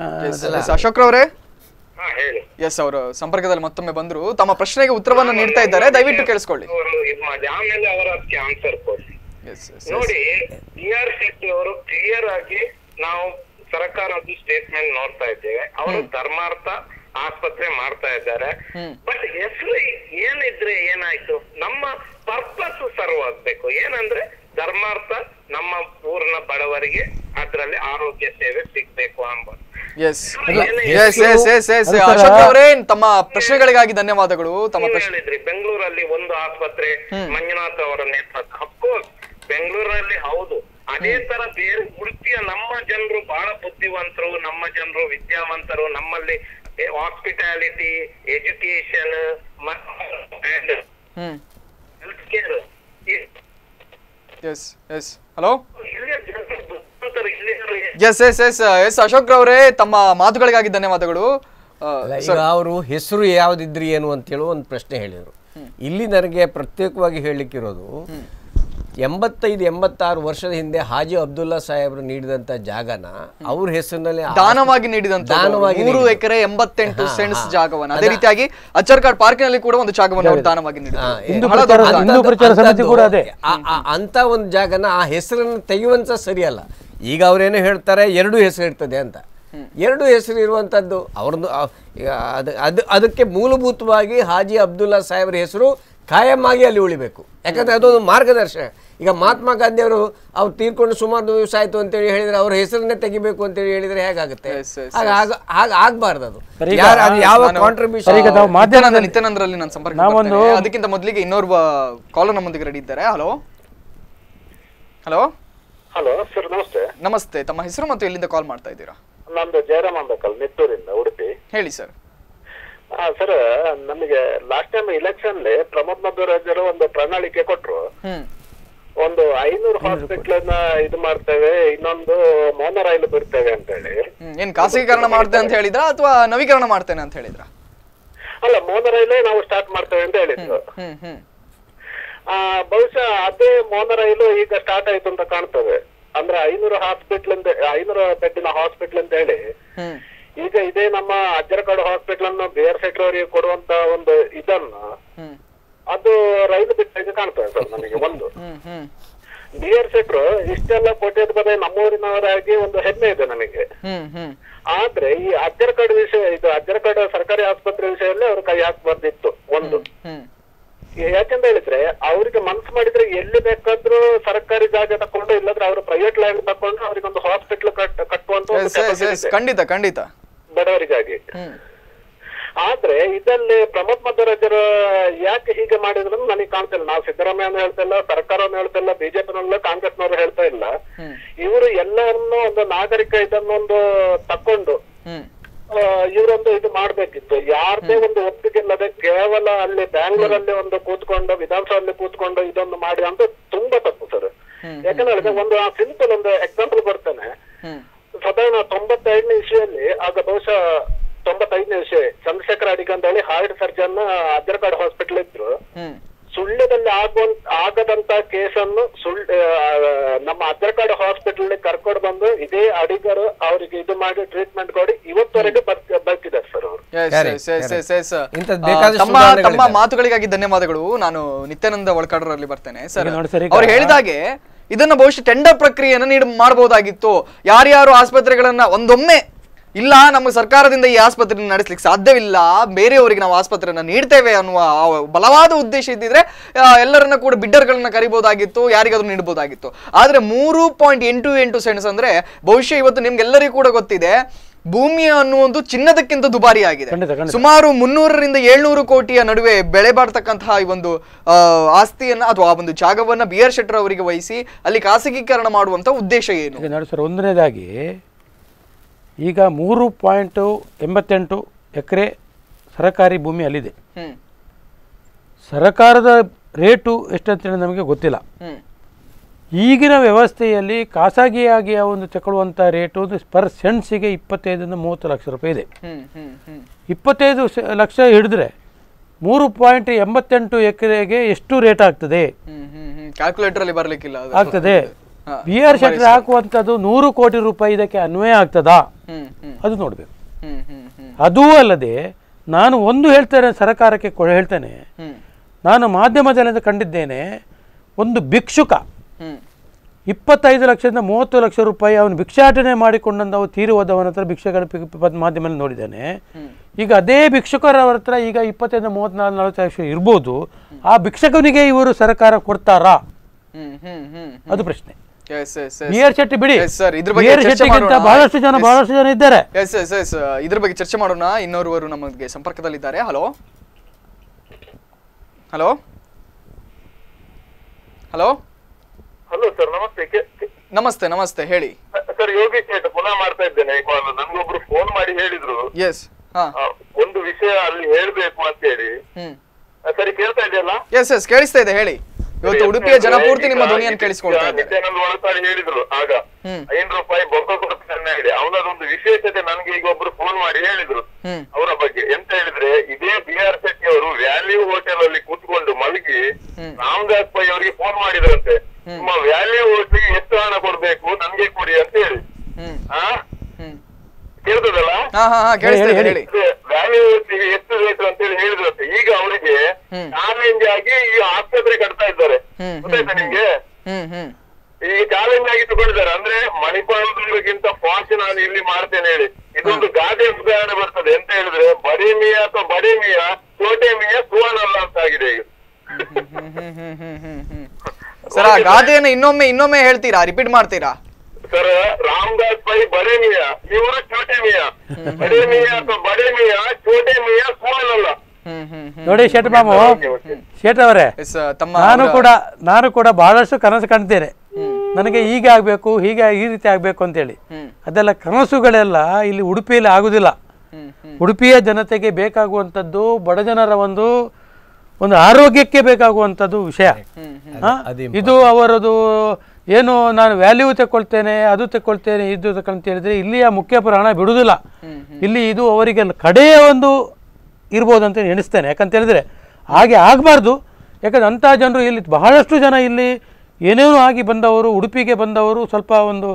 Speaker 3: ಆ,
Speaker 2: ಅಶೋಕ್ ರವರೇ
Speaker 6: ಹಾ ಹೇಳಿ
Speaker 2: ಎಸ್ ಅವರು ಸಂಪರ್ಕದಲ್ಲಿ ಮತ್ತೊಮ್ಮೆ ಬಂದ್ರು ತಮ್ಮ ಪ್ರಶ್ನೆಗೆ ಉತ್ತರವನ್ನ ನೀಡ್ತಾ ಇದ್ದಾರೆ ದಯವಿಟ್ಟು ಕೇಳಿಸ್ಕೊಳ್ಳಿ
Speaker 6: ಅವರು ಇದು ಮಾಡಿ ಆಮೇಲೆ ಅವರ ಅದಕ್ಕೆ ಆನ್ಸರ್ ಕೊಡಿ
Speaker 2: ಎಸ್
Speaker 6: ನೋಡಿ ಬಿ ಆರ್ ಶೆಟ್ಟಿ ಅವರು ಕ್ಲಿಯರ್ ಆಗಿ ನಾವು ಸರ್ಕಾರದ ಸ್ಟೇಟ್ಮೆಂಟ್ ನೋಡ್ತಾ ಇದ್ದೇವೆ ಅವರು ಧರ್ಮಾರ್ಥ ಆಸ್ಪತ್ರೆ ಮಾಡ್ತಾ ಇದ್ದಾರೆ ಬಟ್ ಹೆಸರು ಏನಿದ್ರೆ ಏನಾಯ್ತು ನಮ್ಮ ಪರ್ಪಸ್ ಸರ್ವ್ ಆಗ್ಬೇಕು ಏನಂದ್ರೆ ಧರ್ಮಾರ್ಥ ನಮ್ಮ ಊರಿನ ಬಡವರಿಗೆ ಅದರಲ್ಲಿ ಆರೋಗ್ಯ ಸೇವೆ ಸಿಗ್ಬೇಕು ಅಂಬ
Speaker 2: yes yes yes yes yes Ashok ಅವರೇ ತಮ್ಮ ಪ್ರಶ್ನೆಗಳಿಗಾಗಿ ಧನ್ಯವಾದಗಳು ತಮ್ಮ
Speaker 6: ನೀವ್
Speaker 2: ಪ್ರಶ್ನೆ
Speaker 6: ಹೇಳಿದ್ರಿ ಬೆಂಗಳೂರಲ್ಲಿ ಒಂದು ಆಸ್ಪತ್ರೆ ಮಂಜುನಾಥ್ ಅವರ ನೇತೃತ್ವ ಅಫ್ಕೋರ್ಸ್ ಬೆಂಗಳೂರಲ್ಲಿ ಹೌದು ಅದೇ ತರ ಬೇರೆ ಉಡುಪಿಯ ನಮ್ಮ ಜನರು ಬಹಳ ಬುದ್ಧಿವಂತರು ನಮ್ಮ ಜನರು ವಿದ್ಯಾವಂತರು ನಮ್ಮಲ್ಲಿ hospitality education and
Speaker 2: hmm
Speaker 6: health care
Speaker 2: yes yes hello
Speaker 6: ಇಲ್ಲಿಯ ಜನರು ಬುದ್ಧಿವಂತರು ಇಲ್ಲಿಯವರು
Speaker 2: yes yes yes yes Ashok ರವರೇ ತಮ್ಮ ಮಾತುಗಳಿಗಾಗಿ ಧನ್ಯವಾದಗಳು ಆ,
Speaker 4: ಅಲ್ಲ, ಈಗ ಅವರು ಹೆಸರು ಯಾವ್ದಿದ್ರಿ ಏನು ಅಂತೇಳಿ ಒಂದು ಪ್ರಶ್ನೆ ಹೇಳಿದರು ಇಲ್ಲಿ ನನಗೆ ಪ್ರತ್ಯೇಕವಾಗಿ ಹೇಳಲಿಕ್ಕಿರೋದು ಎಂಬತ್ತೈದು ಎಂಬತ್ತಾರು ವರ್ಷದ ಹಿಂದೆ ಹಾಜಿ ಅಬ್ದುಲ್ಲಾ ಸಾಹೇಬರು ನೀಡಿದಂತ ಜಾಗನ ಅವ್ರ ಹೆಸರಿನಲ್ಲಿ ಆ-
Speaker 2: ದಾನವಾಗಿ ನೀಡಿದಂತ
Speaker 4: ದಾನವಾಗಿ
Speaker 2: ಮೂರು
Speaker 4: ನೀಡಿದ್ದು.
Speaker 2: ಎಕರೆ ಎಂಬತ್ತೆಂಟು
Speaker 4: ಹಾ,
Speaker 2: ಸೆಂಟ್ಸ್
Speaker 4: ಹಾ.
Speaker 2: ಜಾಗವನ್ನು ಅದೇ ರೀತಿಯಾಗಿ ಅಚ್ಚರ್ಕಾಡ್ ಪಾರ್ಕಿನಲ್ಲಿ ಕೂಡ ಒಂದು ಜಾಗವನ್ನು ಅವರು ದಾನವಾಗಿ
Speaker 4: ಹಾ,
Speaker 2: ನೀಡಿದ್ದಾರೆ
Speaker 3: ಹಿಂದೂ
Speaker 2: ಬಹಳ
Speaker 3: ಪ್ರಚಾರ-
Speaker 2: ದೊಡ್ಡ
Speaker 3: ಹಿಂದೂ ಪ್ರಚಾರ ಸಮಿತಿ
Speaker 4: ಅಂಥದ್ದು-
Speaker 3: ಕೂಡ ಅದೇ.
Speaker 4: ಆ- ಆ- ಅಂತ ಒಂದು ಜಾಗನ ಆ ಹೆಸರನ್ನು ತೆಗೆಯುವಂತ ಸರಿಯಲ್ಲ ಈಗ ಅವ್ರೇನು ಹೇಳ್ತಾರೆ ಎರಡು ಹೆಸರು ಇರ್ತದೆ ಅಂತ ಎರಡು ಹೆಸರು ಇರುವಂಥದ್ದು ಅವ್ರದ್ದು ಆ- ಈಗ ಅದು ಅದು ಅದಕ್ಕೆ ಮೂಲಭೂತವಾಗಿ ಹಾಜಿ ಅಬ್ದುಲ್ಲಾ ಸಾಹೇಬ್ರ ಹೆಸರು ಕಾಯಮಾಗಿ ಅಲ್ಲಿ ಉಳಿಬೇಕು ಯಾಕಂದ್ರೆ ಅದೊಂದು ಮಾರ್ಗದರ್ಶನ ಈಗ ಮಹಾತ್ಮ ಗಾಂಧಿ ಅವರು ಅವ್ರು ತೀರ್ಕೊಂಡು ಸುಮಾರು ದಿವಸ ಆಯ್ತು ಅಂತೇಳಿ ಹೇಳಿದ್ರೆ ಅವ್ರ ಹೆಸರನ್ನೇ ತೆಗಿಬೇಕು ಅಂತೇಳಿ ಹೇಳಿದ್ರೆ ಹೇಗಾಗುತ್ತೆ
Speaker 2: Yes, yes,
Speaker 4: ಹಾಗೆ ಆಗ- ಹಾಗೆ ಆಗ್ಬಾರ್ದು ಅದು
Speaker 3: ಸರಿ, ಈಗ
Speaker 4: ಯಾರು- ಅದು ಯಾವ
Speaker 2: ನಾನು-
Speaker 4: ಕಾಂಟ್ರಿಬ್ಯೂಷನ್
Speaker 3: ಸರಿ, ಈಗ ನಾವು
Speaker 2: ನಿತ್ಯಾನಂದ ನಿತ್ಯಾನಂದರಲ್ಲಿ ನಾನು ಸಂಪರ್ಕ
Speaker 3: ನಾವೊಂದು-
Speaker 2: ಬರ್ತೇನೆ. ಅದಕ್ಕಿಂತ ಮೊದಲಿಗೆ ಇನ್ನೋರ್ವ ಕಾಲರ್ ನಮ್ಮೊಂದಿಗೆ ರೆಡಿ ಇದ್ದಾರೆ ಹಲೋ ಹಲೋ
Speaker 5: ಹಲೋ ಸರ್ ನಮಸ್ತೆ
Speaker 2: ನಮಸ್ತೆ ತಮ್ಮ ಹೆಸರು ಮತ್ತು ಎಲ್ಲಿಂದ ಕಾಲ್ ಮಾಡ್ತಾ ಇದ್ದೀರಾ
Speaker 5: ನಂದು ಜಯರಾಮ್ ಅಂಬೇಕಲ್ ನಿಟ್ಟೂರಿಂದ ಉಡುಪಿ
Speaker 2: ಹೇಳಿ ಸರ್
Speaker 5: ಸರ್ ನಮಗೆ ಲಾಸ್ಟ್ ಟೈಮ್ ಇಲೆಕ್ಷನ್ ಪ್ರಮೋದ್ ಮಧ್ವರಾಜರು ಒಂದು ಪ್ರಣಾಳಿಕೆ ಕೊಟ್ರು
Speaker 2: ಹ್ಮ್
Speaker 5: ಒಂದು ಐನೂರು ಹಾಸ್ಪಿಟ್ಲ್ ಇದು ಮಾಡ್ತೇವೆ ಇನ್ನೊಂದು ಮೋನ ರೈಲು ಬಿಡ್ತೇವೆ ಅಂತ ಹೇಳಿ
Speaker 2: ಹ್ಮ್. ಏನ್ ಖಾಸಗೀಕರಣ ಮಾಡ್ತೇನೆ ಅಂತ ಹೇಳಿದ್ರ ಅಥವಾ ನವೀಕರಣ ಮಾಡ್ತೇನೆ ಅಂತ ಹೇಳಿದ್ರ
Speaker 5: ಅಲ್ಲ ಮೋನ ರೈಲೇ ನಾವು ಸ್ಟಾರ್ಟ್ ಮಾಡ್ತೇವೆ ಅಂತ ಹೇಳಿದ್ರು
Speaker 2: ಹ್ಮ್ ಹ್ಮ್
Speaker 5: ಆ ಬಹುಶಃ ಅದೇ ಮೋನ ರೈಲು ಈಗ ಸ್ಟಾರ್ಟ್ ಆಯ್ತು ಅಂತ ಕಾಣ್ತದೆ ಅಂದ್ರೆ ಐನೂರು ಹಾಸ್ಪಿಟ್ಲ್ ಅಂತ ಐನೂರು ಬೆಡ್ಡಿನ ಹಾಸ್ಪಿಟ್ಲ್ ಅಂತ ಹೇಳಿ
Speaker 2: ಹ್ಮ್
Speaker 5: ಈಗ ಇದೇ ನಮ್ಮ ಅಜ್ಜರಕಾಡು ಹಾಸ್ಪಿಟ್ಲ್ ಅನ್ನು ಬಿ ಆರ್ ಶೆಟ್ಟಿ ಅವರಿಗೆ ಕೊಡುವಂತ ಒಂದು ಇದನ್ನ
Speaker 2: ಹ್ಮ್
Speaker 5: ಅದು ರೈಲು ಬಿಟ್ಟಾಗ ಕಾಣ್ತದೆ ಸರ್ ನನಗೆ ಒಂದು
Speaker 2: ಹ್ಮ್ ಹ್ಮ್
Speaker 5: ಬಿ ಆರ್ ಶೆಟ್ರು ಇಷ್ಟೆಲ್ಲ ಕೊಟ್ಟಿದ್ದ ನಮ್ಮೂರಿನವರಾಗಿ ಒಂದು ಹೆಮ್ಮೆ ಇದೆ ನನಗೆ
Speaker 2: ಹ್ಮ್ ಹ್ಮ್
Speaker 5: ಆದ್ರೆ ಈ ಅಜ್ಜರಕಾಡು ವಿಷಯ ಇದು ಅಜ್ಜರಕಾಡು ಸರ್ಕಾರಿ ಆಸ್ಪತ್ರೆ ವಿಷಯದಲ್ಲಿ ಅವ್ರು ಕೈ ಹಾಕ್ಬಾರ್ದಿತ್ತು ಒಂದು
Speaker 2: ಹ್ಮ್
Speaker 5: ಯಾಕಂತ ಹೇಳಿದ್ರೆ ಅವ್ರಿಗೆ ಮನ್ಸು ಮಾಡಿದ್ರೆ ಎಲ್ಲಿ ಬೇಕಾದ್ರೂ ಸರ್ಕಾರಿ ಜಾಗ ತಕೊಂಡು ಇಲ್ಲದ್ರೆ ಅವರು ಪ್ರೈವೇಟ್ ಲ್ಯಾಂಡ್ ತಕೊಂಡು ಅವ್ರಿಗೆ ಒಂದು ಹಾಸ್ಪಿಟಲ್ ಕಟ್ಟುವಂತ ಒಂದು
Speaker 2: ಎಸ್ ಎಸ್
Speaker 5: capacity
Speaker 2: ಎಸ್
Speaker 5: ಇದೆ
Speaker 2: ಖಂಡಿತ ಖಂಡಿತ
Speaker 5: ಬಡವರಿಗಾಗಿ
Speaker 2: ಹ್ಮ್
Speaker 5: ಆದ್ರೆ ಇದರಲ್ಲಿ ಪ್ರಮೋದ್ ಮಧ್ವರಾಜರು ಯಾಕೆ ಹೀಗೆ ಮಾಡಿದ್ರು ಅಂತ ನನಗೆ ಕಾಣ್ತಿಲ್ಲ ನಾವು ಸಿದ್ದರಾಮಯ್ಯನೂ ಹೇಳ್ತಾ ಇಲ್ಲ ಸರ್ಕಾರವನ್ನು ಹೇಳ್ತಾ ಇಲ್ಲ ಬಿಜೆಪಿನಲ್ಲೂ ಕಾಂಗ್ರೆಸ್ನವರು ಹೇಳ್ತಾ ಇಲ್ಲ ಇವರು ಎಲ್ಲರನ್ನೂ ಒಂದು ನಾಗರಿಕ ಇದನ್ನೊಂದು ತಕೊಂಡು
Speaker 2: ಹ್ಮ್
Speaker 5: ಆ, ಇವರೊಂದು ಇದು ಮಾಡ್ಬೇಕಿತ್ತು ಯಾರದೇ ಒಂದು ಒಪ್ಪಿಗೆ ಇಲ್ಲದೆ ಕೇವಲ ಅಲ್ಲಿ ಬ್ಯಾಂಗ್ಳೂರಲ್ಲಿ ಒಂದು ಕೂತ್ಕೊಂಡು ವಿಧಾನಸಭೆಯಲ್ಲಿ ಕೂತ್ಕೊಂಡು ಇದೊಂದು ಮಾಡಿ ಅಂತ ತುಂಬಾ ತಪ್ಪು ಸರ್ ಯಾಕಂದ್ರೆ ಹೇಳಿದ್ರೆ ಒಂದು ಸಿಂಪಲ್ ಒಂದು ಎಕ್ಸಾಂಪಲ್ ಕೊಡ್ತೇನೆ
Speaker 2: ಹ್ಮ್
Speaker 5: ಸಾಧಾರಣ ತೊಂಬತ್ತೈದನೇ ಇಸ್ವಿಯಲ್ಲಿ ಆಗ ಬಹುಶಃ ತೊಂಬತ್ತೈದನೇ ಇಸ್ವಿ ಚಂದ್ರಶೇಖರ ಅಡಿಗ ಅಂತ ಹೇಳಿ ಹಾರ್ಟ್ ಸರ್ಜನ್ ಅಜ್ಜರಕಾಡು ಹಾಸ್ಪಿಟಲ್ ಇದ್ರು
Speaker 2: ಹ್ಮ್
Speaker 5: ಸುಳ್ಳ್ಯದಲ್ಲಿ ಆಗುವಂತ ಆಗದಂತ ಕೇಸನ್ನು ಸುಳ್ ಆ, ನಮ್ಮ ಅಜ್ಜರಕಾಡು ಹಾಸ್ಪಿಟಲ್ ಕರ್ಕೊಂಡು ಬಂದು ಇದೇ ಅಡಿಗರು ಅವರಿಗೆ ಇದು ಮಾಡಿ ಟ್ರೀಟ್ಮೆಂಟ್ ಕೊಡಿ ಇವತ್ತವರೆಗೆ ಬದುಕ್ ಬದುಕಿದ್ದಾರೆ ಸರ್ ಅವರು
Speaker 2: Yes,
Speaker 4: Correct,
Speaker 2: yes, yes, yes, yes.
Speaker 4: ಇಂಥದ್ದು
Speaker 2: ಆ,
Speaker 4: ಬೇಕಾದಷ್ಟು
Speaker 2: ತಮ್ಮ
Speaker 4: ಉದಾಹರಣೆಗಳಿದೆ.
Speaker 2: ತಮ್ಮ ಮಾತುಗಳಿಗಾಗಿ ಧನ್ಯವಾದಗಳು ನಾನು ನಿತ್ಯಾನಂದ ಒಳಕಾಡರಲ್ಲಿ ಬರ್ತೇನೆ ಸರ್
Speaker 3: ಈಗ ನೋಡಿ sir, ಈಗ-
Speaker 2: ಅವ್ರು ಹೇಳಿದಾಗೆ ಇದನ್ನ ಬಹುಶಃ ಟೆಂಡರ್ ಪ್ರಕ್ರಿಯೆಯನ್ನ ನೀಡ ಮಾಡಬಹುದಾಗಿತ್ತು ಯಾರ್ಯಾರು ಆಸ್ಪತ್ರೆಗಳನ್ನ ಒಂದೊಮ್ಮೆ ಇಲ್ಲ ನಮ್ಮ ಸರ್ಕಾರದಿಂದ ಈ ಆಸ್ಪತ್ರೆ ನಡೆಸ್ಲಿಕ್ಕೆ ಸಾಧ್ಯವಿಲ್ಲ ಬೇರೆಯವರಿಗೆ ನಾವು ಆಸ್ಪತ್ರೆಯನ್ನ ನೀಡ್ತೇವೆ ಅನ್ನುವ ಆ ಬಲವಾದ ಉದ್ದೇಶ ಇದ್ದಿದ್ರೆ ಆ, ಎಲ್ಲರನ್ನ ಕೂಡ ಬಿಡ್ಡರ್ಗಳನ್ನ ಕರಿಬಹುದಾಗಿತ್ತು ಯಾರಿಗಾದ್ರೂ ನೀಡಬಹುದಾಗಿತ್ತು ಆದ್ರೆ ಮೂರು ಪಾಯಿಂಟ್ ಎಂಟು ಎಂಟು ಸೆಂಟ್ಸ್ ಅಂದ್ರೆ ಬಹುಶಃ ಇವತ್ತು ನಿಮ್ಗೆಲ್ಲರಿಗೂ ಕೂಡ ಗೊತ್ತಿದೆ ಭೂಮಿ ಅನ್ನುವುದು ಚಿನ್ನದಕ್ಕಿಂತ ದುಬಾರಿ ಆಗಿದೆ
Speaker 3: ಖಂಡಿತ, ಖಂಡಿತ.
Speaker 2: ಸುಮಾರು ಮುನ್ನೂರರಿಂದ ಏಳ್ನೂರು ಕೋಟಿಯ ನಡುವೆ ಬೆಳೆ ಬಾಳ್ತಕ್ಕಂತಹ ಈ ಒಂದು ಆ, ಆಸ್ತಿಯನ್ನ ಅಥವಾ ಆ ಒಂದು ಜಾಗವನ್ನ ಬಿ ಆರ್ ಶೆಟ್ಟರ್ ಅವರಿಗೆ ವಹಿಸಿ ಅಲ್ಲಿ ಖಾಸಗೀಕರಣ ಮಾಡುವಂತ ಉದ್ದೇಶ ಏನು
Speaker 3: ಈಗ ನೋಡಿ ಸರ್ ಒಂದನೇದಾಗಿ ಈಗ ಮೂರು ಪಾಯಿಂಟು ಎಂಬತ್ತೆಂಟು ಎಕರೆ ಸರಕಾರಿ ಭೂಮಿ ಅಲ್ಲಿದೆ
Speaker 2: ಹ್ಮ್
Speaker 3: ಸರಕಾರದ ರೇಟು ಎಷ್ಟಂತೇಳಿ ನಮಗೆ ಗೊತ್ತಿಲ್ಲ
Speaker 2: ಹ್ಮ್
Speaker 3: ಈಗಿನ ವ್ಯವಸ್ಥೆಯಲ್ಲಿ ಖಾಸಗಿಯಾಗಿ ಆ ಒಂದು ತಗೊಳ್ಳುವಂಥ ರೇಟು ಪರ್ ಸೆಂಟ್ಸಿಗೆ ಇಪ್ಪತ್ತೈದರಿಂದ ಮೂವತ್ತು ಲಕ್ಷ ರೂಪಾಯಿ ಇದೆ
Speaker 2: ಹ್ಮ್ ಹ್ಮ್ ಹ್ಮ್
Speaker 3: ಇಪ್ಪತ್ತೈದು ಸ- ಲಕ್ಷ ಹಿಡಿದ್ರೆ ಮೂರು ಪಾಯಿಂಟ್ ಎಂಬತ್ತೆಂಟು ಎಕರೆಗೆ ಎಷ್ಟು ರೇಟ್ ಆಗ್ತದೆ
Speaker 2: ಹ್ಮ್ ಹ್ಮ್ ಹ್ಮ್ ಕ್ಯಾಲ್ಕುಲೇಟರ್ ಅಲ್ಲಿ ಬರ್ಲಿಕ್ಕಿಲ್ಲ ಅದು.
Speaker 3: ಆಗ್ತದೆ
Speaker 2: ಹಾ,
Speaker 3: ಬಿ ಆರ್ ಶೆಟ್ರ್ ಹಾಕುವಂಥದ್ದು ನೂರು ಕೋಟಿ ರೂಪಾಯಿ ಇದಕ್ಕೆ ಅನ್ವಯ ಆಗ್ತದಾ
Speaker 2: ಹ್ಮ್ ಹ್ಮ್
Speaker 3: ಅದು ನೋಡಬೇಕು
Speaker 2: ಹ್ಮ್ ಹ್ಮ್ ಹ್ಮ್
Speaker 3: ಅದೂ ಅಲ್ಲದೆ ನಾನು ಒಂದು ಹೇಳ್ತೇನೆ ಸರ್ಕಾರಕ್ಕೆ ಕೊ ಹೇಳ್ತೇನೆ
Speaker 2: ಹ್ಮ್
Speaker 3: ನಾನು ಮಾಧ್ಯಮದಲ್ಲಿ ಕಂಡಿದ್ದೇನೆ ಒಂದು ಭಿಕ್ಷುಕ
Speaker 2: ಹ್ಮ್
Speaker 3: ಇಪ್ಪತ್ತೈದು ಲಕ್ಷದಿಂದ ಮೂವತ್ತು ಲಕ್ಷ ರೂಪಾಯಿ ಅವನು ಭಿಕ್ಷಾಟನೆ ಮಾಡಿಕೊಂಡಂತ ಅವು ತೀರಿ ಹೋದವನ ಹತ್ರ ಭಿಕ್ಷೆಗಳ ಪಿ- ಪ- ಮಾಧ್ಯಮದಲ್ಲಿ ನೋಡಿದ್ದೇನೆ ಈಗ ಅದೇ ಭಿಕ್ಷುಕರವರ ಹತ್ರ ಈಗ ಇಪ್ಪತ್ತೈದು ಮೂವತ್ತ್ನಾಲ್ಕು ನಲವತ್ತು ಲಕ್ಷ ಇರ್ಬೋದು ಆ ಭಿಕ್ಷಕನಿಗೆ ಇವರು ಸರ್ಕಾರ ಕೊಡ್ತಾರಾ
Speaker 2: ಹ್ಮ್ ಹ್ಮ್ ಹ್ಮ್
Speaker 3: ಅದು ಪ್ರಶ್ನೆ
Speaker 2: yes yes
Speaker 3: B R Shetty ಬಿಡಿ
Speaker 2: Yes, sir. ಇದ್ರ
Speaker 3: ಬಿ
Speaker 2: ಬಗ್ಗೆ
Speaker 3: ಆರ್
Speaker 2: ಚರ್ಚೆ
Speaker 3: ಶೆಟ್ಟಿಗಿಂತ
Speaker 2: ಮಾಡೋಣ.
Speaker 3: ಬಹಳಷ್ಟು ಜನ
Speaker 2: Yes.
Speaker 3: ಬಹಳಷ್ಟು ಜನ ಇದ್ದಾರೆ
Speaker 2: ಎಸ್ ಎಸ್ ಎಸ್ ಇದ್ರ ಬಗ್ಗೆ ಚರ್ಚೆ ಮಾಡೋಣ ಇನ್ನೋರ್ವರು ನಮಗೆ ಸಂಪರ್ಕದಲ್ಲಿದ್ದಾರೆ hello hello hello
Speaker 5: hello sir ನಮಸ್ತೆ ಕೆ- ಕೆ-
Speaker 2: ನಮಸ್ತೆ ನಮಸ್ತೆ ಹೇಳಿ
Speaker 5: ಸರ್ ಯೋಗೇಶ್ ಅಂತ ಪುನಃ ಮಾಡ್ತಾ ಇದ್ದೇನೆ ಕಾಲ್ ನನ್ಗೊಬ್ರು ಫೋನ್ ಮಾಡಿ ಹೇಳಿದ್ರು
Speaker 2: ಎಸ್ ಹಾ
Speaker 5: ಆ, ಒಂದು ವಿಷಯ ಅಲ್ಲಿ ಹೇಳ್ಬೇಕು ಅಂತ ಹೇಳಿ
Speaker 2: ಹ್ಮ್
Speaker 5: ಆ, ಸರಿ ಕೇಳ್ತಾ ಇದೆಯಲ್ಲ
Speaker 2: ಎಸ್ ಎಸ್ ಕೇಳಿಸ್ತಾ ಇದೆ ಹೇಳಿ ಇವತ್ತು ಉಡುಪಿಯ ಜನ ಪೂರ್ತಿ ನಿಮ್ಮ ಧ್ವನಿಯನ್ನು ಕೇಳಿಸ್ಕೊಳ್ತಾ ಇದ್ದಾರೆ
Speaker 5: ನಿತ್ಯಾನಂದ ಒಳಸಾರಿ ಹೇಳಿದ್ರು ಆಗ
Speaker 2: ಹ್ಮ್.
Speaker 5: ಐದು ರೂಪಾಯಿ ಬೊಕ್ಕ ಕೊಡ್ತಾನೆ ಹೇಳಿ ಅವನದೊಂದು ವಿಶೇಷತೆ ನನಗೆ ಈಗ ಒಬ್ರು ಫೋನ್ ಮಾಡಿ ಹೇಳಿದ್ರು
Speaker 2: ಹ್ಮ್.
Speaker 5: ಅವರ ಬಗ್ಗೆ ಎಂತ ಹೇಳಿದ್ರೆ ಇದೇ ಬಿ ಆರ್ ಶೆಟ್ಟಿ ಅವರು ವ್ಯಾಲ್ಯೂ ಹೋಟೆಲ್ ಅಲ್ಲಿ ಕೂತ್ಕೊಂಡು ಮಲಗಿ ರಾಮದಾಸ್ ಪೈ ಅವರಿಗೆ ಫೋನ್ ಮಾಡಿದ್ರಂತೆ ನಿಮ್ಮ ವ್ಯಾಲ್ಯೂ ಹೋಟ್ಲಿಗೆ ಎಷ್ಟು ಹಣ ಕೊಡ್ಬೇಕು ನನ್ಗೆ ಕೊಡಿ ಅಂತ ಹೇಳಿ
Speaker 2: ಹ್ಮ್
Speaker 5: ಆ
Speaker 2: ಹ್ಮ್
Speaker 5: ಕೇಳ್ತದಲ್ಲ
Speaker 2: ಹಾ ಹಾ ಹಾ ಕೇಳಿಸ್ತಾ ಇದೆ ಹೇಳಿ
Speaker 5: ವ್ಯಾಲ್ಯೂ ಹೋಟ್ಲಿಗೆ ಎಷ್ಟು ರೇಟ್ ಅಂತ ಹೇಳಿ ಹೇಳಿದ್ರಂತೆ ಈಗ ಅವರಿಗೆ
Speaker 2: ಹ್ಮ್.
Speaker 5: ಚಾಲೆಂಜ್ ಆಗಿ ಈ ಆಸ್ಪತ್ರೆ ಕಟ್ತಾ ಇದ್ದಾರೆ
Speaker 2: ಹ್ಮ್,
Speaker 5: ಗೊತ್ತಾಯ್ತಾ ನಿಮ್ಗೆ
Speaker 2: ಹ್ಮ್ ಹ್ಮ್
Speaker 5: ಈ ಚಾಲೆಂಜ್ ಆಗಿ ತಗೊಂಡಿದ್ದಾರೆ ಅಂದ್ರೆ ಮಣಿಪಾಲದಲ್ಲಿಗಿಂತ ಫಾಸ್ಟ್ ನಾನು ಇಲ್ಲಿ ಮಾಡ್ತೇನೆ ಹೇಳಿ ಇದೊಂದು ಗಾದೆ ಉದಾಹರಣೆ ಬರ್ತದೆ ಎಂತ ಹೇಳಿದ್ರೆ ಬಡಿ ಮಿಯ ಅಥವಾ ಬಡಿ ಮಿಯ ಚೋಟೆ ಮಿಯ ಸುವರ್ಣಲ್ಲ ಅಂತ ಆಗಿದೆ ಈಗ
Speaker 2: ಹ್ಮ್ ಹ್ಮ್ ಹ್ಮ್ ಹ್ಮ್ ಹ್ಮ್ ಹ್ಮ್ ಸರ್ ಆ ಗಾದೆಯನ್ನು ಇನ್ನೊಮ್ಮೆ ಇನ್ನೊಮ್ಮೆ ಹೇಳ್ತೀರಾ ರಿಪೀಟ್ ಮಾಡ್ತೀರಾ
Speaker 5: ಸರ್ ರಾಮದಾಸ್ ಪೈ ಬಡೆ ಮಿಯ ಇವರು ಚೋಟೆ ಮಿಯ ಬಡೆ ಮಿಯ ಅಥವಾ ಬಡೆ ಮಿಯ ಚೋಟೆ ಮಿಯ ಸುವರ್ಣಲ್ಲ
Speaker 2: ಹ್ಮ್ ಹ್ಮ್ ಹ್ಮ್
Speaker 3: ನೋಡಿ ಶೆಟ್ ಬಾಬು ಶೇಟ್ ಅವರೇ
Speaker 2: ಎಸ್ ತಮ್ಮ
Speaker 3: ನಾನು
Speaker 2: ಅವರ-
Speaker 3: ಕೂಡ ನಾನು ಕೂಡ ಬಹಳಷ್ಟು ಕನಸು ಕಾಣ್ತೇನೆ ನನಗೆ ಹೀಗೆ ಆಗಬೇಕು ಹೀಗೆ ಈ ರೀತಿ ಆಗಬೇಕು ಅಂತೇಳಿ
Speaker 2: ಹ್ಮ್.
Speaker 3: ಅದೆಲ್ಲ ಕನಸುಗಳೆಲ್ಲ ಇಲ್ಲಿ ಉಡುಪಿಯಲ್ಲಿ ಆಗುದಿಲ್ಲ
Speaker 2: ಹ್ಮ್ ಹ್ಮ್
Speaker 3: ಉಡುಪಿಯ ಜನತೆಗೆ ಬೇಕಾಗುವಂಥದ್ದು ಬಡ ಜನರ ಒಂದು ಒಂದು ಆರೋಗ್ಯಕ್ಕೆ ಬೇಕಾಗುವಂಥದ್ದು ವಿಷಯ ಹಾ?
Speaker 4: ಅದೇ
Speaker 3: ಇದು ಅವರದು ಏನು ನಾನು ವ್ಯಾಲ್ಯೂ ತಗೊಳ್ತೇನೆ ಅದು ತಗೊಳ್ತೇನೆ ಇದು ತಗೊಳ್ತ ಹೇಳಿದ್ರೆ ಇಲ್ಲಿಯ ಮುಖ್ಯ ಪ್ರಾಣ ಬಿಡುವುದಿಲ್ಲ ಇಲ್ಲಿ ಇದು ಅವರಿಗೆ ಕಡೆಯ ಒಂದು ಇರ್ಬೋದು ಅಂತ ಎಣಿಸ್ತೇನೆ ಯಾಕಂತ ಹೇಳಿದ್ರೆ ಹಾಗೆ ಆಗಬಾರ್ದು ಯಾಕಂದ್ರೆ ಅಂಥ ಜನರು ಇಲ್ಲಿ ಬಹಳಷ್ಟು ಜನ ಇಲ್ಲಿ ಏನೇನೋ ಆಗಿ ಬಂದವರು ಉಡುಪಿಗೆ ಬಂದವರು ಸ್ವಲ್ಪ ಒಂದು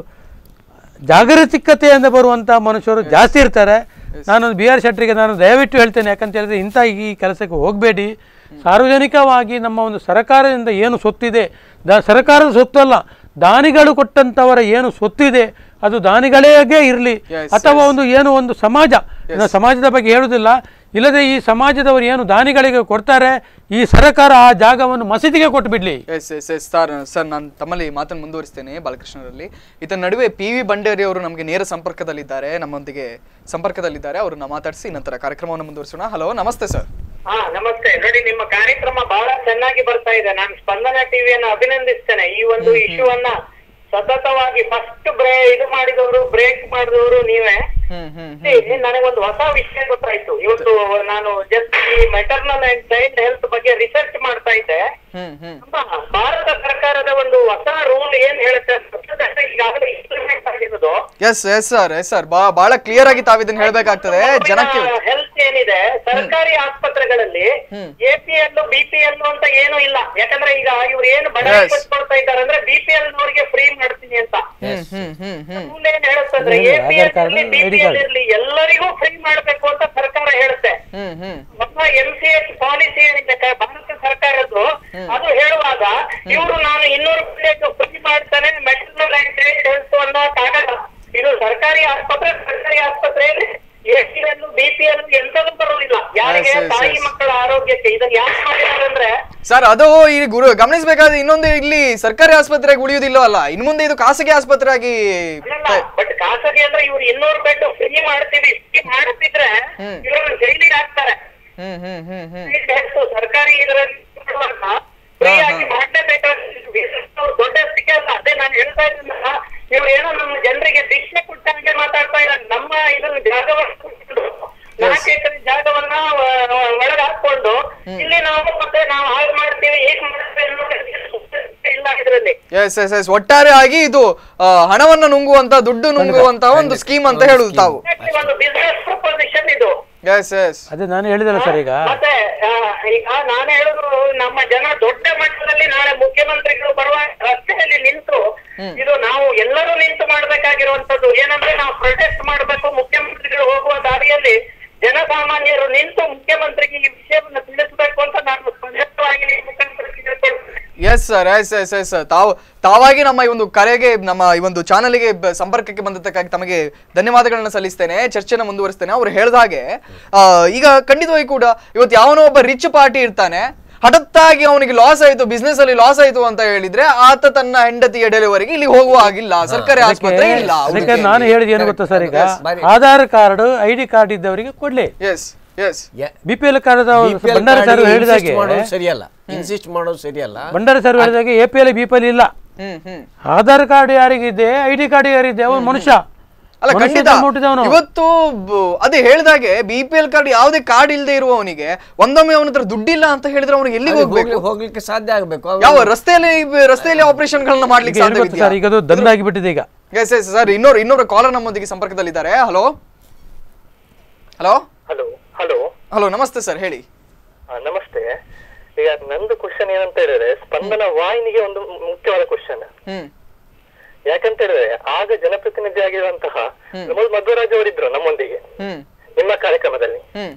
Speaker 3: ಜಾಗರೂಕತೆಯಿಂದ ಬರುವಂಥ ಮನುಷ್ಯರು ಜಾಸ್ತಿ ಇರ್ತಾರೆ ನಾನು ಬಿ ಆರ್ ಶೆಟ್ಟರಿಗೆ ನಾನು ದಯವಿಟ್ಟು ಹೇಳ್ತೇನೆ ಯಾಕಂತ ಹೇಳಿದ್ರೆ ಇಂಥ ಈ ಕೆಲಸಕ್ಕೆ ಹೋಗಬೇಡಿ ಸಾರ್ವಜನಿಕವಾಗಿ ನಮ್ಮ ಒಂದು ಸರ್ಕಾರದಿಂದ ಏನು ಸೊತ್ತಿದೆ ದ ಸರ್ಕಾರದ ಸೊತ್ತಲ್ಲ ದಾನಿಗಳು ಕೊಟ್ಟಂಥವರ ಏನು ಸೊತ್ತಿದೆ ಅದು ದಾನಿಗಳೇಗೆ ಇರಲಿ
Speaker 2: Yes,
Speaker 3: ಅಥವಾ ಒಂದು ಏನು ಒಂದು ಸಮಾಜ ಇನ್ನು ಸಮಾಜದ ಬಗ್ಗೆ ಹೇಳುವುದಿಲ್ಲ ಇಲ್ಲದೆ ಈ ಸಮಾಜದವರು ಏನು ದಾನಿಗಳಿಗೆ ಕೊಡ್ತಾರೆ ಈ ಸರ್ಕಾರ ಆ ಜಾಗವನ್ನು ಮಸೀದಿಗೆ ಕೊಟ್ಟು ಬಿಡ್ಲಿ
Speaker 2: yes yes yes sir sir ನಾನು ತಮ್ಮಲ್ಲಿ ಮಾತನ್ನು ಮುಂದುವರಿಸ್ತೇನೆ ಬಾಲಕೃಷ್ಣರಲ್ಲಿ ಇದರ ನಡುವೆ ಪಿ ವಿ ಬಂಡೇರಿ ಅವರು ನಮಗೆ ನೇರ ಸಂಪರ್ಕದಲ್ಲಿದ್ದಾರೆ ನಮ್ಮೊಂದಿಗೆ ಸಂಪರ್ಕದಲ್ಲಿದ್ದಾರೆ ಅವ್ರನ್ನ ಮಾತಾಡಿಸಿ ನಂತರ ಕಾರ್ಯಕ್ರಮವನ್ನು ಮುಂದುವರಿಸೋಣ ಹಲೋ ನಮಸ್ತೆ ಸರ್
Speaker 7: ಹಾ ನಮಸ್ತೆ ನೋಡಿ ನಿಮ್ಮ ಕಾರ್ಯಕ್ರಮ ಬಹಳ
Speaker 6: ಚೆನ್ನಾಗಿ ಬರ್ತಾ ಇದೆ ನಾನು ಸ್ಪಂದನ ಟಿವಿಯನ್ನು ಅಭಿನಂದಿಸ್ತೇನೆ ಈ ಒಂದು ಇಶ್ಯೂವನ್ನ ಸತತವಾಗಿ ಫಸ್ಟ್ ಬ್ರೇ ಇದು ಮಾಡಿದವರು ಬ್ರೇಕ್ ಮಾಡಿದವರು ನೀವೇ
Speaker 2: ಹ್ಮ್ ಹ್ಮ್
Speaker 6: ಇಲ್ಲಿ ನನಗೊಂದು ಹೊಸ ವಿಷಯ ಗೊತ್ತಾಯ್ತು ಇವತ್ತು ನಾನು ಜಸ್ಟ್ ಈ ಮೆಟರ್ನಲ್ ಅಂಡ್ ಚೈಲ್ಡ್ ಹೆಲ್ತ್ ಬಗ್ಗೆ ರಿಸರ್ಚ್ ಮಾಡ್ತಾ ಇದ್ದೆ
Speaker 2: ಹ್ಮ್ ಹ್ಮ್
Speaker 6: ನಮ್ಮ ಭಾರತ ಸರ್ಕಾರದ ಒಂದು ಹೊಸ ರೂಲ್ ಏನ್ ಹೇಳುತ್ತೆ ಅಂತ ಈಗಾಗಲೇ ಇಂಪ್ಲಿಮೆಂಟ್ ಆಗಿರೋದು
Speaker 2: yes yes sir yes sir ಬಹಳ ಕ್ಲಿಯರ್ ಆಗಿ ತಾವು ಇದನ್ನ ಹೇಳ್ಬೇಕಾಗ್ತದೆ ಜನಕ್ಕೆ
Speaker 6: ಹೆಲ್ತ್ ಏನಿದೆ ಸರ್ಕಾರಿ ಆಸ್ಪತ್ರೆಗಳಲ್ಲಿ ಎಪಿಎಲ್ ಬಿಪಿಎಲ್ ಅಂತ ಏನು ಇಲ್ಲ ಯಾಕಂದ್ರೆ ಈಗ ಇವ್ರು ಏನು ಬಡ
Speaker 2: Yes.
Speaker 6: ಕೊಡ್ತಾ ಇದ್ದಾರೆ ಅಂದ್ರೆ ಬಿಪಿಎಲ್ ನವರಿಗೆ ಫ್ರೀ ಮಾಡ್ತೀನಿ ಅಂತ
Speaker 2: ಹ್ಮ್ ಹ್ಮ್ ಹ್ಮ್ ಹ್ಮ್
Speaker 6: ರೂಲ್ ಏನ್ ಹೇಳುತ್ತಂದ್ರೆ
Speaker 3: ಏನು? ಆಧಾರ್
Speaker 6: ಎಪಿಎಲ್
Speaker 3: ಕಾರ್ಡ್,
Speaker 6: ಇರ್ಲಿ
Speaker 3: ಐಡಿ
Speaker 6: ಬಿಪಿಎಲ್
Speaker 3: ಕಾರ್ಡ್.
Speaker 6: ಇರ್ಲಿ ಎಲ್ಲರಿಗೂ ಫ್ರೀ ಮಾಡ್ಬೇಕು ಅಂತ ಸರ್ಕಾರ ಹೇಳುತ್ತೆ
Speaker 2: ಹ್ಮ್ ಹ್ಮ್
Speaker 6: ಹೊಸ ಎಂ ಸಿ ಎಚ್ ಪಾಲಿಸಿ ಏನಿದೆ ಕ- ಭಾರತ ಸರ್ಕಾರದ್ದು ಅದು ಹೇಳುವಾಗ ಇವರು ನಾನು ಇನ್ನೂರು ರೂಪಾಯಿ ಫ್ರೀ ಮಾಡ್ತಾನೆ ಮೆಡಿಕಲ್ ಅಂಡ್ ಚೈಲ್ಡ್ ಹೆಲ್ತ್ ಅನ್ನೋಕ್ಕಾಗಲ್ಲ ಇದು ಸರ್ಕಾರಿ ಆಸ್ಪತ್ರೆ ಸರ್ಕಾರಿ ಆಸ್ಪತ್ರೆಯಲ್ಲಿ ಎಲ್ ಬಿಪಿಎಲ್ ಎಂತದೂ ಬರೋದಿಲ್ಲ ಯಾರಿಗೆ
Speaker 2: Yes, yes,
Speaker 6: ತಾಯಿ
Speaker 2: yes.
Speaker 6: ಮಕ್ಕಳ ಆರೋಗ್ಯಕ್ಕೆ ಇದನ್ನ ಯಾಕೆ ಮಾಡಿದ್ದಾರೆ ಅಂದ್ರೆ
Speaker 2: ಸರ್ ಅದು ಈ ಗುರು ಗಮನಿಸಬೇಕಾದ್ರೆ ಇನ್ನೊಂದು ಇಲ್ಲಿ ಸರ್ಕಾರಿ ಆಸ್ಪತ್ರೆಗೆ ಉಳಿಯುವುದಿಲ್ಲ ಅಲ್ಲ ಇನ್ನು ಮುಂದೆ ಇದು ಖಾಸಗಿ ಆಸ್ಪತ್ರೆ ಆಗಿ
Speaker 6: ಬಟ್ ಖಾಸಗಿ ಅಂದ್ರೆ ಇವ್ರು ಇನ್ನೂರು ಬೆಡ್ ಫ್ರೀ ಮಾಡ್ತೀವಿ ಫ್ರೀ ಮಾಡ್ತಿದ್ರೆ ಇವರು ಜೈಲಿಗೆ ಹಾಕ್ತಾರೆ
Speaker 2: ಹ್ಮ್ ಹ್ಮ್ ಹ್ಮ್ ಹ್ಮ್
Speaker 6: ಹೆಚ್ಚು ಸರ್ಕಾರಿ ಇದರಲ್ಲಿ ಫ್ರೀ ಆಗಿ ಮಾಡಲೇಬೇಕಾದ್ರೆ ದೊಡ್ಡ ಸ್ಥಿತಿ ಅಲ್ಲ ಅದೇ ನಾನು ಹೇಳ್ತಾ ಇದ್ದೀನಲ್ಲ ಇವ್ರು ಏನೋ ನಮ್ಮ ಜನರಿಗೆ ಭಿಕ್ಷೆ ಕೊಟ್ಟಂಗೆ ಮಾತಾಡ್ತಾ ಇಲ್ಲ ನಮ್ಮ ಇದನ್ನ ಜಾಗವನ್ನು ಕೊಟ್ಕೊಂಡು, ನಾಲ್ಕು ಎಕರೆ ಜಾಗವನ್ನ ಒ- ಒಳಗೆ ಹಾಕೊಂಡು ಇಲ್ಲಿ ನಾವು ಮತ್ತೆ ನಾವು ಹಾಳು ಮಾಡ್ತೀವಿ ಹೇಗ್ ಮಾಡ್ತೀವಿ ಅನ್ನೋದು ಇಲ್ಲ ಇದರಲ್ಲಿ
Speaker 2: ಎಸ್ ಎಸ್ ಎಸ್ ಒಟ್ಟಾರೆ ಆಗಿ ಇದು ಆ, ಹಣವನ್ನ ನುಂಗುವಂತ ದುಡ್ಡು ನುಂಗುವಂತ ಒಂದು ಸ್ಕೀಮ್ ಅಂತ ಹೇಳುದು ತಾವು
Speaker 6: ಒಂದು ಬಿಸ್ನೆಸ್ ಪ್ರಪೋಸಿಷನ್ ಇದು
Speaker 2: ಎಸ್ ಎಸ್
Speaker 3: ಅದೇ ನಾನು ಹೇಳಿದಲ್ಲ ಸರ್ ಈಗ
Speaker 6: ಮತ್ತೆ ಆ, ಈಗ ನಾನು ಹೇಳುದು ನಮ್ಮ ಜನ ದೊಡ್ಡ ಮಟ್ಟದಲ್ಲಿ ನಾಳೆ ಮುಖ್ಯಮಂತ್ರಿಗಳು ಬರುವ ರಸ್ತೆಯಲ್ಲಿ ನಿಂತು ಇದು ನಾವು ಎಲ್ಲರೂ ನಿಂತು ಮಾಡ್ಬೇಕಾಗಿರುವಂತದ್ದು ಏನಂದ್ರೆ ನಾವು ಪ್ರೊಟೆಸ್ಟ್ ಮಾಡಬೇಕು ಮುಖ್ಯಮಂತ್ರಿಗಳು ಹೋಗುವ ದಾರಿಯಲ್ಲಿ ಜನಸಾಮಾನ್ಯರು ನಿಂತು ಮುಖ್ಯಮಂತ್ರಿಗೆ ಈ ವಿಷಯವನ್ನು ತಿಳಿಸಬೇಕು ಅಂತ ನಾನು ಸ್ಪಷ್ಟವಾಗಿ ಈ ಮುಖ್ಯಮಂತ್ರಿಗೆ ಕೇಳ್ಕೊಳ್ತೇನೆ
Speaker 2: yes sir yes yes yes ತಾವು ತಾವಾಗಿ ನಮ್ಮ ಈ ಒಂದು ಕರೆಗೆ ನಮ್ಮ ಈ ಒಂದು ಚಾನಲ್ಗೆ ಬ- ಸಂಪರ್ಕಕ್ಕೆ ಬಂದದ್ದಕ್ಕಾಗಿ ತಮಗೆ ಧನ್ಯವಾದಗಳನ್ನ ಸಲ್ಲಿಸ್ತೇನೆ ಚರ್ಚೆನ ಮುಂದುವರಿಸ್ತೇನೆ ಅವ್ರು ಹೇಳ್ದ ಹಾಗೆ ಆ, ಈಗ ಖಂಡಿತವಾಗಿ ಕೂಡ ಇವತ್ತು ಯಾವನೋ ಒಬ್ಬ ರಿಚ್ ಪಾರ್ಟಿ ಇರ್ತಾನೆ ಹಠತ್ತಾಗಿ ಅವನಿಗೆ ಲಾಸ್ ಆಯ್ತು ಬಿಸ್ನೆಸ್ ಅಲ್ಲಿ ಲಾಸ್ ಆಯ್ತು ಅಂತ ಹೇಳಿದ್ರೆ ಆತ ತನ್ನ ಹೆಂಡತಿಯ ಡೆಲಿವರಿಗೆ ಇಲ್ಲಿ ಹೋಗುವ ಹಾಗಿಲ್ಲ ಸರ್ಕಾರಿ ಆಸ್ಪತ್ರೆ ಇಲ್ಲ
Speaker 3: ಅದಕ್ಕೆ ನಾನು ಹೇಳಿದ ಏನು ಗೊತ್ತಾ ಸರ್ ಈಗ
Speaker 4: Yes, ಬಾರಿ.
Speaker 3: Aadhaar card I D card ಇದ್ದವರಿಗೆ ಕೊಡ್ಲಿ
Speaker 2: yes yes
Speaker 3: B P L card
Speaker 4: BPL
Speaker 3: Bhandara sir
Speaker 4: ಕಾರ್ಡಿಗೆ
Speaker 3: ಹೇಳಿದಾಗೆ
Speaker 4: insist ಮಾಡೋದು ಸರಿಯಲ್ಲ ಇನ್ಸಿಸ್ಟ್ ಮಾಡೋದು ಸರಿಯಲ್ಲ
Speaker 3: ಭಂಡಾರ ಸರ್ ಹೇಳಿದಾಗೆ A P L B P L ಇಲ್ಲ
Speaker 2: ಹ್ಮ್ ಹ್ಮ್
Speaker 3: ಆಧಾರ್ ಕಾರ್ಡ್ ಯಾರಿಗಿದೆ ಐ ಡಿ ಕಾರ್ಡ್ ಯಾರಿದೆ ಅವನು ಮನುಷ್ಯ
Speaker 2: ಅಲ್ಲ
Speaker 3: ಮನುಷ್ಯ
Speaker 2: ಖಂಡಿತ
Speaker 3: ಜನ್ಮ ಹುಟ್ಟಿದವನು.
Speaker 2: ಇವತ್ತು ಬ- ಅದೇ ಹೇಳ್ದಾಗೆ ಬಿ ಪಿ ಎಲ್ ಕಾರ್ಡ್ ಯಾವುದೇ ಕಾರ್ಡ್ ಇಲ್ಲದೆ ಇರುವವನಿಗೆ ಒಂದೊಮ್ಮೆ ಅವನ ಹತ್ರ ದುಡ್ಡಿಲ್ಲ ಅಂತ ಹೇಳಿದ್ರೆ ಅವನಿಗೆ ಎಲ್ಲಿಗೆ ಹೋಗ್ಬೇಕು
Speaker 4: ಹೋಗ್ಲಿ- ಹೋಗ್ಲಿಕ್ಕೆ ಸಾಧ್ಯ ಆಗ್ಬೇಕು ಅವ್ರು-
Speaker 2: ಯಾವ ರಸ್ತೆಯಲ್ಲಿ ರಸ್ತೆಯಲ್ಲಿ ಆಪರೇಷನ್ ಗಳನ್ನ ಮಾಡ್ಲಿಕ್ಕೆ
Speaker 3: ಈಗ ಏನು ಗೊತ್ತಾ ಸರ್ ಈಗ ಅದು ದಂಡ ಆಗಿಬಿಟ್ಟಿದೆ ಈಗ
Speaker 2: ಎಸ್ ಎಸ್ ಸರ್ ಇನ್ನೊರು ಇನ್ನೊರು ಕಾಲರ್ ನಮ್ಮೊಂದಿಗೆ ಸಂಪರ್ಕದಲ್ಲಿದ್ದಾರೆ hello hello
Speaker 7: hello hello
Speaker 2: hello ನಮಸ್ತೆ ಸರ್ ಹೇಳಿ
Speaker 7: ನಮಸ್ತೆ ಈಗ ನಂದು ಕ್ವಶನ್ ಏನಂತ ಹೇಳಿದ್ರೆ ಸ್ಪಂದನ ವಾಹಿನಿಗೆ ಒಂದು ಮು- ಮುಖ್ಯವಾದ ಕ್ವಶನ್
Speaker 2: ಹ್ಮ್
Speaker 7: ಯಾಕಂತ ಹೇಳಿದ್ರೆ ಆಗ ಜನಪ್ರತಿನಿಧಿ ಆಗಿರುವಂತಹ ಮೊದಲು ಮಧ್ವರಾಜ್ ಅವರಿದ್ರು ನಮ್ಮೊಂದಿಗೆ
Speaker 2: ಹ್ಮ್
Speaker 7: ನಿಮ್ಮ ಕಾರ್ಯಕ್ರಮದಲ್ಲಿ
Speaker 2: ಹ್ಮ್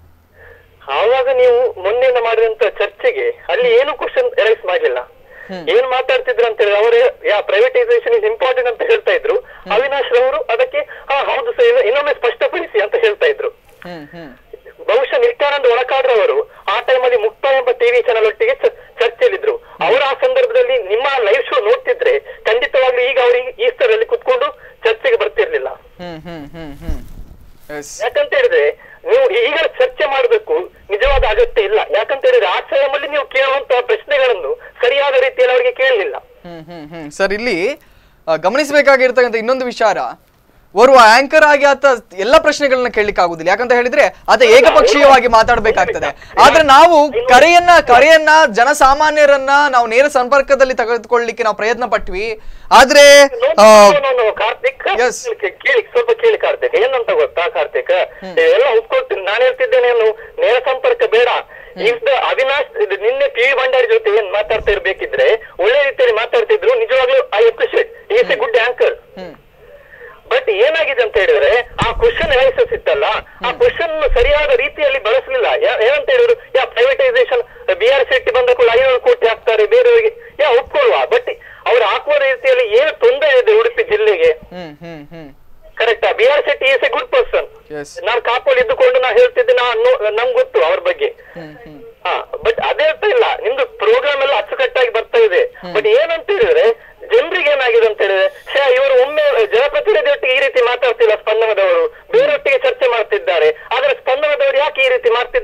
Speaker 7: ಆವಾಗ ನೀವು ಮೊನ್ನೆಯಿಂದ ಮಾಡಿದಂತ ಚರ್ಚೆಗೆ ಅಲ್ಲಿ ಏನು ಕ್ವಶನ್ ರೈಸ್ ಮಾಡಲಿಲ್ಲ ಏನ್ ಮಾತಾಡ್ತಿದ್ರು ಅಂತ ಹೇಳಿದ್ರೆ ಅವರು ಯಾ ಪ್ರೈವೇಟೈಸೇಷನ್ ಇಸ್ ಇಂಪಾರ್ಟೆಂಟ್ ಅಂತ ಹೇಳ್ತಾ ಇದ್ರು ಅವಿನಾಶ್ ರವರು ಅದಕ್ಕೆ ಹಾ ಹೌದು ಸರ್ ಇನ್ನೊಮ್ಮೆ ಸ್ಪಷ್ಟಪಡಿಸಿ ಅಂತ ಹೇಳ್ತಾ ಇದ್ರು
Speaker 2: ಹ್ಮ್ ಹ್ಮ್
Speaker 7: ಬಹುಶಃ ನಿತ್ಯಾನಂದ ಒಳಕಾಡ್ರವರು ಆ ಟೈಮಲ್ಲಿ ಮುಕ್ತ ಎಂಬ ಟಿವಿ ಚಾನಲ್ ಒಟ್ಟಿಗೆ ಚ- ಚರ್ಚೆಯಲ್ಲಿದ್ರು ಅವರು ಆ ಸಂದರ್ಭದಲ್ಲಿ ನಿಮ್ಮ ಲೈವ್ ಶೋ ನೋಡ್ತಿದ್ರೆ ಖಂಡಿತವಾಗ್ಲೂ ಈಗ ಅವರಿಗೆ ಈ ಸ್ತರದಲ್ಲಿ ಕುತ್ಕೊಂಡು ಚರ್ಚೆಗೆ ಬರ್ತಿರ್ಲಿಲ್ಲ
Speaker 2: ಹ್ಮ್ ಹ್ಮ್ ಹ್ಮ್ ಹ್ಮ್ ಎಸ್
Speaker 7: ಯಾಕಂತ ಹೇಳಿದ್ರೆ ನೀವು ಈಗ ಚರ್ಚೆ ಮಾಡಬೇಕು ನಿಜವಾದ ಅಗತ್ಯ ಇಲ್ಲ ಯಾಕಂತ ಹೇಳಿದ್ರೆ ಆ ಟೈಮಲ್ಲಿ ನೀವು ಕೇಳುವಂತಹ ಪ್ರಶ್ನೆಗಳನ್ನು ಸರಿಯಾದ ರೀತಿಯಲ್ಲಿ ಅವರಿಗೆ ಕೇಳಲಿಲ್ಲ
Speaker 2: ಹ್ಮ್ ಹ್ಮ್ ಹ್ಮ್ ಸರ್ ಇಲ್ಲಿ ಆ, ಗಮನಿಸಬೇಕಾಗಿರ್ತಕ್ಕಂಥ ಇನ್ನೊಂದು ವಿಚಾರ ಓರ್ವ ಆಂಕರ್ ಆಗಿ ಆತ ಎಲ್ಲ ಪ್ರಶ್ನೆಗಳನ್ನ ಕೇಳಲಿಕ್ಕೆ ಆಗುದಿಲ್ಲ ಯಾಕಂತ ಹೇಳಿದ್ರೆ ಆತ ಏಕಪಕ್ಷೀಯವಾಗಿ ಮಾತಾಡ್ಬೇಕಾಗ್ತದೆ ಆದ್ರೆ ನಾವು ಕರೆಯನ್ನ ಕರೆಯನ್ನ ಜನಸಾಮಾನ್ಯರನ್ನ ನಾವು ನೇರ ಸಂಪರ್ಕದಲ್ಲಿ ತೆಗೆದುಕೊಳ್ಳಿಕ್ಕೆ ನಾವು ಪ್ರಯತ್ನ ಪಟ್ವಿ ಆದ್ರೆ ಆ,
Speaker 7: No, no, no, Karthik
Speaker 2: Yes.
Speaker 7: ಕೇಳಿ ಕೇಳಿ ಸ್ವಲ್ಪ ಕೇಳಿ ಕಾರ್ತಿಕ್ ಏನಂತ ಗೊತ್ತಾ ಕಾರ್ತಿಕ್ ಎಲ್ಲ ಒಪ್ಕೊಳ್ತೀನಿ ನಾನು ಹೇಳ್ತಿದ್ದೇನೆ ಏನು ನೇರ ಸಂಪರ್ಕ ಬೇಡ ಇಫ್ ದ ಅವಿನಾಶ್ ಇದು ನಿನ್ನೆ ಪಿ ವಿ ಭಂಡಾರಿ ಜೊತೆ ಏನ್ ಮಾತಾಡ್ತಾ ಇರ್ಬೇಕಿದ್ರೆ ಒಳ್ಳೆ ರೀತಿಯಲ್ಲಿ ಮಾತಾಡ್ತಿದ್ರು ನಿಜವಾಗ್ಲೂ I appreciate is a good anchor but ಏನಾಗಿದೆ ಅಂತ ಹೇಳಿದ್ರೆ ಆ ಕ್ವಶನ್ ಅನಾಲಿಸಿಸ್ ಇತ್ತಲ್ಲ ಆ ಕ್ವಶನ್ ಸರಿಯಾದ ರೀತಿಯಲ್ಲಿ ಬಳಸಲಿಲ್ಲ ಏನಂತ ಹೇಳಿದ್ರು ಯಾ ಪ್ರೈವೇಟೈಸೇಷನ್ ಬಿ ಆರ್ ಶೆಟ್ಟಿ ಬಂದ ಕೂಡ ಐನೂರು ಕೋಟಿ ಹಾಕ್ತಾರೆ ಬೇರೆಯವರಿಗೆ ಯಾ ಒಪ್ಕೊಳ್ಳುವ ಬಟ್ ಅವ್ರು ಹಾಕುವ ರೀತಿಯಲ್ಲಿ ಏನು ತೊಂದರೆ ಇದೆ ಉಡುಪಿ ಜಿಲ್ಲೆಗೆ
Speaker 2: ಹ್ಮ್ ಹ್ಮ್ ಹ್ಮ್
Speaker 7: ಕರೆಕ್ಟಾ B R Shetty is a good person
Speaker 2: Yes.
Speaker 7: ನಾನು ಕಾಪಲ್ಲಿ ಇದ್ದುಕೊಂಡು ನಾ ಹೇಳ್ತಿದ್ದೆ ನಾನು ನಂಗೆ ಗೊತ್ತು ಅವ್ರ ಬಗ್ಗೆ ಹಾ ಬಟ್ ಅದೇ ಅರ್ಥ ಇಲ್ಲ ನಿಮ್ದು ಪ್ರೋಗ್ರಾಮ್ ಎಲ್ಲ ಅಚ್ಚುಕಟ್ಟಾಗಿ ಬರ್ತಾ ಇದೆ ಬಟ್ ಏನಂತ ಹೇಳಿದ್ರೆ ಜನರಿಗೆ ಏನಾಗಿದೆ ಅಂತ ಹೇಳಿದ್ರೆ ಶ್ಯಾ ಇವರು ಒಮ್ಮೆ ಜನಪ್ರತಿನಿಧಿ ಒಟ್ಟಿಗೆ ಈ ರೀತಿ ಮಾತಾಡ್ತಿಲ್ಲ ಸ್ಪಂದನದವರು ಬೇರೆಯೊಟ್ಟಿಗೆ ಚರ್ಚೆ ಮಾಡ್ತಿದ್ದಾರೆ ಆದ್ರೆ ಸ್ಪಂದನದವರು ಯಾಕೆ ಈ ರೀತಿ ಮಾಡ್ತಿದ್ದಾರೆ
Speaker 2: yes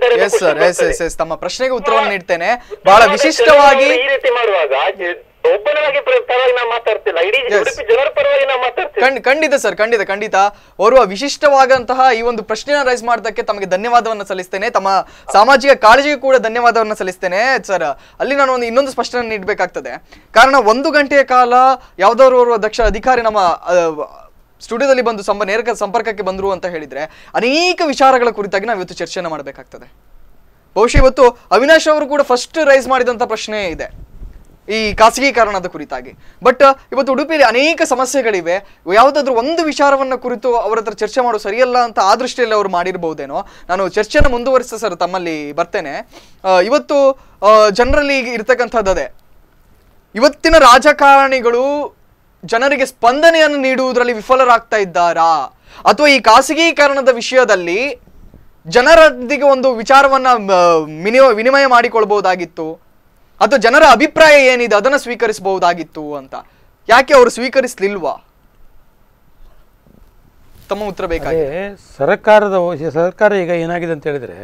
Speaker 2: sir yes yes yes ತಮ್ಮ ಪ್ರಶ್ನೆಗೆ ಉತ್ತರವನ್ನು ನೀಡ್ತೇನೆ ಬಹಳ ವಿಶಿಷ್ಟವಾಗಿ
Speaker 7: ಈ ರೀತಿ ಮಾಡುವಾಗ ಜ- ಒಬ್ಬನಾಗಿ ಪ್ರ- ಪರವಾಗಿ ನಾವು ಮಾತಾಡ್ತಿಲ್ಲ ಇಡೀ
Speaker 2: Yes.
Speaker 7: ಉಡುಪಿ ಜನರ ಪರವಾಗಿ ನಾವು ಮಾತಾಡ್ತಿಲ್ಲ
Speaker 2: ಖಂಡ್- ಖಂಡಿತ ಸರ್ ಖಂಡಿತ ಖಂಡಿತ ಓರ್ವ ವಿಶಿಷ್ಟವಾದಂತಹ ಈ ಒಂದು ಪ್ರಶ್ನೆನ ರೈಸ್ ಮಾಡೋದಕ್ಕೆ ತಮಗೆ ಧನ್ಯವಾದವನ್ನು ಸಲ್ಲಿಸ್ತೇನೆ ತಮ್ಮ ಸಾಮಾಜಿಕ ಕಾಳಜಿಗೂ ಕೂಡ ಧನ್ಯವಾದವನ್ನು ಸಲ್ಲಿಸ್ತೇನೆ ಸರ್ ಅಲ್ಲಿ ನಾನು ಒಂದು ಇನ್ನೊಂದು ಸ್ಪಷ್ಟನೆ ನೀಡಬೇಕಾಗ್ತದೆ ಕಾರಣ ಒಂದು ಗಂಟೆಯ ಕಾಲ ಯಾವ್ದಾದ್ರು ಓರ್ವ ದಕ್ಷ ಅಧಿಕಾರಿ ನಮ್ಮ ಆ, ಸ್ಟುಡಿಯೋದಲ್ಲಿ ಬಂದು ಸಂಪ ನೇರ ಸಂಪರ್ಕಕ್ಕೆ ಬಂದರು ಅಂತ ಹೇಳಿದ್ರೆ ಅನೇಕ ವಿಚಾರಗಳ ಕುರಿತಾಗಿ ನಾವು ಇವತ್ತು ಚರ್ಚೆಯನ್ನು ಮಾಡಬೇಕಾಗ್ತದೆ ಬಹುಶಃ ಇವತ್ತು ಅವಿನಾಶ್ ಅವರು ಕೂಡ ಫಸ್ಟ್ ರೈಸ್ ಮಾಡಿದಂಥ ಪ್ರಶ್ನೆ ಇದೆ ಈ ಖಾಸಗೀಕರಣದ ಕುರಿತಾಗಿ ಬಟ್ ಇವತ್ತು ಉಡುಪಿಯಲ್ಲಿ ಅನೇಕ ಸಮಸ್ಯೆಗಳಿವೆ ಯಾವುದಾದ್ರೂ ಒಂದು ವಿಚಾರವನ್ನ ಕುರಿತು ಅವರ ಹತ್ರ ಚರ್ಚೆ ಮಾಡೋದು ಸರಿಯಲ್ಲ ಅಂತ ಆ ದೃಷ್ಟಿಯಲ್ಲಿ ಅವರು ಮಾಡಿರ್ಬಹುದೇನೋ ನಾನು ಚರ್ಚೆನ ಮುಂದುವರಿಸ ಸರ್ ತಮ್ಮಲ್ಲಿ ಬರ್ತೇನೆ ಆ, ಇವತ್ತು ಜನರಲ್ಲಿ ಇರ್ತಕ್ಕಂಥದ್ದು ಅದೇ ಇವತ್ತಿನ ರಾಜಕಾರಣಿಗಳು ಜನರಿಗೆ ಸ್ಪಂದನೆಯನ್ನು ನೀಡುವುದರಲ್ಲಿ ವಿಫಲರಾಗ್ತಾ ಇದ್ದಾರಾ ಅಥವಾ ಈ ಖಾಸಗೀಕರಣದ ವಿಷಯದಲ್ಲಿ ಜನರೊಂದಿಗೆ ಒಂದು ವಿಚಾರವನ್ನ ಆ, ವಿನಿಮಯ ವಿನಿಮಯ ಮಾಡಿಕೊಳ್ಬಹುದಾಗಿತ್ತು ಅಥವಾ ಜನರ ಅಭಿಪ್ರಾಯ ಏನಿದೆ ಅದನ್ನು ಸ್ವೀಕರಿಸಬಹುದಾಗಿತ್ತು ಅಂತ ಯಾಕೆ ಅವರು ಸ್ವೀಕರಿಸ್ಲಿಲ್ವಾ ತಮ್ಮ ಉತ್ತರ ಬೇಕಾಗಿದೆ
Speaker 3: ಅದೇ ಸರ್ಕಾರದ ವ- ಸರ್ಕಾರ ಈಗ ಏನಾಗಿದೆ ಅಂತ ಹೇಳಿದರೆ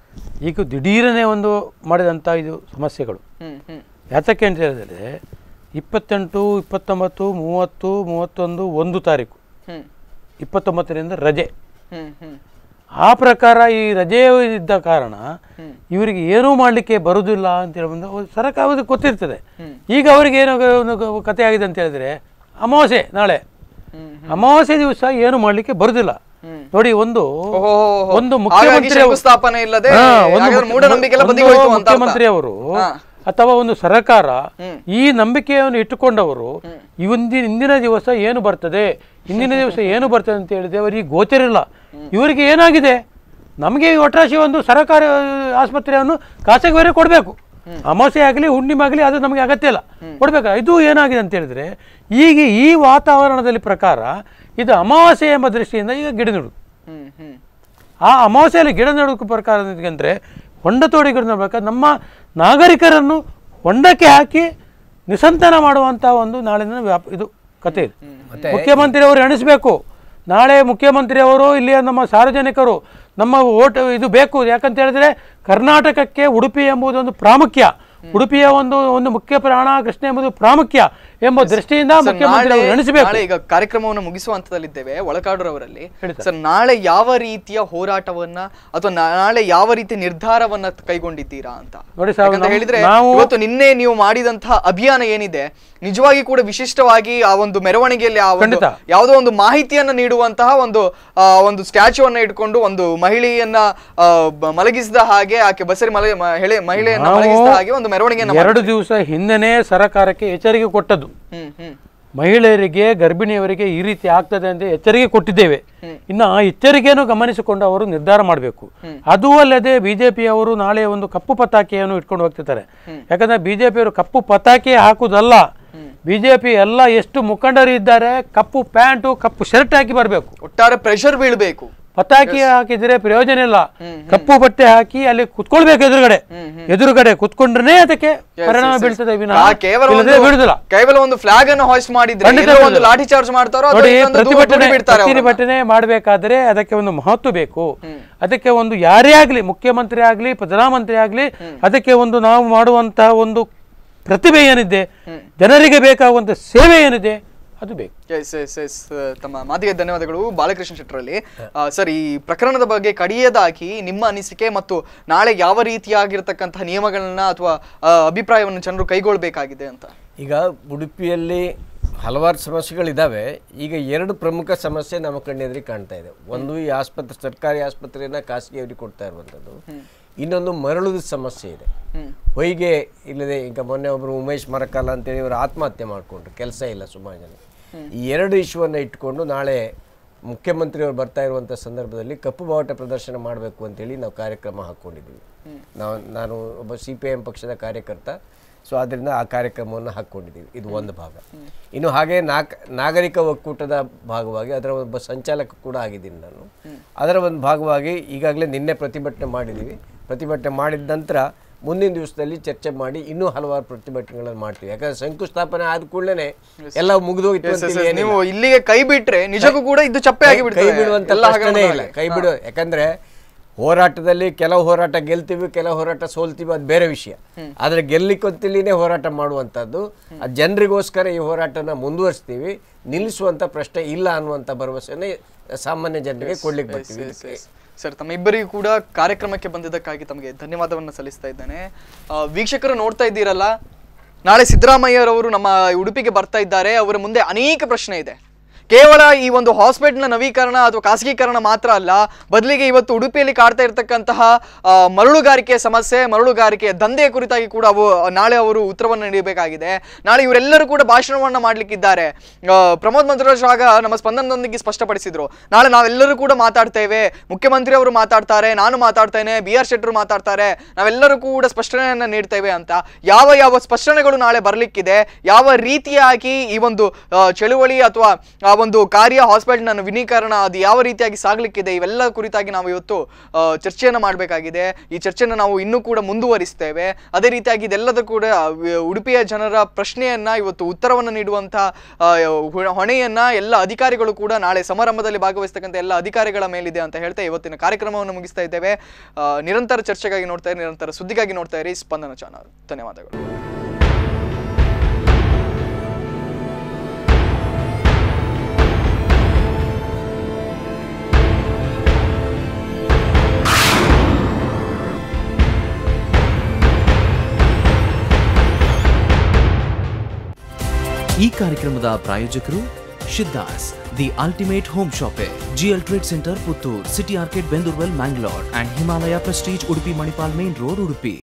Speaker 3: ಈಗ ದಿಢೀರನೇ ಒಂದು ಮಾಡಿದಂಥ ಇದು ಸಮಸ್ಯೆಗಳು
Speaker 2: ಹ್ಮ್ ಹ್ಮ್
Speaker 3: ಯಾತಕ್ಕೆ ಅಂತ ಹೇಳಿದರೆ ಇಪ್ಪತ್ತೆಂಟು ಇಪ್ಪತ್ತೊಂಬತ್ತು ಮೂವತ್ತು ಮೂವತ್ತೊಂದು ಒಂದು ತಾರೀಕು
Speaker 2: ಹ್ಮ್
Speaker 3: ಇಪ್ಪತ್ತೊಂಬತ್ತರಿಂದ ರಜೆ
Speaker 2: ಹ್ಮ್ ಹ್ಮ್
Speaker 3: ಆ ಪ್ರಕಾರ ಈ ರಜೆ ಇದ್ದ ಕಾರಣ ಇವರಿಗೆ ಏನೂ ಮಾಡಲಿಕ್ಕೆ ಬರುವುದಿಲ್ಲ ಅಂತೇಳಿ ಒಂದು ಒಂದು ಸರ್ಕಾರ ಅವ್ರಿಗೆ ಗೊತ್ತಿರ್ತದೆ ಈಗ ಅವರಿಗೆ ಏನೋ ಒಂದು ಗ- ಕಥೆ ಆಗಿದೆ ಅಂತ ಹೇಳಿದ್ರೆ ಅಮಾವಾಸ್ಯೆ ನಾಳೆ ಅಮಾವಾಸ್ಯೆ ದಿವಸ ಏನು ಮಾಡಲಿಕ್ಕೆ ಬರುದಿಲ್ಲ ನೋಡಿ ಒಂದು
Speaker 2: ಓಹೋ,
Speaker 3: ಒಂದು
Speaker 2: ಹಾಗಾಗಿ
Speaker 3: ಮುಖ್ಯಮಂತ್ರಿ
Speaker 2: ಶಂಕುಸ್ಥಾಪನೆ ಇಲ್ಲದೆ
Speaker 3: ಹಾ, ಒಂದು
Speaker 2: ಹಾಗಾದ್ರೆ
Speaker 3: ಮುಖ್ಯ-
Speaker 2: ಮೂಢನಂಬಿಕೆ ಎಲ್ಲ
Speaker 3: ಒಂದು
Speaker 2: ಬದಿಗೋಯ್ತು ಅಂತ ಅರ್ಥ.
Speaker 3: ಮುಖ್ಯಮಂತ್ರಿ ಅವರು
Speaker 2: ಹಾ.
Speaker 3: ಅಥವಾ ಒಂದು ಸರ್ಕಾರ ಈ ನಂಬಿಕೆಯನ್ನು ಇಟ್ಟುಕೊಂಡವರು ಇವೊಂದಿನ ಇಂದಿನ ದಿವಸ ಏನು ಬರ್ತದೆ ಇಂದಿನ ದಿವಸ ಏನು ಬರ್ತದೆ ಅಂತ ಹೇಳಿದ್ರೆ ಅವರಿಗೆ ಗೋಚರಿಲ್ಲ ಇವರಿಗೆ ಏನಾಗಿದೆ ನಮಗೆ ಒಟ್ರಾಶಿ ಒಂದು ಸರ್ಕಾರಿ ಆಸ್ಪತ್ರೆಯನ್ನು ಖಾಸಗಿಯವರೇ ಕೊಡಬೇಕು ಅಮಾವಾಸ್ಯೆ ಆಗಲಿ ಹುಣ್ಣಿಮೆ ಆಗಲಿ ಅದು ನಮಗೆ ಅಗತ್ಯ ಇಲ್ಲ ಕೊಡಬೇಕು ಇದು ಏನಾಗಿದೆ ಅಂತ ಹೇಳಿದ್ರೆ ಈಗ ಈ ವಾತಾವರಣದಲ್ಲಿ ಪ್ರಕಾರ ಇದು ಅಮಾವಾಸ್ಯೆ ಎಂಬ ದೃಷ್ಟಿಯಿಂದ ಈಗ ಗಿಡ ನೆಡುದು
Speaker 2: ಹ್ಮ್ ಹ್ಮ್
Speaker 3: ಆ ಅಮಾವಾಸ್ಯೆಯಲ್ಲಿ ಗಿಡ ನೆಡೋಕೆ ಪ್ರಕಾರ ಅಂದರೆ ಹೊಂಡ ತೋಡಿ ಗಿಡ ನೆಡಬೇಕಾದ್ರೆ ನಮ್ಮ ನಾಗರಿಕರನ್ನು ಹೊಂಡಕ್ಕೆ ಹಾಕಿ ನಿಸಂತಾನ ಮಾಡುವಂಥ ಒಂದು ನಾಳಿನ ವ್ಯಾಪ ಇದು ಕತೆ ಇದು ಮುಖ್ಯಮಂತ್ರಿ ಅವರು ಎಣಿಸ್ಬೇಕು ನಾಳೆ ಮುಖ್ಯಮಂತ್ರಿ ಅವರು ಇಲ್ಲಿಯ ನಮ್ಮ ಸಾರ್ವಜನಿಕರು ನಮ್ಮ ಓಟ್ ಇದು ಬೇಕು ಯಾಕಂತ ಹೇಳಿದ್ರೆ ಕರ್ನಾಟಕಕ್ಕೆ ಉಡುಪಿ ಎಂಬುದು ಒಂದು ಪ್ರಾಮುಖ್ಯ ಉಡುಪಿಯ ಒಂದು ಒಂದು ಮುಖ್ಯ ಪ್ರಾಣ ಕೃಷ್ಣ ಎಂಬುದು ಪ್ರಾಮುಖ್ಯ ಎಂಬ ದೃಷ್ಟಿಯಿಂದ
Speaker 2: ಸರ್,
Speaker 3: ಮುಖ್ಯಮಂತ್ರಿ
Speaker 2: ನಾಳೆ-
Speaker 3: ಅವರು ಎಣಿಸಬೇಕು
Speaker 2: ನಾಳೆ ಈಗ ಕಾರ್ಯಕ್ರಮವನ್ನು ಮುಗಿಸುವ ಹಂತದಲ್ಲಿದ್ದೇವೆ ಒಳಕಾಡುರವರಲ್ಲಿ ಸರ್ ನಾಳೆ ಯಾವ ರೀತಿಯ ಹೋರಾಟವನ್ನ ಅಥವಾ ನಾಳೆ ಯಾವ ರೀತಿ ನಿರ್ಧಾರವನ್ನ ಕೈಗೊಂಡಿದ್ದೀರಾ ಅಂತ
Speaker 3: ನೋಡಿ ಸರ್,
Speaker 2: ಯಾಕಂತ
Speaker 3: ನಮ್-
Speaker 2: ಹೇಳಿದ್ರೆ
Speaker 3: ನಾವು-
Speaker 2: ಇವತ್ತು ನಿನ್ನೆ ನೀವು ಮಾಡಿದಂತಹ ಅಭಿಯಾನ ಏನಿದೆ ನಿಜವಾಗಿ ಕೂಡ ವಿಶಿಷ್ಟವಾಗಿ ಆ ಒಂದು ಮೆರವಣಿಗೆಯಲ್ಲಿ ಆ ಒಂದು
Speaker 3: ಖಂಡಿತ.
Speaker 2: ಯಾವುದೋ ಒಂದು ಮಾಹಿತಿಯನ್ನ ನೀಡುವಂತಹ ಒಂದು ಆ, ಒಂದು ಸ್ಟ್ಯಾಚ್ಯೂ ಅನ್ನ ಇಟ್ಕೊಂಡು ಒಂದು ಮಹಿಳೆಯನ್ನ ಆ, ಬ- ಮಲಗಿಸಿದ ಹಾಗೆ ಆಕೆ ಬಸರಿ ಮಲ ಮ- ಹೆಳೆ ಮಹಿಳೆಯನ್ನ
Speaker 3: ನಾವು
Speaker 2: ಮಲಗಿಸಿದ ಹಾಗೆ ಒಂದು ಮೆರವಣಿಗೆಯನ್ನ
Speaker 3: ಎರಡು ದಿವಸ ಹಿಂದೆನೇ ಸರಕಾರಕ್ಕೆ ಎಚ್ಚರಿಕೆ ಕೊಟ್ಟದ್ದು
Speaker 2: ಹ್ಮ್ ಹ್ಮ್
Speaker 3: ಮಹಿಳೆಯರಿಗೆ ಗರ್ಭಿಣಿಯವರಿಗೆ ಈ ರೀತಿ ಆಗ್ತದೆ ಅಂತ ಎಚ್ಚರಿಕೆ ಕೊಟ್ಟಿದ್ದೇವೆ ಇನ್ನು ಆ ಎಚ್ಚರಿಕೆಯನ್ನು ಗಮನಿಸಿಕೊಂಡು ಅವರು ನಿರ್ಧಾರ ಮಾಡಬೇಕು ಅದು ಅಲ್ಲದೆ ಬಿಜೆಪಿಯವರು ನಾಳೆ ಒಂದು ಕಪ್ಪು ಪತಾಕೆಯನ್ನು ಇಟ್ಕೊಂಡು ಹೋಗ್ತಿದ್ದಾರೆ ಯಾಕಂದ್ರೆ ಬಿಜೆಪಿಯವರು ಕಪ್ಪು ಪತಾಕೆ ಹಾಕುದಲ್ಲ ಬಿಜೆಪಿ ಎಲ್ಲ ಎಷ್ಟು ಮುಖಂಡರು ಇದ್ದಾರೆ ಕಪ್ಪು ಪ್ಯಾಂಟು ಕಪ್ಪು ಶರ್ಟ್ ಹಾಕಿ ಬರಬೇಕು
Speaker 2: ಒಟ್ಟಾರೆ ಪ್ರೆಷರ್ ಬೀಳ್ಬೇಕು
Speaker 3: ಪತಾಕಿ ಹಾಕಿದ್ರೆ ಪ್ರಯೋಜನ ಇಲ್ಲ ಕಪ್ಪು ಬಟ್ಟೆ ಹಾಕಿ ಅಲ್ಲಿ ಕುತ್ಕೊಳ್ಬೇಕು ಎದುರುಗಡೆ ಎದುರುಗಡೆ ಕುತ್ಕೊಂಡ್ರೆ ಅದಕ್ಕೆ ಪರಿಣಾಮ ಬೀಳ್ತದೆ ವಿನಃ
Speaker 2: ಆ ಕೇವಲ
Speaker 3: ಇಲ್ಲದೆ
Speaker 2: ಒಂದು-
Speaker 3: ಬೀಳುದಿಲ್ಲ
Speaker 2: ಕೇವಲ ಒಂದು ಫ್ಲಾಗ್ ಅನ್ನು ಹಾಯ್ಸ್ ಮಾಡಿದ್ರೆ
Speaker 3: ಖಂಡಿತ
Speaker 2: ಎಲ್ಲೋ ಒಂದು
Speaker 3: ಬೀಳುದಿಲ್ಲ.
Speaker 2: ಲಾಠಿ ಚಾರ್ಜ್ ಮಾಡ್ತಾರೋ ಅಥವಾ
Speaker 3: ನೋಡಿ
Speaker 2: ಇನ್ನೊಂದು ದೂರ
Speaker 3: ಪ್ರತಿಭಟನೆ
Speaker 2: ದೂಡಿ ಬಿಡ್ತಾರೆ ಅವ್ರನ್ನ.
Speaker 3: ಪ್ರತಿಭಟನೆ ಮಾಡಬೇಕಾದ್ರೆ ಅದಕ್ಕೆ ಒಂದು ಮಹತ್ವ ಬೇಕು ಅದಕ್ಕೆ ಒಂದು ಯಾರೇ ಆಗ್ಲಿ ಮುಖ್ಯಮಂತ್ರಿ ಆಗ್ಲಿ ಪ್ರಧಾನಮಂತ್ರಿ ಆಗ್ಲಿ ಅದಕ್ಕೆ ಒಂದು ನಾವು ಮಾಡುವಂತಹ ಒಂದು ಪ್ರತಿಭೆ ಏನಿದೆ ಜನರಿಗೆ ಬೇಕಾಗುವಂತ ಸೇವೆ ಏನಿದೆ ಅದು ಬೇಕು
Speaker 2: ಎಸ್ ಎಸ್ ಎಸ್ ತಮ್ಮ ಮಾತಿಗೆ ಧನ್ಯವಾದಗಳು ಬಾಲಕೃಷ್ಣ ಶೆಟ್ಟರಲ್ಲಿ ಸರ್ ಈ ಪ್ರಕರಣದ ಬಗ್ಗೆ ಕಡಿಯದಾಗಿ ನಿಮ್ಮ ಅನಿಸಿಕೆ ಮತ್ತು ನಾಳೆ ಯಾವ ರೀತಿಯಾಗಿರ್ತಕ್ಕಂತಹ ನಿಯಮಗಳನ್ನ ಅಥವಾ ಆ, ಅಭಿಪ್ರಾಯವನ್ನು ಜನರು ಕೈಗೊಳ್ಳಬೇಕಾಗಿದೆ ಅಂತ
Speaker 4: ಈಗ ಉಡುಪಿಯಲ್ಲಿ ಹಲವಾರು ಸಮಸ್ಯೆಗಳಿದ್ದಾವೆ ಈಗ ಎರಡು ಪ್ರಮುಖ ಸಮಸ್ಯೆ ನಮ್ಮ ಕಣ್ಣೆದುರಿಗೆ ಕಾಣ್ತಾ ಇದೆ ಒಂದು ಈ ಆಸ್ಪತ್ರೆ ಸರ್ಕಾರಿ ಆಸ್ಪತ್ರೆಯನ್ನ ಖಾಸಗಿಯವರಿಗೆ ಕೊಡ್ತಾ ಇರುವಂಥದ್ದು ಇನ್ನೊಂದು ಮರಳುದ ಸಮಸ್ಯೆ ಇದೆ ಹೊಯ್ಗೆ ಇಲ್ಲದೆ ಈಗ ಮೊನ್ನೆ ಒಬ್ಬರು ಉಮೇಶ್ ಮರಕಾಲ ಅಂತೇಳಿ ಇವರು ಆತ್ಮಹತ್ಯೆ ಮಾಡಿಕೊಂಡ್ರು ಕೆಲಸ ಇಲ್ಲ ಸುಮಾರು ಜನ ಈ ಎರಡು ಇಶ್ಯೂವನ್ನು ಇಟ್ಕೊಂಡು ನಾಳೆ ಮುಖ್ಯಮಂತ್ರಿಯವರು ಬರ್ತಾ ಇರುವಂಥ ಸಂದರ್ಭದಲ್ಲಿ ಕಪ್ಪು ಬಾವುಟ ಪ್ರದರ್ಶನ ಮಾಡಬೇಕು ಅಂತೇಳಿ ನಾವು ಕಾರ್ಯಕ್ರಮ ಹಾಕ್ಕೊಂಡಿದ್ದೀವಿ ನಾವು ನಾನು ಒಬ್ಬ ಸಿ ಪಿ ಎಂ ಪಕ್ಷದ ಕಾರ್ಯಕರ್ತ ಸೊ ಅದರಿಂದ ಆ ಕಾರ್ಯಕ್ರಮವನ್ನು ಹಾಕ್ಕೊಂಡಿದ್ದೀವಿ ಇದು ಒಂದು ಭಾಗ ಇನ್ನು ಹಾಗೆ ನಾಕ್ ನಾಗರಿಕ ಒಕ್ಕೂಟದ ಭಾಗವಾಗಿ ಅದರ ಒಬ್ಬ ಸಂಚಾಲಕ ಕೂಡ ಆಗಿದ್ದೀನಿ ನಾನು ಅದರ ಒಂದು ಭಾಗವಾಗಿ ಈಗಾಗಲೇ ನಿನ್ನೆ ಪ್ರತಿಭಟನೆ ಮಾಡಿದ್ದೀವಿ ಪ್ರತಿಭಟನೆ ಮಾಡಿದ ನಂತರ ಮುಂದಿನ ದಿವಸದಲ್ಲಿ ಚರ್ಚೆ ಮಾಡಿ ಇನ್ನೂ ಹಲವಾರು ಪ್ರತಿಭಟನೆಗಳನ್ನು ಮಾಡ್ತೀವಿ ಯಾಕಂದ್ರೆ ಶಂಕುಸ್ಥಾಪನೆ ಆದ ಕೂಡಲೇ ಎಲ್ಲ ಮುಗಿದೋಗಿತ್ತು
Speaker 2: Yes, yes,
Speaker 4: ಅಂತೇಳಿ
Speaker 2: yes.
Speaker 4: ಏನಿಲ್ಲ.
Speaker 2: ನೀವು ಇಲ್ಲಿಗೆ ಕೈ ಬಿಟ್ರೆ ನಿಜಕ್ಕೂ ಕೂಡ ಇದು ಚಪ್ಪೆ ಆಗಿ
Speaker 4: ಕೈ
Speaker 2: ಬಿಡ್ತದೆ
Speaker 4: ಬಿಡುವಂತ
Speaker 2: ಎಲ್ಲ
Speaker 4: ಪ್ರಶ್ನೆನೇ
Speaker 2: ಹಗರಣದ
Speaker 4: ಇಲ್ಲ
Speaker 2: ಹಾಗೆ.
Speaker 4: ಕೈ ಬಿಡು ಯಾಕಂದ್ರೆ ಹೋರಾಟದಲ್ಲಿ ಕೆಲವು ಹೋರಾಟ ಗೆಲ್ತೀವಿ ಕೆಲವು ಹೋರಾಟ ಸೋಲ್ತೀವಿ ಅದು ಬೇರೆ ವಿಷಯ ಆದರೆ ಗೆಲ್ಲಿಕೊಂತಿಲಿನೇ ಹೋರಾಟ ಮಾಡುವಂಥದ್ದು ಆ ಜನರಿಗೋಸ್ಕರ ಈ ಹೋರಾಟನ ಮುಂದುವರಿಸ್ತೀವಿ ನಿಲ್ಲಿಸುವಂಥ ಪ್ರಶ್ನೆ ಇಲ್ಲ ಅನ್ನುವಂಥ ಭರವಸೆನೇ ಸಾಮಾನ್ಯ ಜನರಿಗೆ ಕೊಡ್ಲಿಕ್ಕೆ ಬರ್ತೀವಿ ಇದಕ್ಕೆ.
Speaker 2: ಸರ್ ತಮ್ಮ ಇಬ್ಬರಿಗೂ ಕೂಡ ಕಾರ್ಯಕ್ರಮಕ್ಕೆ ಬಂದಿದ್ದಕ್ಕಾಗಿ ತಮಗೆ ಧನ್ಯವಾದವನ್ನು ಸಲ್ಲಿಸ್ತಾ ಇದ್ದೇನೆ ಆ, ವೀಕ್ಷಕರು ನೋಡ್ತಾ ಇದ್ದೀರಲ್ಲ ನಾಳೆ ಸಿದ್ದರಾಮಯ್ಯರವರು ನಮ್ಮ ಉಡುಪಿಗೆ ಬರ್ತಾ ಇದ್ದಾರೆ ಅವರ ಮುಂದೆ ಅನೇಕ ಪ್ರಶ್ನೆ ಇದೆ ಕೇವಲ ಈ ಒಂದು ಹಾಸ್ಪಿಟಲ್ನ ನವೀಕರಣ ಅಥವಾ ಖಾಸಗೀಕರಣ ಮಾತ್ರ ಅಲ್ಲ ಬದಲಿಗೆ ಇವತ್ತು ಉಡುಪಿಯಲ್ಲಿ ಕಾಡ್ತಾ ಇರತಕ್ಕಂತಹ ಆ, ಮರಳುಗಾರಿಕೆ ಸಮಸ್ಯೆ ಮರಳುಗಾರಿಕೆ ದಂಧೆಯ ಕುರಿತಾಗಿ ಕೂಡ ಅವು ನಾಳೆ ಅವರು ಉತ್ತರವನ್ನು ನೀಡಬೇಕಾಗಿದೆ ನಾಳೆ ಇವರೆಲ್ಲರೂ ಕೂಡ ಭಾಷಣವನ್ನ ಮಾಡ್ಲಿಕ್ಕಿದ್ದಾರೆ ಆ, ಪ್ರಮೋದ್ ಮಂತ್ರಾಜ್ ಆಗ ನಮ್ಮ ಸ್ಪಂದನದೊಂದಿಗೆ ಸ್ಪಷ್ಟಪಡಿಸಿದ್ರು ನಾಳೆ ನಾವೆಲ್ಲರೂ ಕೂಡ ಮಾತಾಡ್ತೇವೆ ಮುಖ್ಯಮಂತ್ರಿ ಅವರು ಮಾತಾಡ್ತಾರೆ ನಾನು ಮಾತಾಡ್ತೇನೆ ಬಿ ಆರ್ ಶೆಟ್ಟರು ಮಾತಾಡ್ತಾರೆ ನಾವೆಲ್ಲರೂ ಕೂಡ ಸ್ಪಷ್ಟನೆಯನ್ನ ನೀಡ್ತೇವೆ ಅಂತ ಯಾವ ಯಾವ ಸ್ಪಷ್ಟನೆಗಳು ನಾಳೆ ಬರ್ಲಿಕ್ಕಿದೆ ಯಾವ ರೀತಿಯಾಗಿ ಈ ಒಂದು ಆ, ಚಳುವಳಿ ಅಥವಾ ಆ ಒಂದು ಕಾರ್ಯ ಹಾಸ್ಪಿಟಲ್ನ ನವೀಕರಣ ಅದು ಯಾವ ರೀತಿಯಾಗಿ ಸಾಗ್ಲಿಕ್ಕಿದೆ ಇವೆಲ್ಲ ಕುರಿತಾಗಿ ನಾವು ಇವತ್ತು ಆ, ಚರ್ಚೆಯನ್ನ ಮಾಡಬೇಕಾಗಿದೆ ಈ ಚರ್ಚೆನ ನಾವು ಇನ್ನೂ ಕೂಡ ಮುಂದುವರಿಸ್ತೇವೆ ಅದೇ ರೀತಿಯಾಗಿ ಇದೆಲ್ಲದ ಕೂಡ ವಿ- ಉಡುಪಿಯ ಜನರ ಪ್ರಶ್ನೆಯನ್ನ ಇವತ್ತು ಉತ್ತರವನ್ನು ನೀಡುವಂತ ಆ, ಹೊ- ಹೊಣೆಯನ್ನ ಎಲ್ಲ ಅಧಿಕಾರಿಗಳು ಕೂಡ ನಾಳೆ ಸಮಾರಂಭದಲ್ಲಿ ಭಾಗವಹಿಸ್ತಕ್ಕಂಥ ಎಲ್ಲ ಅಧಿಕಾರಿಗಳ ಮೇಲಿದೆ ಅಂತ ಹೇಳ್ತಾ ಇವತ್ತಿನ ಕಾರ್ಯಕ್ರಮವನ್ನು ಮುಗಿಸ್ತಾ ಇದ್ದೇವೆ ಆ, ನಿರಂತರ ಚರ್ಚೆಗಾಗಿ ನೋಡ್ತಾ ಇರಿ ನಿರಂತರ ಸುದ್ದಿಗಾಗಿ ನೋಡ್ತಾ ಇರಿ ಸ್ಪಂದನ ಚಾನಲ್ ಧನ್ಯವಾದಗಳು
Speaker 1: ಈ ಕಾರ್ಯಕ್ರಮದ ಪ್ರಾಯೋಜಕರು Shiddas the ultimate home shoppe GL trade centre Puttur city arcade Bendoorwell Mangalore and Himalaya prestige Udupi Manipal main road Udupi